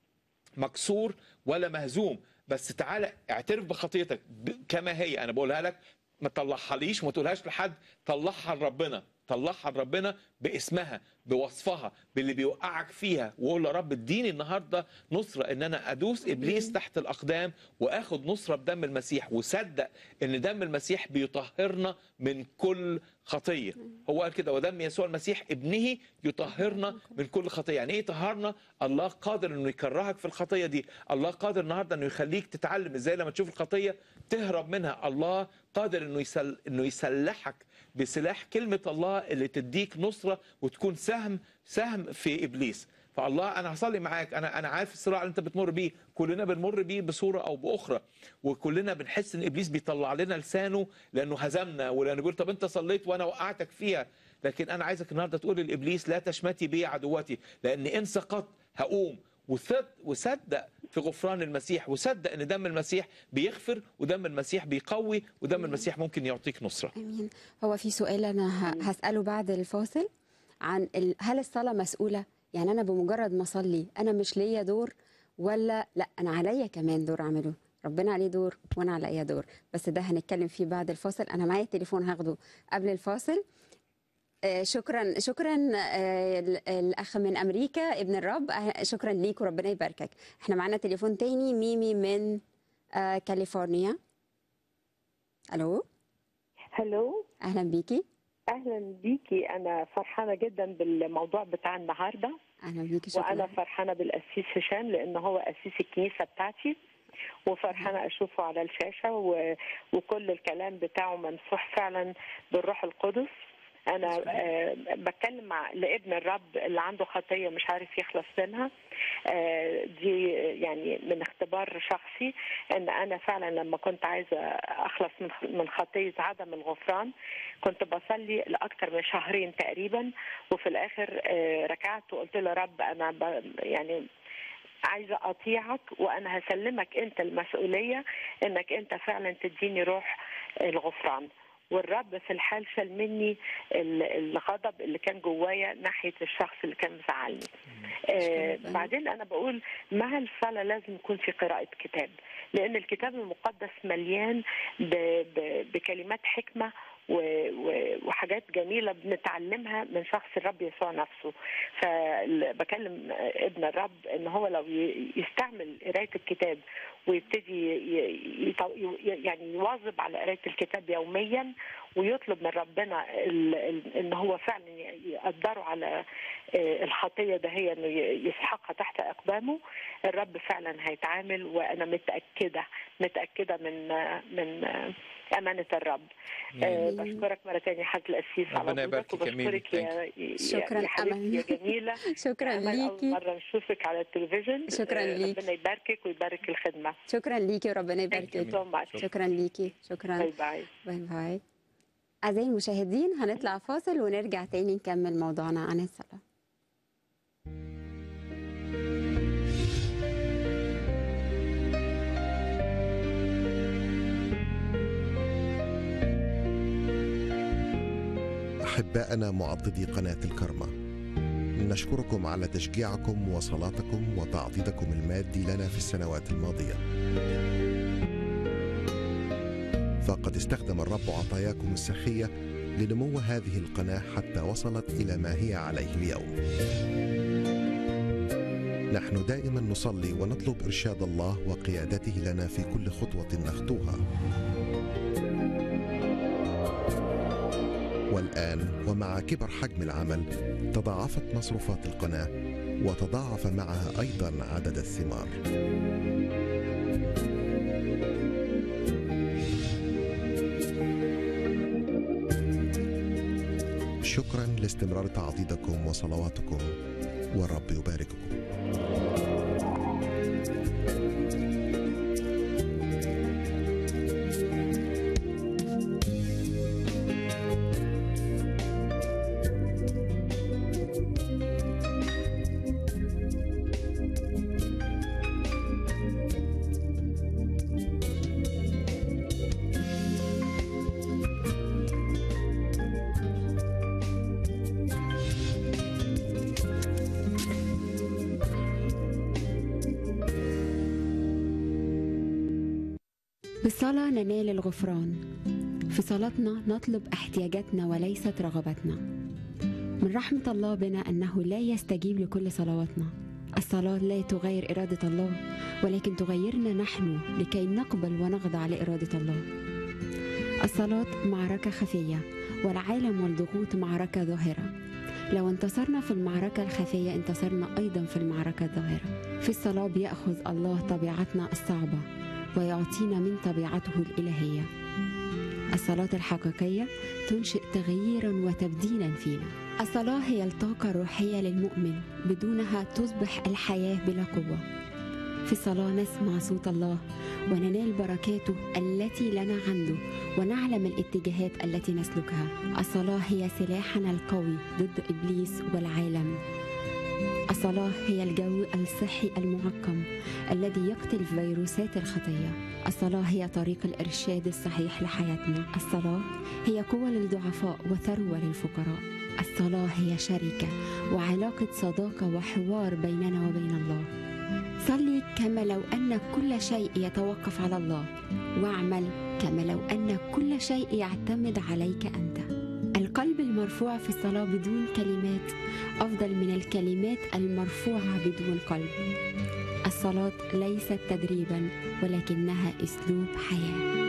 Speaker 2: مكسور ولا مهزوم بس تعالى اعترف بخطيتك ب- كما هي انا بقولها لك ما تطلعها ليش وما تقولهاش لحد طلعها لربنا طلعها لربنا باسمها بوصفها باللي بيوقعك فيها وقول يا رب اديني النهارده نصره ان انا ادوس ابليس تحت الاقدام واخد نصره بدم المسيح وصدق ان دم المسيح بيطهرنا من كل خطيه هو قال كده ودم يسوع المسيح ابنه يطهرنا من كل خطيه يعني ايه طهرنا الله قادر انه يكرهك في الخطيه دي الله قادر النهارده انه يخليك تتعلم ازاي لما تشوف الخطيه تهرب منها الله قادر انه يسل... انه يسلحك بسلاح كلمه الله اللي تديك نصره وتكون سهم سهم في ابليس فالله انا هصلي معاك انا انا عارف الصراع اللي انت بتمر بيه كلنا بنمر بيه بصوره او باخرى وكلنا بنحس ان ابليس بيطلع لنا لسانه لانه هزمنا ولانه بيقول طب انت صليت وانا وقعتك فيها لكن انا عايزك النهارده تقول لابليس لا تشمتي بي عدوتي لان ان سقطت هقوم وثد وصدق في غفران المسيح وصدق ان دم المسيح بيغفر ودم المسيح بيقوي ودم المسيح ممكن يعطيك نصره
Speaker 1: امين هو في سؤال انا ه- هساله بعد الفاصل عن ال... هل الصلاه مسؤوله يعني انا بمجرد ما اصلي انا مش ليا دور ولا لا انا عليا كمان دور اعمله ربنا عليه دور وانا عليا دور بس ده هنتكلم فيه بعد الفاصل انا معايا التليفون هاخده قبل الفاصل آه، شكرا شكرا آه، ال- الاخ من امريكا ابن الرب آه، شكرا ليك وربنا يباركك احنا معانا تليفون تاني ميمي من آه، كاليفورنيا الو
Speaker 10: هلو
Speaker 1: اهلا بيكي
Speaker 10: اهلا بيكي انا فرحانه جدا بالموضوع بتاع النهارده
Speaker 1: اهلا بيكي شكرا
Speaker 10: وانا فرحانه بالقسيس هشام لان هو قسيس الكنيسه بتاعتي وفرحانه اشوفه على الشاشه و... وكل الكلام بتاعه ممسوح فعلا بالروح القدس انا آه بتكلم مع لابن الرب اللي عنده خطيه مش عارف يخلص منها آه دي يعني من اختبار شخصي ان انا فعلا لما كنت عايزه اخلص من من خطيه عدم الغفران كنت بصلي لاكثر من شهرين تقريبا وفي الاخر آه ركعت وقلت له يا رب انا ب يعني عايزه اطيعك وانا هسلمك انت المسؤوليه انك انت فعلا تديني روح الغفران والرب في الحال شال مني ال- الغضب اللي كان جوايا ناحيه الشخص اللي كان مزعلني. آه بعدين انا بقول مع الصلاه لازم يكون في قراءه كتاب لان الكتاب المقدس مليان ب... ب... بكلمات حكمه و... و... وحاجات جميله بنتعلمها من شخص الرب يسوع نفسه فبكلم ابن الرب ان هو لو ي- يستعمل قرايه الكتاب ويبتدي ي... يط- ي... يعني يواظب على قرايه الكتاب يوميا ويطلب من ربنا ال... ال... ان هو فعلا ي- يقدره على آه، الخطيه ده هي انه ي- يسحقها تحت اقدامه الرب فعلا هيتعامل وانا متاكده متاكده من آه، من آه، امانه الرب آه، بشكرك مره ثانيه حاج القسيس على
Speaker 2: ربنا
Speaker 10: وجودك
Speaker 2: يباركك يا ميمي.
Speaker 10: وبشكرك يا يا-
Speaker 1: شكراً،
Speaker 10: يا حبيبتي يا
Speaker 1: أمل.
Speaker 10: جميله
Speaker 1: شكراً
Speaker 10: أمل أول
Speaker 1: ليكي.
Speaker 10: مره نشوفك على التلفزيون
Speaker 1: شكراً
Speaker 10: آه،
Speaker 1: ليك.
Speaker 10: ربنا يباركك ويبارك الخدمه
Speaker 1: شكرا ليكي وربنا
Speaker 10: Thank you
Speaker 1: يباركك
Speaker 10: so much.
Speaker 1: شكرا ليكي شكرا
Speaker 10: باي باي
Speaker 1: باي باي أعزائي المشاهدين هنطلع فاصل ونرجع تاني نكمل موضوعنا عن الصلاة
Speaker 4: أحباءنا معضدي قناة الكرمة نشكركم على تشجيعكم وصلاتكم وتعضيدكم المادي لنا في السنوات الماضية فقد استخدم الرب عطاياكم السخية لنمو هذه القناة حتى وصلت إلى ما هي عليه اليوم نحن دائما نصلي ونطلب إرشاد الله وقيادته لنا في كل خطوة نخطوها والآن ومع كبر حجم العمل تضاعفت مصروفات القناة وتضاعف معها أيضا عدد الثمار شكرا لاستمرار تعضيدكم وصلواتكم والرب يبارككم
Speaker 1: بالصلاة ننال الغفران في صلاتنا نطلب احتياجاتنا وليست رغباتنا من رحمة الله بنا أنه لا يستجيب لكل صلواتنا الصلاة لا تغير إرادة الله ولكن تغيرنا نحن لكي نقبل ونخضع لإرادة الله الصلاة معركة خفية والعالم والضغوط معركة ظاهرة لو انتصرنا في المعركة الخفية انتصرنا أيضا في المعركة الظاهرة في الصلاة بيأخذ الله طبيعتنا الصعبة ويعطينا من طبيعته الإلهية الصلاة الحقيقية تنشئ تغييرا وتبديلا فينا الصلاة هي الطاقة الروحية للمؤمن بدونها تصبح الحياة بلا قوة في الصلاة نسمع صوت الله وننال بركاته التي لنا عنده ونعلم الاتجاهات التي نسلكها الصلاة هي سلاحنا القوي ضد إبليس والعالم الصلاة هي الجو الصحي المعقم الذي يقتل فيروسات الخطية الصلاة هي طريق الإرشاد الصحيح لحياتنا الصلاة هي قوة للضعفاء وثروة للفقراء الصلاة هي شركة وعلاقة صداقة وحوار بيننا وبين الله صلي كما لو أن كل شيء يتوقف على الله واعمل كما لو أن كل شيء يعتمد عليك أنت القلب المرفوع في الصلاة بدون كلمات أفضل من الكلمات المرفوعة بدون قلب الصلاة ليست تدريبا ولكنها أسلوب حياة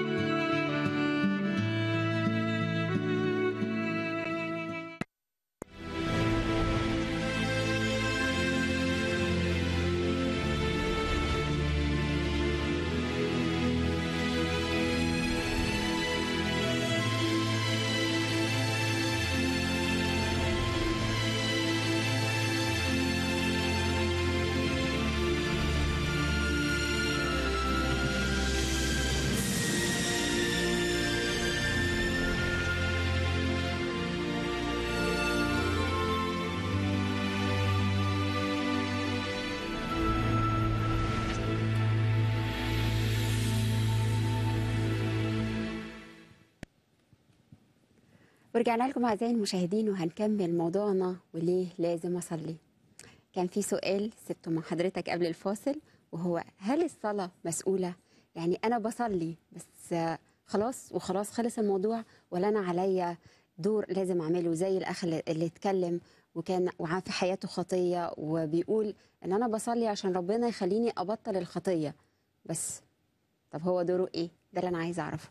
Speaker 1: ورجعنا لكم أعزائي المشاهدين وهنكمل موضوعنا وليه لازم أصلي كان في سؤال سبته مع حضرتك قبل الفاصل وهو هل الصلاة مسؤولة؟ يعني أنا بصلي بس خلاص وخلاص خلص الموضوع ولا أنا عليا دور لازم أعمله زي الأخ اللي اللي اتكلم وكان وعن في حياته خطية وبيقول إن أنا بصلي عشان ربنا يخليني أبطل الخطية بس طب هو دوره إيه؟ ده اللي أنا عايزة أعرفه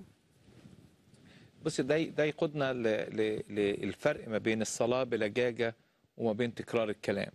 Speaker 2: بص ده ده يقودنا ل- ل- للفرق ما بين الصلاة بلجاجة وما بين تكرار الكلام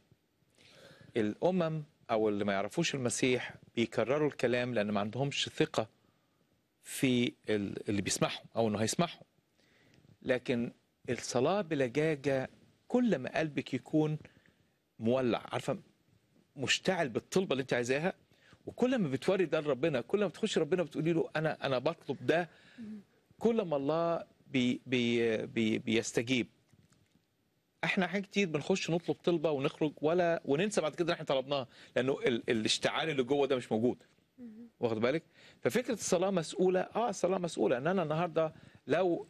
Speaker 2: الأمم أو اللي ما يعرفوش المسيح بيكرروا الكلام لأن ما عندهمش ثقة في ال- اللي بيسمعهم أو إنه هيسمعهم لكن الصلاة بلجاجة كل ما قلبك يكون مولع عارفة مشتعل بالطلبة اللي أنت عايزاها وكل ما بتوري ده لربنا كل ما بتخش ربنا بتقولي له أنا أنا بطلب ده كل ما الله بي بي بي بيستجيب احنا احيان كتير بنخش نطلب طلبه ونخرج ولا وننسى بعد كده إن احنا طلبناها لانه ال الاشتعال اللي جوه ده مش موجود واخد بالك ففكره الصلاه مسؤوله اه الصلاه مسؤوله ان انا النهارده لو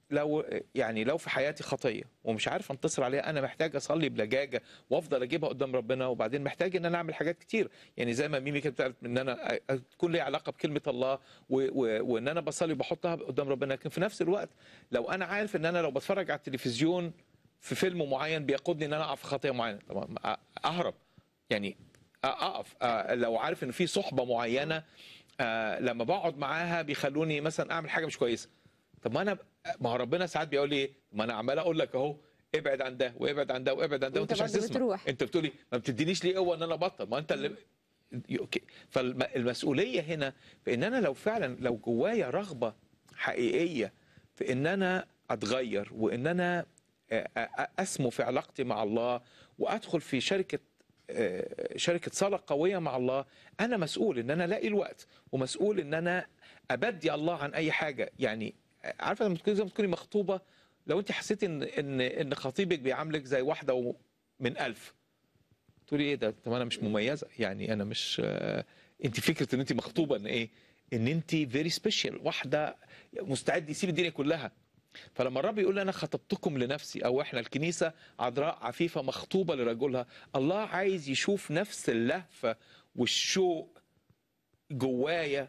Speaker 2: لو يعني لو في حياتي خطيه ومش عارف انتصر عليها انا محتاج اصلي بلجاجه وافضل اجيبها قدام ربنا وبعدين محتاج ان انا اعمل حاجات كتير يعني زي ما ميمي كانت بتعرف ان انا تكون لي علاقه بكلمه الله و و وان انا بصلي وبحطها قدام ربنا لكن في نفس الوقت لو انا عارف ان انا لو بتفرج على التلفزيون في فيلم معين بيقودني ان انا اقع في خطيه معينه طبعا اهرب يعني اقف آه، لو عارف ان في صحبه معينه آه، لما بقعد معاها بيخلوني مثلا اعمل حاجه مش كويسه طب ما انا ما هو ربنا ساعات بيقول لي إيه؟ ما انا عمال اقول لك اهو ابعد عن ده وابعد عن ده وابعد عن ده
Speaker 1: وأنت
Speaker 2: وانت مش عايز
Speaker 1: برضه
Speaker 2: تسمع
Speaker 1: بتروح.
Speaker 2: انت بتقولي ما بتدينيش ليه قوه ان انا ابطل ما انت اللي أوكي. فالمسؤوليه هنا في ان انا لو فعلا لو جوايا رغبه حقيقيه في ان انا اتغير وان انا آه، آه، اسمو في علاقتي مع الله وادخل في شركه آه، شركه صلاه قويه مع الله انا مسؤول ان انا الاقي الوقت ومسؤول ان انا ابدي الله عن اي حاجه يعني آه، عارفه لما تكوني زي ما تكوني مخطوبه لو انت حسيتي ان ان ان خطيبك بيعاملك زي واحده و- من ألف تقولي ايه ده طب انا مش مميزه يعني انا مش آه، انت فكره ان انت مخطوبه ان ايه ان انت فيري سبيشال واحده مستعد يسيب الدنيا كلها فلما الرب يقول لي انا خطبتكم لنفسي او احنا الكنيسه عذراء عفيفه مخطوبه لرجلها الله عايز يشوف نفس اللهفه والشوق جوايا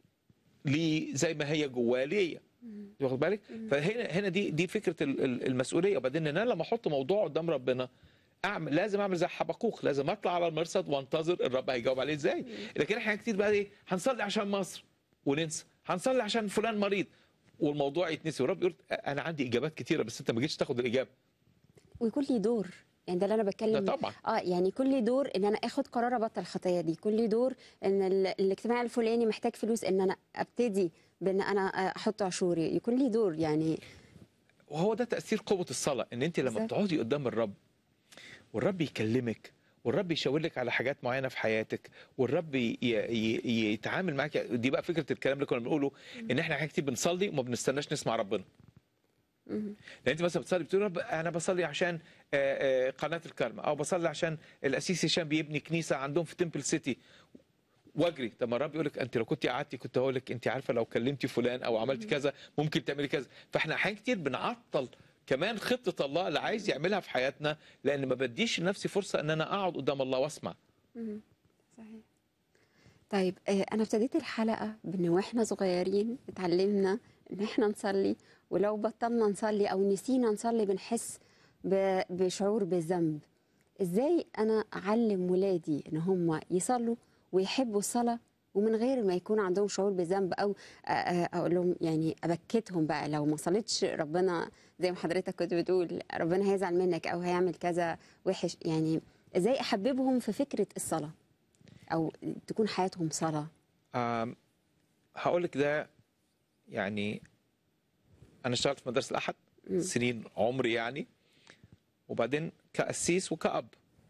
Speaker 2: لي زي ما هي جواه ليا واخد بالك فهنا هنا دي دي فكره ال- ال- المسؤوليه وبعدين ان انا لما احط موضوع قدام ربنا اعمل لازم اعمل زي حبقوق لازم اطلع على المرصد وانتظر الرب هيجاوب عليه ازاي لكن احنا كتير بقى ايه هنصلي عشان مصر وننسى هنصلي عشان فلان مريض والموضوع يتنسي والرب يقول انا عندي اجابات كتيره بس انت ما جيتش تاخد الاجابه
Speaker 1: ويكون لي دور يعني ده اللي انا بتكلم
Speaker 2: ده طبعا.
Speaker 1: اه يعني يكون لي دور ان انا اخد قرار ابطل الخطيه دي يكون لي دور ان ال- الاجتماع الفلاني محتاج فلوس ان انا ابتدي بان انا احط عشوري يكون لي دور يعني
Speaker 2: وهو ده تاثير قوه الصلاه ان انت لما
Speaker 1: بالظبط.
Speaker 2: بتقعدي قدام الرب والرب يكلمك والرب يشاور لك على حاجات معينه في حياتك والرب ي- ي- يتعامل معاك دي بقى فكره الكلام اللي كنا بنقوله ان احنا حاجات كتير بنصلي وما بنستناش نسمع ربنا لان انت مثلا بتصلي بتقول رب انا بصلي عشان آه، آه، قناه الكرمه او بصلي عشان الاسيس هشام بيبني كنيسه عندهم في تمبل سيتي واجري طب ما الرب يقول لك انت لو كنت قعدتي كنت هقول لك انت عارفه لو كلمتي فلان او عملتي كذا ممكن تعملي كذا فاحنا احيانا كتير بنعطل كمان خطه الله اللي عايز يعملها في حياتنا لان ما بديش لنفسي فرصه ان انا اقعد قدام الله واسمع
Speaker 1: صحيح طيب آه، انا ابتديت الحلقه بان واحنا صغيرين اتعلمنا ان احنا نصلي ولو بطلنا نصلي او نسينا نصلي بنحس ب- بشعور بالذنب ازاي انا اعلم ولادي ان هم يصلوا ويحبوا الصلاه ومن غير ما يكون عندهم شعور بالذنب او آه، آه، اقول لهم يعني ابكتهم بقى لو ما صليتش ربنا زي ما حضرتك كنت بتقول ربنا هيزعل منك او هيعمل كذا وحش يعني ازاي احببهم في فكره الصلاه او تكون حياتهم صلاه
Speaker 2: آم، هقول لك ده يعني انا اشتغلت في مدرسه الاحد
Speaker 1: مم.
Speaker 2: سنين عمري يعني وبعدين كأسيس وكأب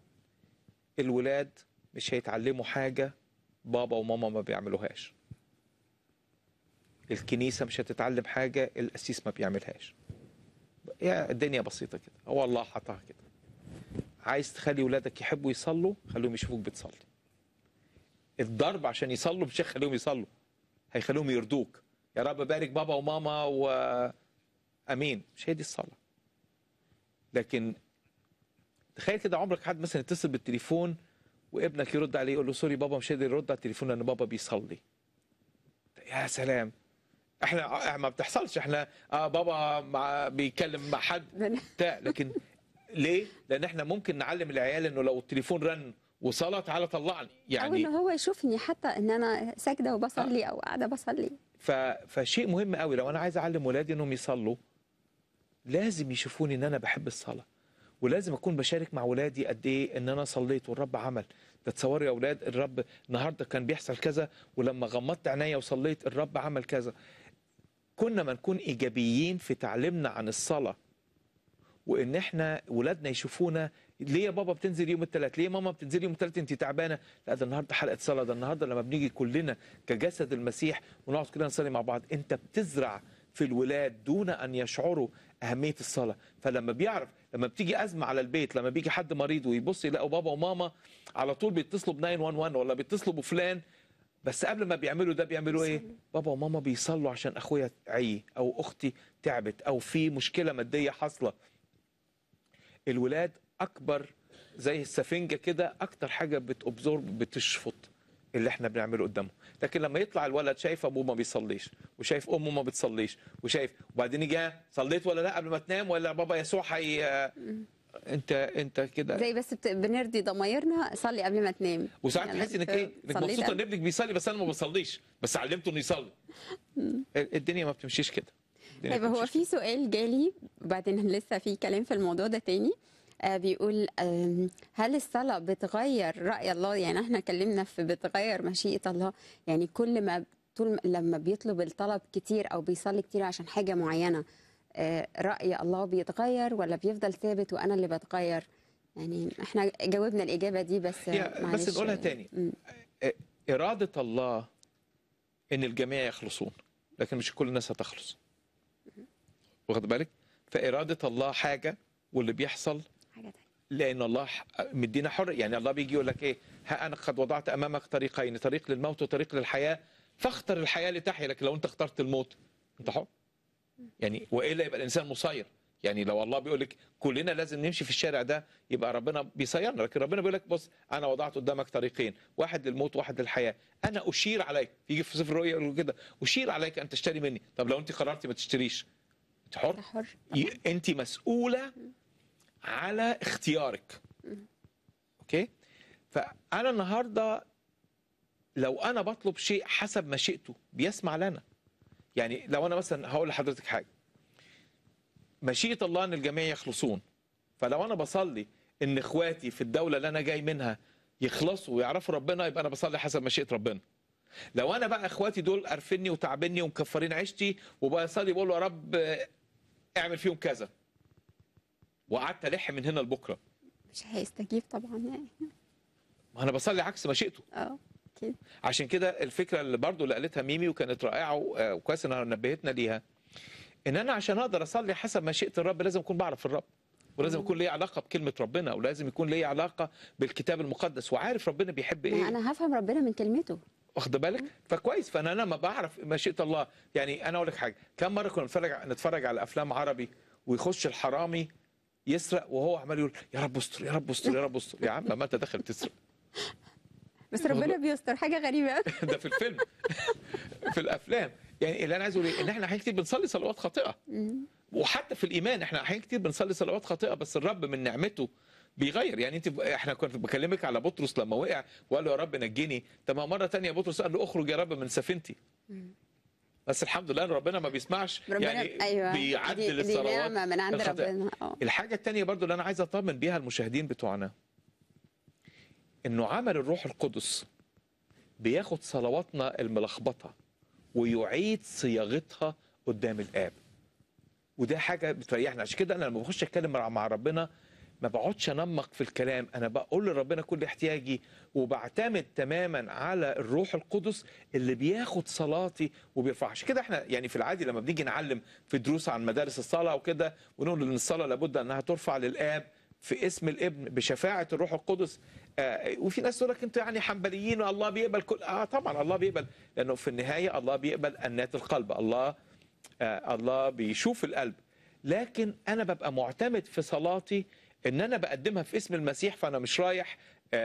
Speaker 2: الولاد مش هيتعلموا حاجة بابا وماما ما بيعملوهاش الكنيسة مش هتتعلم حاجة الأسيس ما بيعملهاش يا الدنيا بسيطة كده هو الله حطها كده عايز تخلي ولادك يحبوا يصلوا خليهم يشوفوك بتصلي الضرب عشان يصلوا مش هيخليهم يصلوا هيخليهم يرضوك يا رب بارك بابا وماما وامين مش هي دي الصلاه لكن تخيل كده عمرك حد مثلا يتصل بالتليفون وابنك يرد عليه يقول له سوري بابا مش قادر يرد على التليفون لان بابا بيصلي يا سلام احنا إحنا ما بتحصلش احنا اه بابا مع بيتكلم مع حد بتاع لكن ليه؟ لان احنا ممكن نعلم العيال انه لو التليفون رن وصلاه تعالى طلعني
Speaker 1: او
Speaker 2: يعني
Speaker 1: ان هو يشوفني حتى ان انا ساجده وبصلي او قاعده بصلي
Speaker 2: ف... فشيء مهم قوي لو انا عايز اعلم ولادي انهم يصلوا لازم يشوفوني ان انا بحب الصلاه ولازم اكون بشارك مع ولادي قد ايه ان انا صليت والرب عمل ده تصوروا يا اولاد الرب النهارده كان بيحصل كذا ولما غمضت عينيا وصليت الرب عمل كذا كنا ما نكون ايجابيين في تعليمنا عن الصلاه وان احنا ولادنا يشوفونا ليه يا بابا بتنزل يوم الثلاث ليه يا ماما بتنزل يوم الثلاث انت تعبانه لا ده النهارده حلقه صلاه ده النهارده لما بنيجي كلنا كجسد المسيح ونقعد كلنا نصلي مع بعض انت بتزرع في الولاد دون ان يشعروا اهميه الصلاه فلما بيعرف لما بتيجي ازمه على البيت لما بيجي حد مريض ويبص يلاقوا بابا وماما على طول بيتصلوا ب 911 ولا بيتصلوا بفلان بس قبل ما بيعملوا ده بيعملوا ايه بابا وماما بيصلوا عشان اخويا عي او اختي تعبت او في مشكله ماديه حاصله الولاد اكبر زي السفنجه كده اكتر حاجه بتابزورب بتشفط اللي احنا بنعمله قدامه لكن لما يطلع الولد شايف ابوه ما بيصليش وشايف امه ما بتصليش وشايف وبعدين يجي صليت ولا لا قبل ما تنام ولا بابا يسوع حي انت انت كده
Speaker 1: زي بس بت... بنرضي ضمايرنا صلي قبل ما تنام
Speaker 2: وساعات
Speaker 1: يعني
Speaker 2: تحس انك ايه انك
Speaker 1: صليت
Speaker 2: مبسوطه ان
Speaker 1: قبل-
Speaker 2: ابنك بيصلي بس انا ما بصليش بس علمته انه يصلي الدنيا ما بتمشيش كده الدنيا
Speaker 1: طيب
Speaker 2: ما
Speaker 1: هو
Speaker 2: بتمشيش
Speaker 1: في سؤال جالي وبعدين لسه في كلام في الموضوع ده تاني آه بيقول آم، هل الصلاة بتغير رأي الله يعني احنا اتكلمنا في بتغير مشيئة الله يعني كل ما طول ما- لما بيطلب الطلب كتير او بيصلي كتير عشان حاجة معينة آه رأي الله بيتغير ولا بيفضل ثابت وانا اللي بتغير يعني احنا جاوبنا الإجابة دي بس
Speaker 2: هي
Speaker 1: معلش
Speaker 2: بس نقولها تاني
Speaker 1: مم.
Speaker 2: إرادة الله إن الجميع يخلصون لكن مش كل الناس هتخلص واخد بالك فإرادة الله حاجة واللي بيحصل
Speaker 1: حاجة تانية
Speaker 2: لأن الله ح- مدينا حر يعني الله بيجي يقول لك إيه ها أنا قد وضعت أمامك طريقين طريق للموت وطريق للحياة فاختر الحياة لتحيا لكن لو أنت اخترت الموت أنت حر يعني وإلا يبقى الإنسان مسير يعني لو الله بيقول لك كلنا لازم نمشي في الشارع ده يبقى ربنا بيسيرنا لكن ربنا بيقول لك بص انا وضعت قدامك طريقين واحد للموت وواحد للحياه انا اشير عليك يجي في سفر الرؤيا يقول كده اشير عليك ان تشتري مني طب لو انت قررتي ما تشتريش انت حر
Speaker 1: أنت حر
Speaker 2: ي- انت مسؤوله على اختيارك اوكي فانا النهارده لو انا بطلب شيء حسب مشيئته بيسمع لنا يعني لو انا مثلا هقول لحضرتك حاجه مشيئه الله ان الجميع يخلصون فلو انا بصلي ان اخواتي في الدوله اللي انا جاي منها يخلصوا ويعرفوا ربنا يبقى انا بصلي حسب مشيئه ربنا لو انا بقى اخواتي دول قرفني وتعبني ومكفرين عيشتي وبصلي بقول له يا رب آه، اعمل فيهم كذا وقعدت الح من هنا لبكره
Speaker 1: مش هيستجيب طبعا يعني
Speaker 2: ما انا بصلي عكس مشيئته
Speaker 1: اه اكيد
Speaker 2: عشان كده الفكره اللي برضو اللي قالتها ميمي وكانت رائعه و- آه، وكويس انها نبهتنا ليها ان انا عشان اقدر اصلي حسب مشيئه الرب لازم اكون بعرف الرب ولازم يكون لي علاقه بكلمه ربنا ولازم يكون لي علاقه بالكتاب المقدس وعارف ربنا بيحب
Speaker 1: ما
Speaker 2: ايه
Speaker 1: انا هفهم ربنا من كلمته
Speaker 2: واخد بالك فكويس فانا انا لما بعرف مشيئه الله يعني انا اقول لك حاجه كم مره كنا نتفرج نتفرج على افلام عربي ويخش الحرامي يسرق وهو عمال يقول يا رب استر يا رب استر يا رب استر يا عم ما انت داخل تسرق
Speaker 1: بس ربنا بيستر حاجه غريبه قوي
Speaker 2: ده في الفيلم في الافلام يعني اللي انا عايز اقول ايه ان احنا احيانا كتير بنصلي صلوات خاطئه وحتى في الايمان احنا احيانا كتير بنصلي صلوات خاطئه بس الرب من نعمته بيغير يعني انت احنا كنت بكلمك على بطرس لما وقع وقال له يا رب نجيني طب ما مره تانية بطرس قال له اخرج يا رب من سفينتي بس الحمد لله ان ربنا ما بيسمعش
Speaker 1: ربنا
Speaker 2: يعني
Speaker 1: ايوه
Speaker 2: بيعدل
Speaker 1: دي, دي
Speaker 2: الصلوات
Speaker 1: نعمه من عند
Speaker 2: الخاطئة.
Speaker 1: ربنا اه
Speaker 2: الحاجة التانية برضو اللي أنا عايز أطمن بيها المشاهدين بتوعنا إنه عمل الروح القدس بياخد صلواتنا الملخبطة ويعيد صياغتها قدام الآب وده حاجة بتريحنا عشان كده أنا لما بخش أتكلم مع مع ربنا ما بقعدش انمق في الكلام انا بقول لربنا كل احتياجي وبعتمد تماما على الروح القدس اللي بياخد صلاتي وبيرفعها عشان كده احنا يعني في العادي لما بنيجي نعلم في دروس عن مدارس الصلاه وكده ونقول ان الصلاه لابد انها ترفع للاب في اسم الابن بشفاعه الروح القدس آه وفي ناس تقول لك انتوا يعني حنبليين والله بيقبل كل اه طبعا الله بيقبل لانه في النهايه الله بيقبل انات القلب الله آه الله بيشوف القلب لكن انا ببقى معتمد في صلاتي ان انا بقدمها في اسم المسيح فانا مش رايح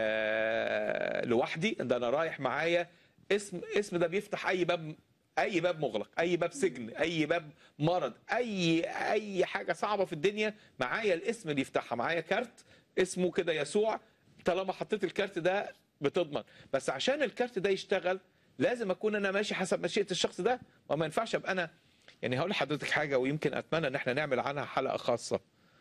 Speaker 2: آه لوحدي ده انا رايح معايا اسم اسم ده بيفتح اي باب اي باب مغلق اي باب سجن اي باب مرض اي اي حاجه صعبه في الدنيا معايا الاسم اللي يفتحها معايا كارت اسمه كده يسوع طالما حطيت الكارت ده بتضمن بس عشان الكارت ده يشتغل لازم اكون انا ماشي حسب مشيئه الشخص ده وما ينفعش ابقى انا يعني هقول لحضرتك حاجه ويمكن اتمنى ان احنا نعمل عنها حلقه خاصه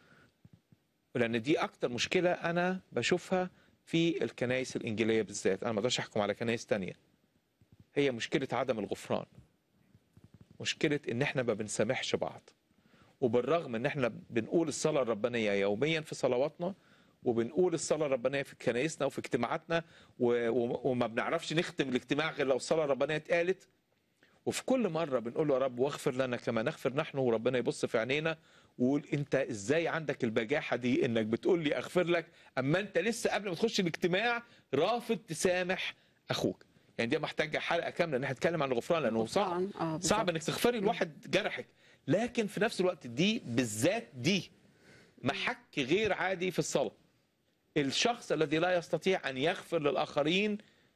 Speaker 2: لان دي اكتر مشكله انا بشوفها في الكنائس الانجيليه بالذات انا ما اقدرش احكم على كنائس تانية هي مشكله عدم الغفران مشكله ان احنا ما بنسامحش بعض وبالرغم ان احنا بنقول الصلاه الربانيه يوميا في صلواتنا وبنقول الصلاه الربانيه في كنايسنا وفي اجتماعاتنا وما بنعرفش نختم الاجتماع غير لو الصلاه الربانيه اتقالت وفي كل مره بنقول له يا رب واغفر لنا كما نغفر نحن وربنا يبص في عينينا ويقول انت ازاي عندك البجاحه دي انك بتقول لي اغفر لك اما انت لسه قبل ما تخش الاجتماع رافض تسامح اخوك يعني دي محتاجه حلقه كامله ان احنا نتكلم عن الغفران لانه صعب
Speaker 1: طبعاً. اه بالظبط.
Speaker 2: صعب انك تغفري لواحد جرحك لكن في نفس الوقت دي بالذات دي محك غير عادي في الصلاه الشخص الذي لا يستطيع ان يغفر للاخرين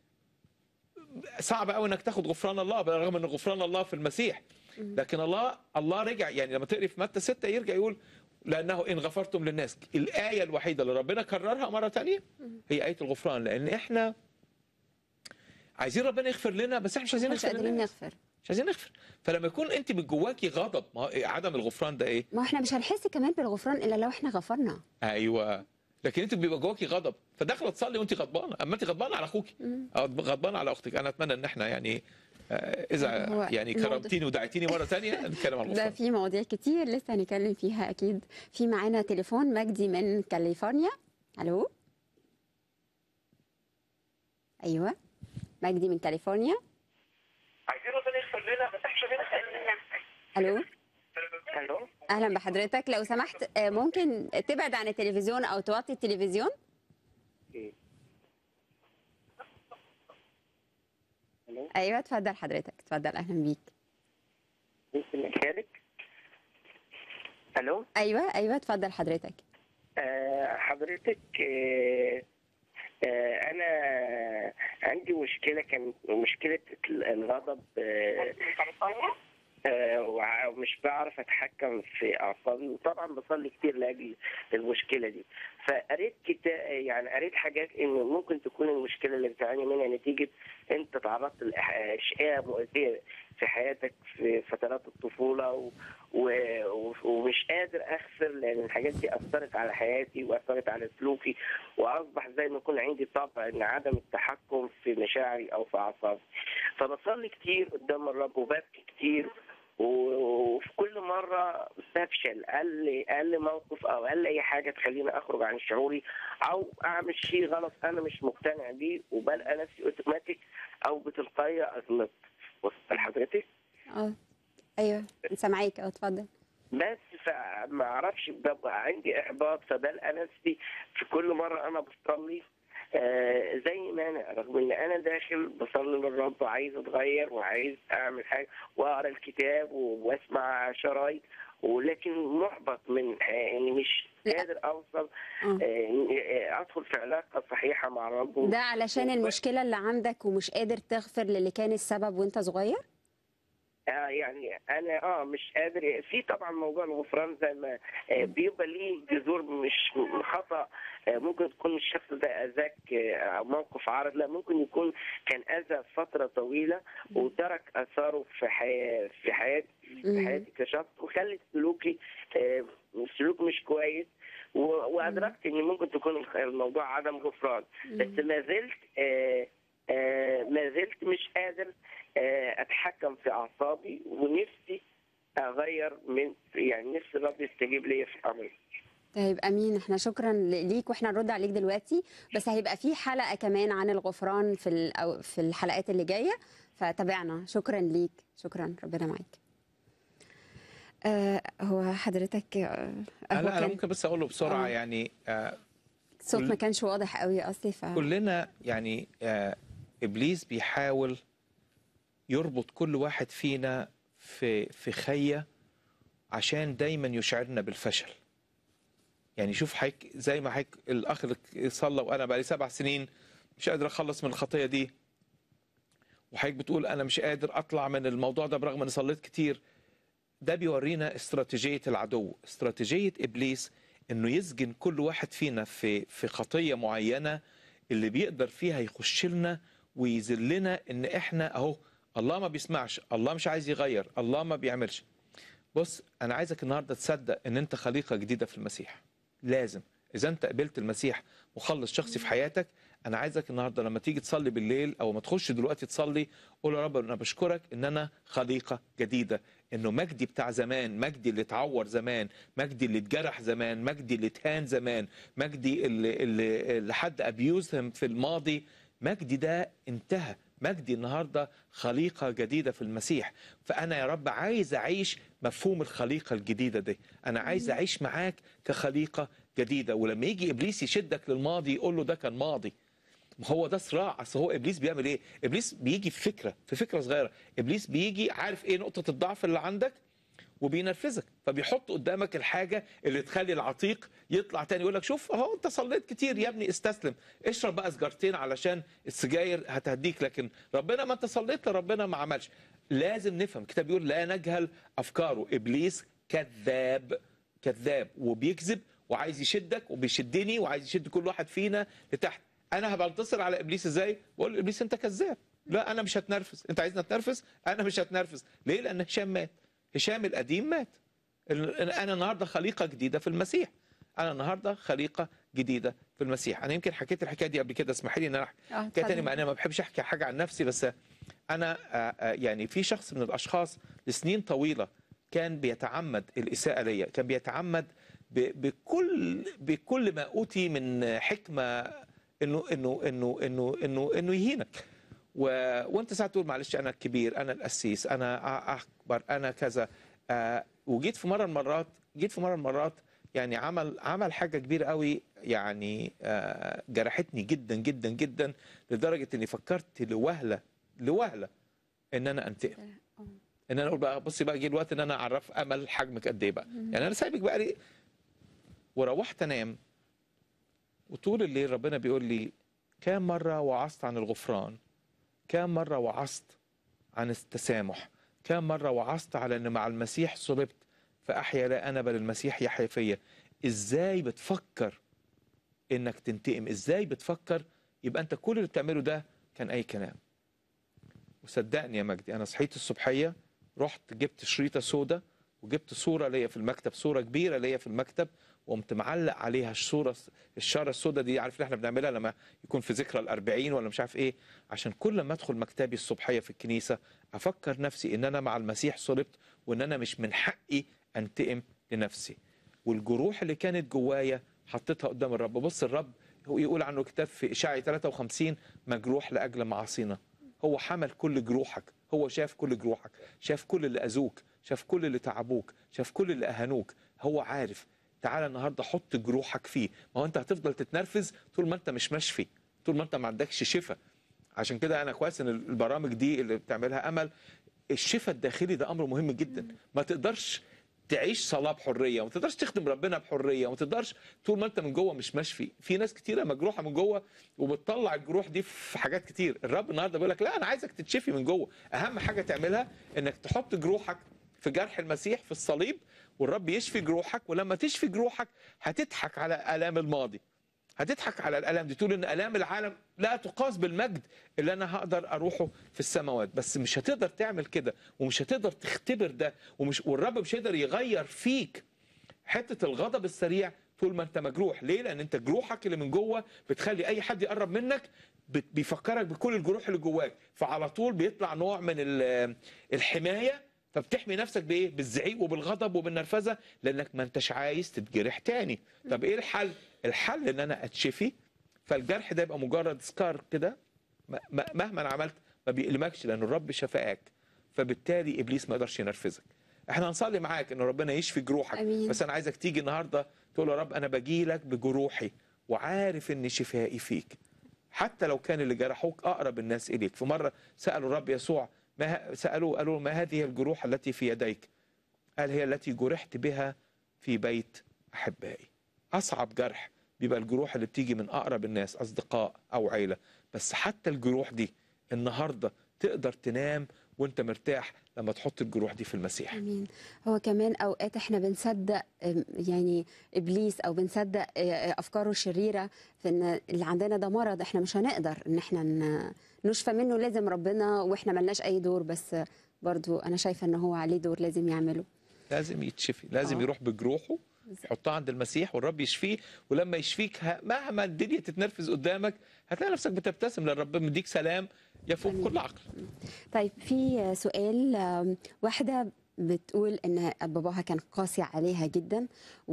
Speaker 2: صعب قوي انك تاخد غفران الله بالرغم ان غفران الله في المسيح لكن الله الله رجع يعني لما تقري في متى 6 يرجع يقول لانه ان غفرتم للناس الايه الوحيده اللي ربنا كررها مره تانية هي ايه الغفران لان احنا عايزين ربنا يغفر لنا بس احنا مش عايزين
Speaker 1: مش
Speaker 2: نغفر
Speaker 1: قادرين
Speaker 2: للناس
Speaker 1: نغفر
Speaker 2: مش عايزين نغفر فلما يكون انت من جواكي غضب ما هو عدم الغفران ده ايه
Speaker 1: ما احنا مش هنحس كمان بالغفران الا لو احنا غفرنا
Speaker 2: ايوه لكن انت بيبقى جواكي غضب فداخله تصلي وانت غضبانه اما انت غضبانه على اخوك او غضبانه على اختك انا اتمنى ان احنا يعني آه، اذا
Speaker 1: هو
Speaker 2: يعني
Speaker 1: الموضوع-
Speaker 2: كرمتيني ودعيتيني مره ثانيه نتكلم عن
Speaker 1: ده
Speaker 2: الغفران
Speaker 1: في مواضيع كتير لسه هنتكلم فيها اكيد في معانا تليفون مجدي من كاليفورنيا الو ايوه مجدي من كاليفورنيا
Speaker 6: عايزين ربنا يغفر لنا بس احنا مش عايزين
Speaker 1: الو
Speaker 6: الو
Speaker 1: اهلا بحضرتك لو سمحت آه، ممكن تبعد عن التلفزيون او توطي التلفزيون
Speaker 6: الو
Speaker 1: ايوه اتفضل حضرتك اتفضل اهلا بيك
Speaker 6: ممكن اشارك الو
Speaker 1: ايوه ايوه اتفضل حضرتك
Speaker 6: آه، حضرتك آه، آه، انا عندي مشكله كان مشكله الغضب آه، آه، وع- ومش بعرف اتحكم في اعصابي وطبعا بصلي كتير لاجل المشكله دي فقريت كتاب يعني قريت حاجات ان ممكن تكون المشكله اللي بتعاني منها نتيجه انت تعرضت لاشياء مؤذيه في حياتك في فترات الطفوله و... و... و- ومش قادر اغفر لان الحاجات دي اثرت على حياتي واثرت على سلوكي واصبح زي ما يكون عندي طبع ان عدم التحكم في مشاعري او في اعصابي فبصلي كتير قدام الرب وببكي كتير و- وفي كل مرة بفشل أقل أقل موقف أو أقل أي حاجة تخليني أخرج عن شعوري أو أعمل شيء غلط أنا مش مقتنع بيه وبلقى نفسي أوتوماتيك أو بتلقائية أغلط وصلت لحضرتك؟
Speaker 1: اه ايوه سامعاك اه اتفضل
Speaker 6: بس فما اعرفش ببقى عندي احباط فبلقى نفسي في كل مره انا بصلي آه زي ما انا رغم ان انا داخل بصلي للرب وعايز اتغير وعايز اعمل حاجه واقرا الكتاب واسمع شرايط ولكن محبط من آه، اني مش
Speaker 1: لا.
Speaker 6: قادر اوصل
Speaker 1: اه
Speaker 6: آه، آه، ادخل في علاقه صحيحه مع الرب
Speaker 1: ده علشان المشكله اللي عندك ومش قادر تغفر للي كان السبب وانت صغير
Speaker 6: آه يعني انا اه مش قادر في طبعا موضوع الغفران زي ما آه بيبقى ليه جذور مش خطا آه ممكن تكون الشخص ده اذاك آه أو موقف عارض لا ممكن يكون كان اذى فتره طويله وترك اثاره في حياه في حياتي في
Speaker 1: مم.
Speaker 6: حياتي كشخص وخلت سلوكي آه سلوك مش كويس و- وادركت ان ممكن تكون الموضوع عدم غفران بس ما زلت آه آه ما زلت مش قادر آه اتحكم في اعصابي ونفسي اغير من يعني نفسي الرب يستجيب لي في امري
Speaker 1: طيب امين احنا شكرا ليك واحنا نرد عليك دلوقتي بس هيبقى في حلقه كمان عن الغفران في ال- أو في الحلقات اللي جايه فتابعنا شكرا ليك شكرا ربنا معاك آه هو حضرتك آه هو
Speaker 2: لا انا
Speaker 1: كان
Speaker 2: ممكن بس اقول له بسرعه
Speaker 1: آه.
Speaker 2: يعني آه
Speaker 1: الصوت
Speaker 2: كل-
Speaker 1: ما كانش واضح قوي اصلي ف
Speaker 2: كلنا يعني آه ابليس بيحاول يربط كل واحد فينا في في خيه عشان دايما يشعرنا بالفشل يعني شوف حك زي ما حك الاخ اللي صلى وانا بقالي سبع سنين مش قادر اخلص من الخطيه دي وحضرتك بتقول انا مش قادر اطلع من الموضوع ده برغم اني صليت كتير ده بيورينا استراتيجيه العدو استراتيجيه ابليس انه يسجن كل واحد فينا في في خطيه معينه اللي بيقدر فيها يخش لنا ويذلنا ان احنا اهو الله ما بيسمعش الله مش عايز يغير الله ما بيعملش بص انا عايزك النهارده تصدق ان انت خليقه جديده في المسيح لازم اذا انت قبلت المسيح مخلص شخصي في حياتك انا عايزك النهارده لما تيجي تصلي بالليل او ما تخش دلوقتي تصلي قول يا رب انا بشكرك ان انا خليقه جديده انه مجدي بتاع زمان مجدي اللي اتعور زمان مجدي اللي اتجرح زمان مجدي اللي اتهان زمان مجدي اللي اللي, اللي حد ابيوزهم في الماضي مجدي ده انتهى مجدي النهارده خليقه جديده في المسيح فانا يا رب عايز اعيش مفهوم الخليقه الجديده دي انا عايز اعيش معاك كخليقه جديده ولما يجي ابليس يشدك للماضي يقول له ده كان ماضي ما هو ده صراع اصل هو ابليس بيعمل ايه ابليس بيجي في فكره في فكره صغيره ابليس بيجي عارف ايه نقطه الضعف اللي عندك وبينرفزك فبيحط قدامك الحاجه اللي تخلي العتيق يطلع تاني يقول لك شوف اهو انت صليت كتير يا ابني استسلم اشرب بقى سجارتين علشان السجاير هتهديك لكن ربنا ما انت صليت لربنا ما عملش لازم نفهم الكتاب بيقول لا نجهل افكاره ابليس كذاب كذاب وبيكذب وعايز يشدك وبيشدني وعايز يشد كل واحد فينا لتحت انا هبقى انتصر على ابليس ازاي بقول ابليس انت كذاب لا انا مش هتنرفز انت عايزني اتنرفز انا مش هتنرفز ليه لان هشام مات هشام القديم مات ال- انا النهارده خليقه جديده في المسيح انا النهارده خليقه جديده في المسيح انا يمكن حكيت الحكايه دي قبل كده اسمحي لي ان انا احكي
Speaker 1: آه،
Speaker 2: حكايه
Speaker 1: اتفضل.
Speaker 2: تاني مع انا ما بحبش احكي حاجه عن نفسي بس انا آه، آه، يعني في شخص من الاشخاص لسنين طويله كان بيتعمد الاساءه ليا كان بيتعمد ب- بكل بكل ما اوتي من حكمه انه انه انه انه انه انه يهينك و... وانت ساعات تقول معلش انا الكبير انا القسيس انا أ- اكبر انا كذا آه وجيت في مره من المرات جيت في مره من المرات يعني عمل عمل حاجه كبيره قوي يعني آه جرحتني جدا جدا جدا لدرجه اني فكرت لوهله لوهله ان انا انتقم ان انا اقول بقى بصي بقى جه الوقت ان انا اعرف امل حجمك قد ايه بقى يعني انا سايبك بقى لي وروحت انام وطول الليل ربنا بيقول لي كام مره وعظت عن الغفران كام مره وعظت عن التسامح كام مره وعظت على ان مع المسيح صلبت فاحيا لا انا بل المسيح يحيا فيا ازاي بتفكر انك تنتقم ازاي بتفكر يبقى انت كل اللي بتعمله ده كان اي كلام وصدقني يا مجدي انا صحيت الصبحيه رحت جبت شريطه سودا وجبت صوره ليا في المكتب صوره كبيره ليا في المكتب وقمت معلق عليها الصوره الشاره السوداء دي عارف اللي احنا بنعملها لما يكون في ذكرى الأربعين ولا مش عارف ايه عشان كل ما ادخل مكتبي الصبحيه في الكنيسه افكر نفسي ان انا مع المسيح صلبت وان انا مش من حقي انتقم لنفسي والجروح اللي كانت جوايا حطيتها قدام الرب بص الرب هو يقول عنه كتاب في اشاعي 53 مجروح لاجل معاصينا هو حمل كل جروحك هو شاف كل جروحك شاف كل اللي اذوك شاف كل اللي تعبوك شاف كل اللي اهانوك هو عارف تعالى النهارده حط جروحك فيه ما هو انت هتفضل تتنرفز طول ما انت مش مشفي طول ما انت ما عندكش شفاء عشان كده انا كويس ان البرامج دي اللي بتعملها امل الشفاء الداخلي ده امر مهم جدا ما تقدرش تعيش صلاه بحريه وما تقدرش تخدم ربنا بحريه وما تقدرش طول ما انت من جوه مش مشفي في ناس كتيره مجروحه من جوه وبتطلع الجروح دي في حاجات كتير الرب النهارده بيقول لك لا انا عايزك تتشفي من جوه اهم حاجه تعملها انك تحط جروحك في جرح المسيح في الصليب والرب يشفي جروحك ولما تشفي جروحك هتضحك على الام الماضي هتضحك على الالام دي تقول ان الام العالم لا تقاس بالمجد اللي انا هقدر اروحه في السماوات بس مش هتقدر تعمل كده ومش هتقدر تختبر ده ومش والرب مش هيقدر يغير فيك حته الغضب السريع طول ما انت مجروح ليه لان انت جروحك اللي من جوه بتخلي اي حد يقرب منك بت- بيفكرك بكل الجروح اللي جواك فعلى طول بيطلع نوع من ال- الحمايه فبتحمي نفسك بايه بالزعيق وبالغضب وبالنرفزه لانك ما انتش عايز تتجرح تاني طب ايه الحل الحل ان انا اتشفي فالجرح ده يبقى مجرد سكار كده م- م- مهما عملت ما بيألمكش لان الرب شفاك فبالتالي ابليس ما يقدرش ينرفزك احنا هنصلي معاك ان ربنا يشفي جروحك
Speaker 1: أمين.
Speaker 2: بس انا عايزك تيجي النهارده تقول يا رب انا باجي لك بجروحي وعارف ان شفائي فيك حتى لو كان اللي جرحوك اقرب الناس اليك في مره سالوا الرب يسوع ما ه- سالوه قالوا ما هذه الجروح التي في يديك قال هي التي جرحت بها في بيت احبائي اصعب جرح بيبقى الجروح اللي بتيجي من اقرب الناس اصدقاء او عيله بس حتى الجروح دي النهارده تقدر تنام وانت مرتاح لما تحط الجروح دي في المسيح
Speaker 1: امين هو كمان اوقات احنا بنصدق أم، يعني ابليس او بنصدق آه، افكاره الشريره في ان اللي عندنا ده مرض احنا مش هنقدر ان احنا ن- نشفى منه لازم ربنا واحنا ملناش اي دور بس برضو انا شايفه ان هو عليه دور لازم يعمله
Speaker 2: لازم يتشفي لازم
Speaker 1: آه.
Speaker 2: يروح بجروحه يحطها عند المسيح والرب يشفيه ولما يشفيك ه- مهما الدنيا تتنرفز قدامك هتلاقي نفسك بتبتسم لان الرب مديك سلام يفوق
Speaker 1: آمين.
Speaker 2: كل عقل
Speaker 1: طيب في سؤال آم، واحدة بتقول ان باباها كان قاسي عليها جدا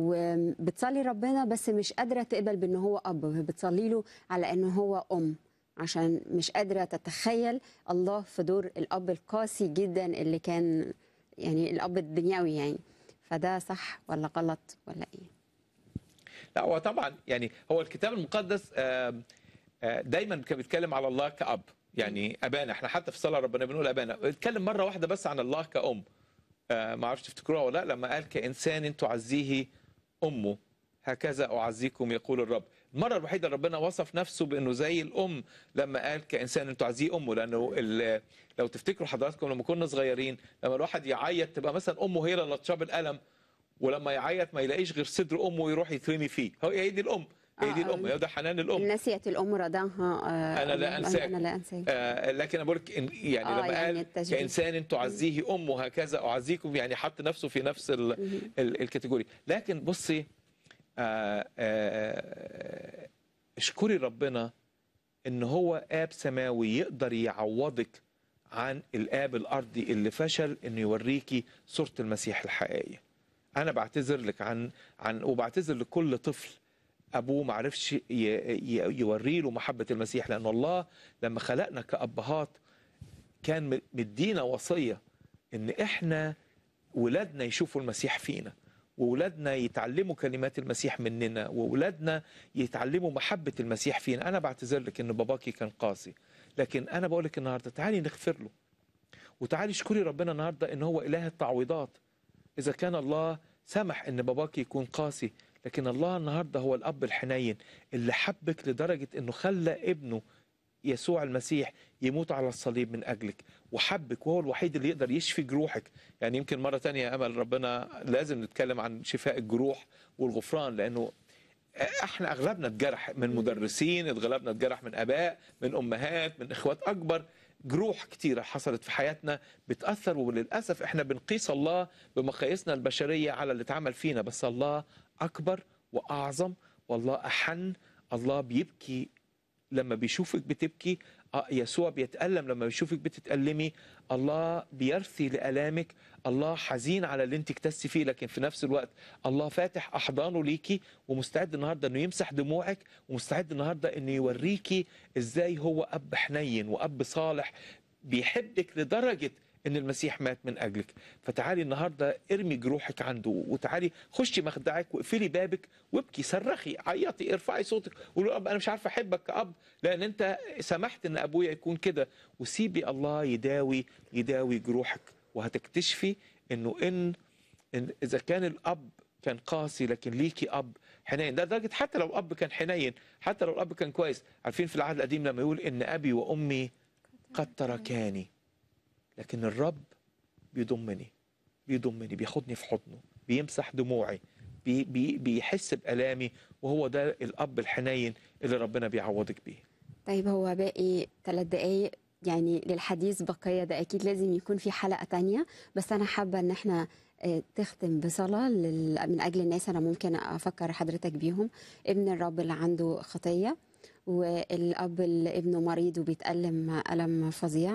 Speaker 1: وبتصلي ربنا بس مش قادرة تقبل بان هو اب بتصلي له على انه هو ام عشان مش قادرة تتخيل الله في دور الاب القاسي جدا اللي كان يعني الاب الدنيوي يعني فده صح ولا غلط ولا ايه
Speaker 2: لا هو طبعا يعني هو الكتاب المقدس آم، آه، دايما كان بيتكلم على الله كأب يعني أبانا احنا حتى في الصلاة ربنا بنقول أبانا اتكلم مرة واحدة بس عن الله كأم آه، ما اعرفش تفتكروها ولا لا لما قال كإنسان تعزيه أمه هكذا أعزيكم يقول الرب المرة الوحيدة اللي ربنا وصف نفسه بأنه زي الأم لما قال كإنسان تعزيه أمه لأنه ال- لو تفتكروا حضراتكم لما كنا صغيرين لما الواحد يعيط تبقى مثلا أمه هي اللي لطشاه بالقلم ولما يعيط ما يلاقيش غير صدر أمه ويروح يترمي فيه هو هي دي الأم هي دي
Speaker 1: آه،
Speaker 2: الأم هي ده حنان الأم
Speaker 1: نسيت الام رضاها آه،
Speaker 2: أنا لا أنساك.
Speaker 1: انا لا انساك
Speaker 2: آه لكن انا بقول لك إن- يعني
Speaker 1: آه،
Speaker 2: لما
Speaker 1: يعني
Speaker 2: قال
Speaker 1: التشبيه.
Speaker 2: كانسان تعزيه امه هكذا اعزيكم يعني حط نفسه في نفس ال ال الكاتيجوري لكن بصي آه آه اشكري ربنا ان هو اب سماوي يقدر يعوضك عن الاب الارضي اللي فشل انه يوريكي صوره المسيح الحقيقيه انا بعتذر لك عن عن وبعتذر لكل طفل ابوه ما عرفش ي- ي- يوري له محبه المسيح لان الله لما خلقنا كابهات كان م- مدينا وصيه ان احنا ولادنا يشوفوا المسيح فينا وولادنا يتعلموا كلمات المسيح مننا وولادنا يتعلموا محبه المسيح فينا انا بعتذر لك ان باباكي كان قاسي لكن انا بقول لك النهارده تعالي نغفر له وتعالي اشكري ربنا النهارده ان هو اله التعويضات اذا كان الله سمح ان باباك يكون قاسي لكن الله النهارده هو الاب الحنين اللي حبك لدرجه انه خلى ابنه يسوع المسيح يموت على الصليب من اجلك وحبك وهو الوحيد اللي يقدر يشفي جروحك يعني يمكن مره تانية يا امل ربنا لازم نتكلم عن شفاء الجروح والغفران لانه احنا اغلبنا اتجرح من مدرسين اغلبنا اتجرح من اباء من امهات من اخوات اكبر جروح كتيرة حصلت في حياتنا بتأثر وللأسف احنا بنقيس الله بمقاييسنا البشرية على اللي اتعمل فينا بس الله أكبر وأعظم والله أحن الله بيبكي لما بيشوفك بتبكي آه، يسوع بيتألم لما بيشوفك بتتألمي الله بيرثي لألامك الله حزين على اللي انت اكتستي فيه لكن في نفس الوقت الله فاتح أحضانه ليكي ومستعد النهاردة انه يمسح دموعك ومستعد النهاردة انه يوريكي ازاي هو أب حنين وأب صالح بيحبك لدرجة ان المسيح مات من اجلك فتعالي النهارده ارمي جروحك عنده وتعالي خشي مخدعك واقفلي بابك وابكي صرخي عيطي ارفعي صوتك قولي له اب انا مش عارفه احبك كاب لان انت سمحت ان ابويا يكون كده وسيبي الله يداوي يداوي جروحك وهتكتشفي انه ان, إن اذا كان الاب كان قاسي لكن ليكي اب حنين ده لدرجه حتى لو الاب كان حنين حتى لو الاب كان كويس عارفين في العهد القديم لما يقول ان ابي وامي قد تركاني لكن الرب بيضمني بيضمني بياخدني في حضنه بيمسح دموعي بي بي بيحس بألامي وهو ده الأب الحنين اللي ربنا بيعوضك بيه
Speaker 1: طيب هو باقي ثلاث دقايق يعني للحديث بقية ده أكيد لازم يكون في حلقة تانية بس أنا حابة إن احنا آه، تختم بصلاة لل- من أجل الناس أنا ممكن أفكر حضرتك بيهم ابن الرب اللي عنده خطية والأب اللي ابنه مريض وبيتألم ألم فظيع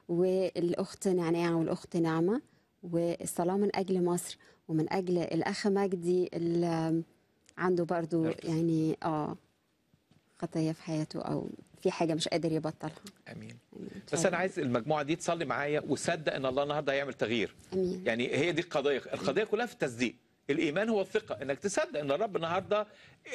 Speaker 1: والأخت نعناع والأخت نعمة والصلاة من أجل مصر ومن أجل الأخ مجدي اللي عنده برضو
Speaker 2: نرجس.
Speaker 1: يعني اه خطية في حياته أو في حاجة مش قادر يبطلها
Speaker 2: امين
Speaker 1: آمين.
Speaker 2: بس
Speaker 1: اتفضل.
Speaker 2: انا عايز المجموعه دي تصلي معايا وصدق ان الله النهارده هيعمل تغيير
Speaker 1: امين
Speaker 2: يعني هي دي القضيه القضيه كلها في التصديق الايمان هو الثقه انك تصدق ان الرب النهارده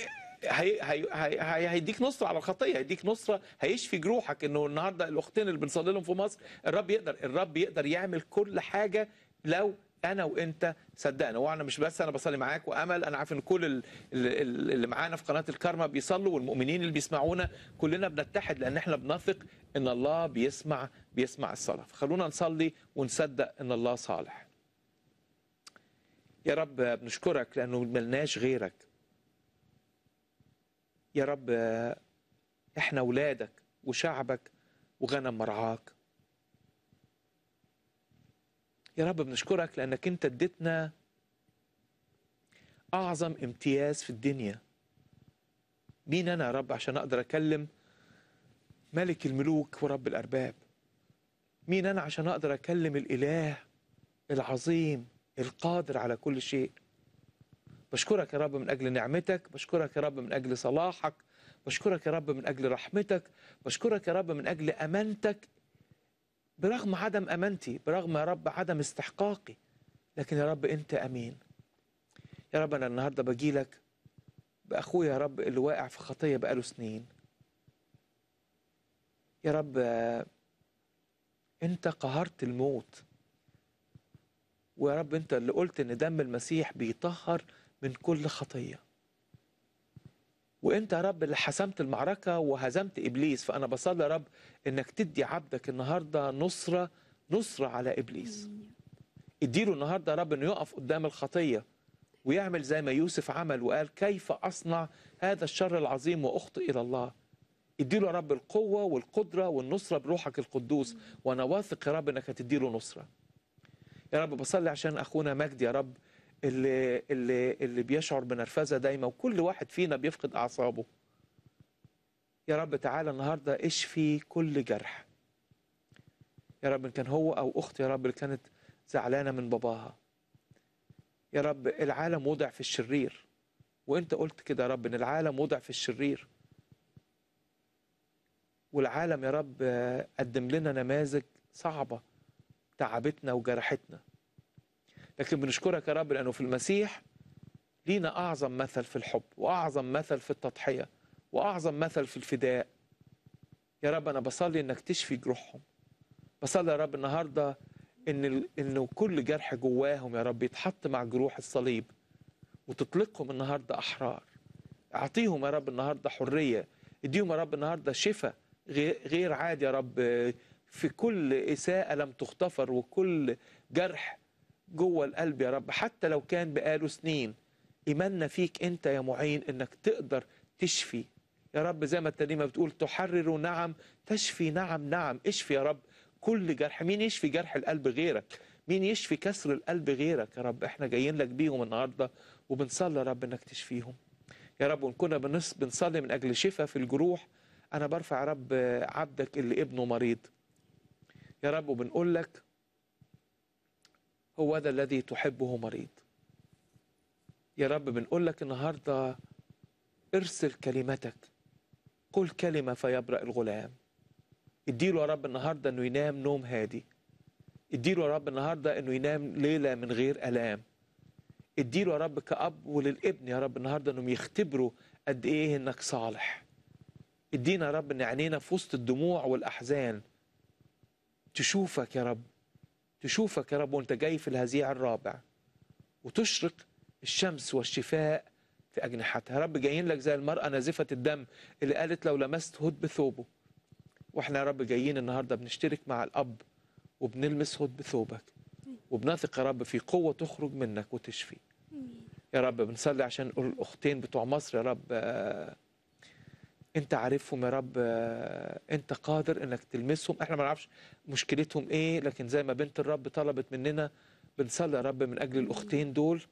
Speaker 2: هي هي هي هي هيديك نصره على الخطيه هيديك نصره هيشفي جروحك انه النهارده الاختين اللي بنصلي لهم في مصر الرب يقدر الرب يقدر يعمل كل حاجه لو انا وانت صدقنا وانا مش بس انا بصلي معاك وامل انا عارف ان كل ال- ال- اللي معانا في قناه الكارما بيصلوا والمؤمنين اللي بيسمعونا كلنا بنتحد لان احنا بنثق ان الله بيسمع بيسمع الصلاه فخلونا نصلي ونصدق ان الله صالح يا رب بنشكرك لانه ملناش غيرك يا رب احنا اولادك وشعبك وغنم مرعاك يا رب بنشكرك لانك انت اديتنا اعظم امتياز في الدنيا مين انا يا رب عشان اقدر اكلم ملك الملوك ورب الارباب مين انا عشان اقدر اكلم الاله العظيم القادر على كل شيء بشكرك يا رب من اجل نعمتك بشكرك يا رب من اجل صلاحك بشكرك يا رب من اجل رحمتك بشكرك يا رب من اجل امانتك برغم عدم امانتي برغم يا رب عدم استحقاقي لكن يا رب انت امين يا رب انا النهارده باجي لك باخويا يا رب اللي واقع في خطيه بقاله سنين يا رب آه، انت قهرت الموت ويا رب انت اللي قلت ان دم المسيح بيطهر من كل خطيه وانت يا رب اللي حسمت المعركه وهزمت ابليس فانا بصلي يا رب انك تدي عبدك النهارده نصره نصره على ابليس اديله النهارده يا رب انه يقف قدام الخطيه ويعمل زي ما يوسف عمل وقال كيف اصنع هذا الشر العظيم واخطئ الى الله اديله يا رب القوه والقدره والنصره بروحك القدوس وانا واثق يا رب انك هتديله نصره يا رب بصلي عشان اخونا مجدي يا رب اللي اللي اللي بيشعر بنرفزه دايما وكل واحد فينا بيفقد اعصابه يا رب تعالى النهارده اشفي كل جرح يا رب ان كان هو او اخت يا رب اللي كانت زعلانه من باباها يا رب العالم وضع في الشرير وانت قلت كده يا رب ان العالم وضع في الشرير والعالم يا رب آه، قدم لنا نماذج صعبه تعبتنا وجرحتنا لكن بنشكرك يا رب لانه في المسيح لينا اعظم مثل في الحب واعظم مثل في التضحيه واعظم مثل في الفداء يا رب انا بصلي انك تشفي جروحهم بصلي يا رب النهارده ان ال- انه كل جرح جواهم يا رب يتحط مع جروح الصليب وتطلقهم النهارده احرار اعطيهم يا رب النهارده حريه اديهم يا رب النهارده شفاء غير غير عادي يا رب في كل اساءه لم تغتفر وكل جرح جوه القلب يا رب حتى لو كان بقاله سنين ايماننا فيك انت يا معين انك تقدر تشفي يا رب زي ما الترنيمه بتقول تحرر نعم تشفي نعم نعم اشفي يا رب كل جرح مين يشفي جرح القلب غيرك مين يشفي كسر القلب غيرك يا رب احنا جايين لك بيهم النهارده وبنصلي يا رب انك تشفيهم يا رب وان كنا بنص بنصلي من اجل شفاء في الجروح انا برفع يا رب عبدك اللي ابنه مريض يا رب وبنقول لك هو ذا الذي تحبه مريض يا رب بنقول لك النهارده ارسل كلمتك قل كلمه فيبرأ الغلام اديله يا رب النهارده انه ينام نوم هادي اديله يا رب النهارده انه ينام ليله من غير الام اديله يا رب كأب وللابن يا رب النهارده انهم يختبروا قد ايه انك صالح ادينا يا رب ان عينينا في وسط الدموع والاحزان تشوفك يا رب تشوفك يا رب وانت جاي في الهزيع الرابع وتشرق الشمس والشفاء في اجنحتها يا رب جايين لك زي المراه نازفه الدم اللي قالت لو لمست هد بثوبه واحنا يا رب جايين النهارده بنشترك مع الاب وبنلمس هد بثوبك وبنثق يا رب في قوه تخرج منك وتشفي يا رب بنصلي عشان الاختين بتوع مصر يا رب آه، انت عارفهم يا رب آه، انت قادر انك تلمسهم احنا ما نعرفش مشكلتهم ايه لكن زي ما بنت الرب طلبت مننا بنصلي يا رب من اجل الاختين دول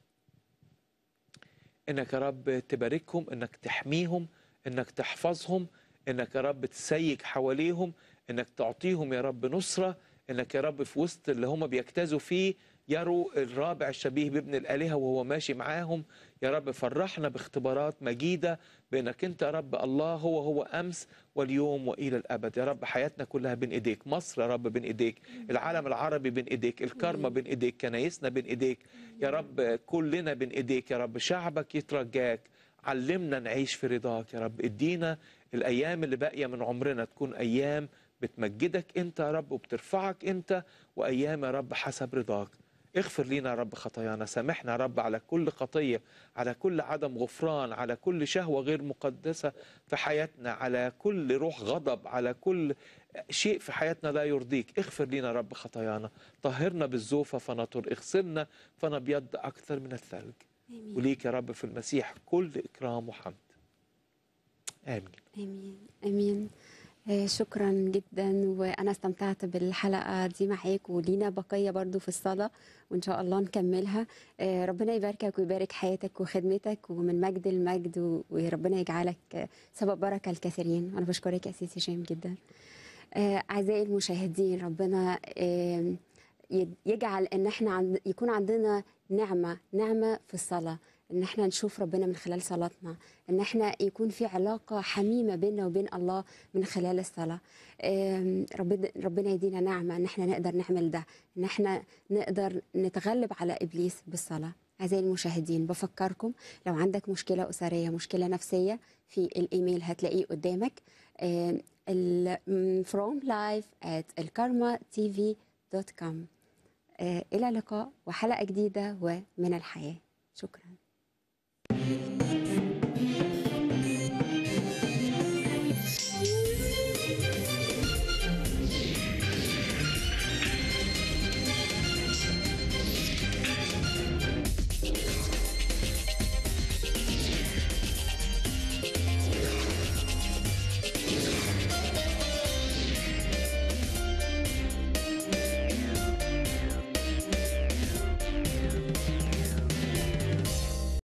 Speaker 2: انك يا رب تباركهم انك تحميهم انك تحفظهم انك يا رب تسيج حواليهم انك تعطيهم يا رب نصره انك يا رب في وسط اللي هم بيجتازوا فيه يروا الرابع الشبيه بابن الالهه وهو ماشي معاهم يا رب فرحنا باختبارات مجيده بانك انت يا رب الله هو هو امس واليوم والى الابد يا رب حياتنا كلها بين ايديك مصر يا رب بين ايديك العالم العربي بين ايديك الكرمه بين ايديك كنايسنا بين ايديك يا رب كلنا بين ايديك يا رب شعبك يترجاك علمنا نعيش في رضاك يا رب ادينا الايام اللي باقيه من عمرنا تكون ايام بتمجدك انت يا رب وبترفعك انت وايام يا رب حسب رضاك اغفر لينا يا رب خطايانا سامحنا يا رب على كل خطيه على كل عدم غفران على كل شهوه غير مقدسه في حياتنا على كل روح غضب على كل شيء في حياتنا لا يرضيك اغفر لينا يا رب خطايانا طهرنا بالزوفه فنطر اغسلنا فنبيض اكثر من الثلج وليك يا رب في المسيح كل اكرام وحمد امين
Speaker 1: امين امين آه، شكرا جدا وانا استمتعت بالحلقه دي معاك ولينا بقيه برضو في الصلاه وان شاء الله نكملها آه، ربنا يباركك ويبارك حياتك وخدمتك ومن مجد لمجد و- وربنا يجعلك آه، سبب بركه للكثيرين وانا بشكرك يا سيدي هشام جدا آه، اعزائي المشاهدين ربنا آه، يد- يجعل ان احنا عند يكون عندنا نعمه نعمه في الصلاه ان احنا نشوف ربنا من خلال صلاتنا ان احنا يكون في علاقه حميمه بيننا وبين الله من خلال الصلاه آم، ربنا ربنا يدينا نعمه ان احنا نقدر نعمل ده ان احنا نقدر نتغلب على ابليس بالصلاه اعزائي المشاهدين بفكركم لو عندك مشكله اسريه مشكله نفسيه في الايميل هتلاقيه قدامك آه، ال- م- from live at الكارما.tv.com آه، إلى اللقاء وحلقة جديدة ومن الحياة شكرا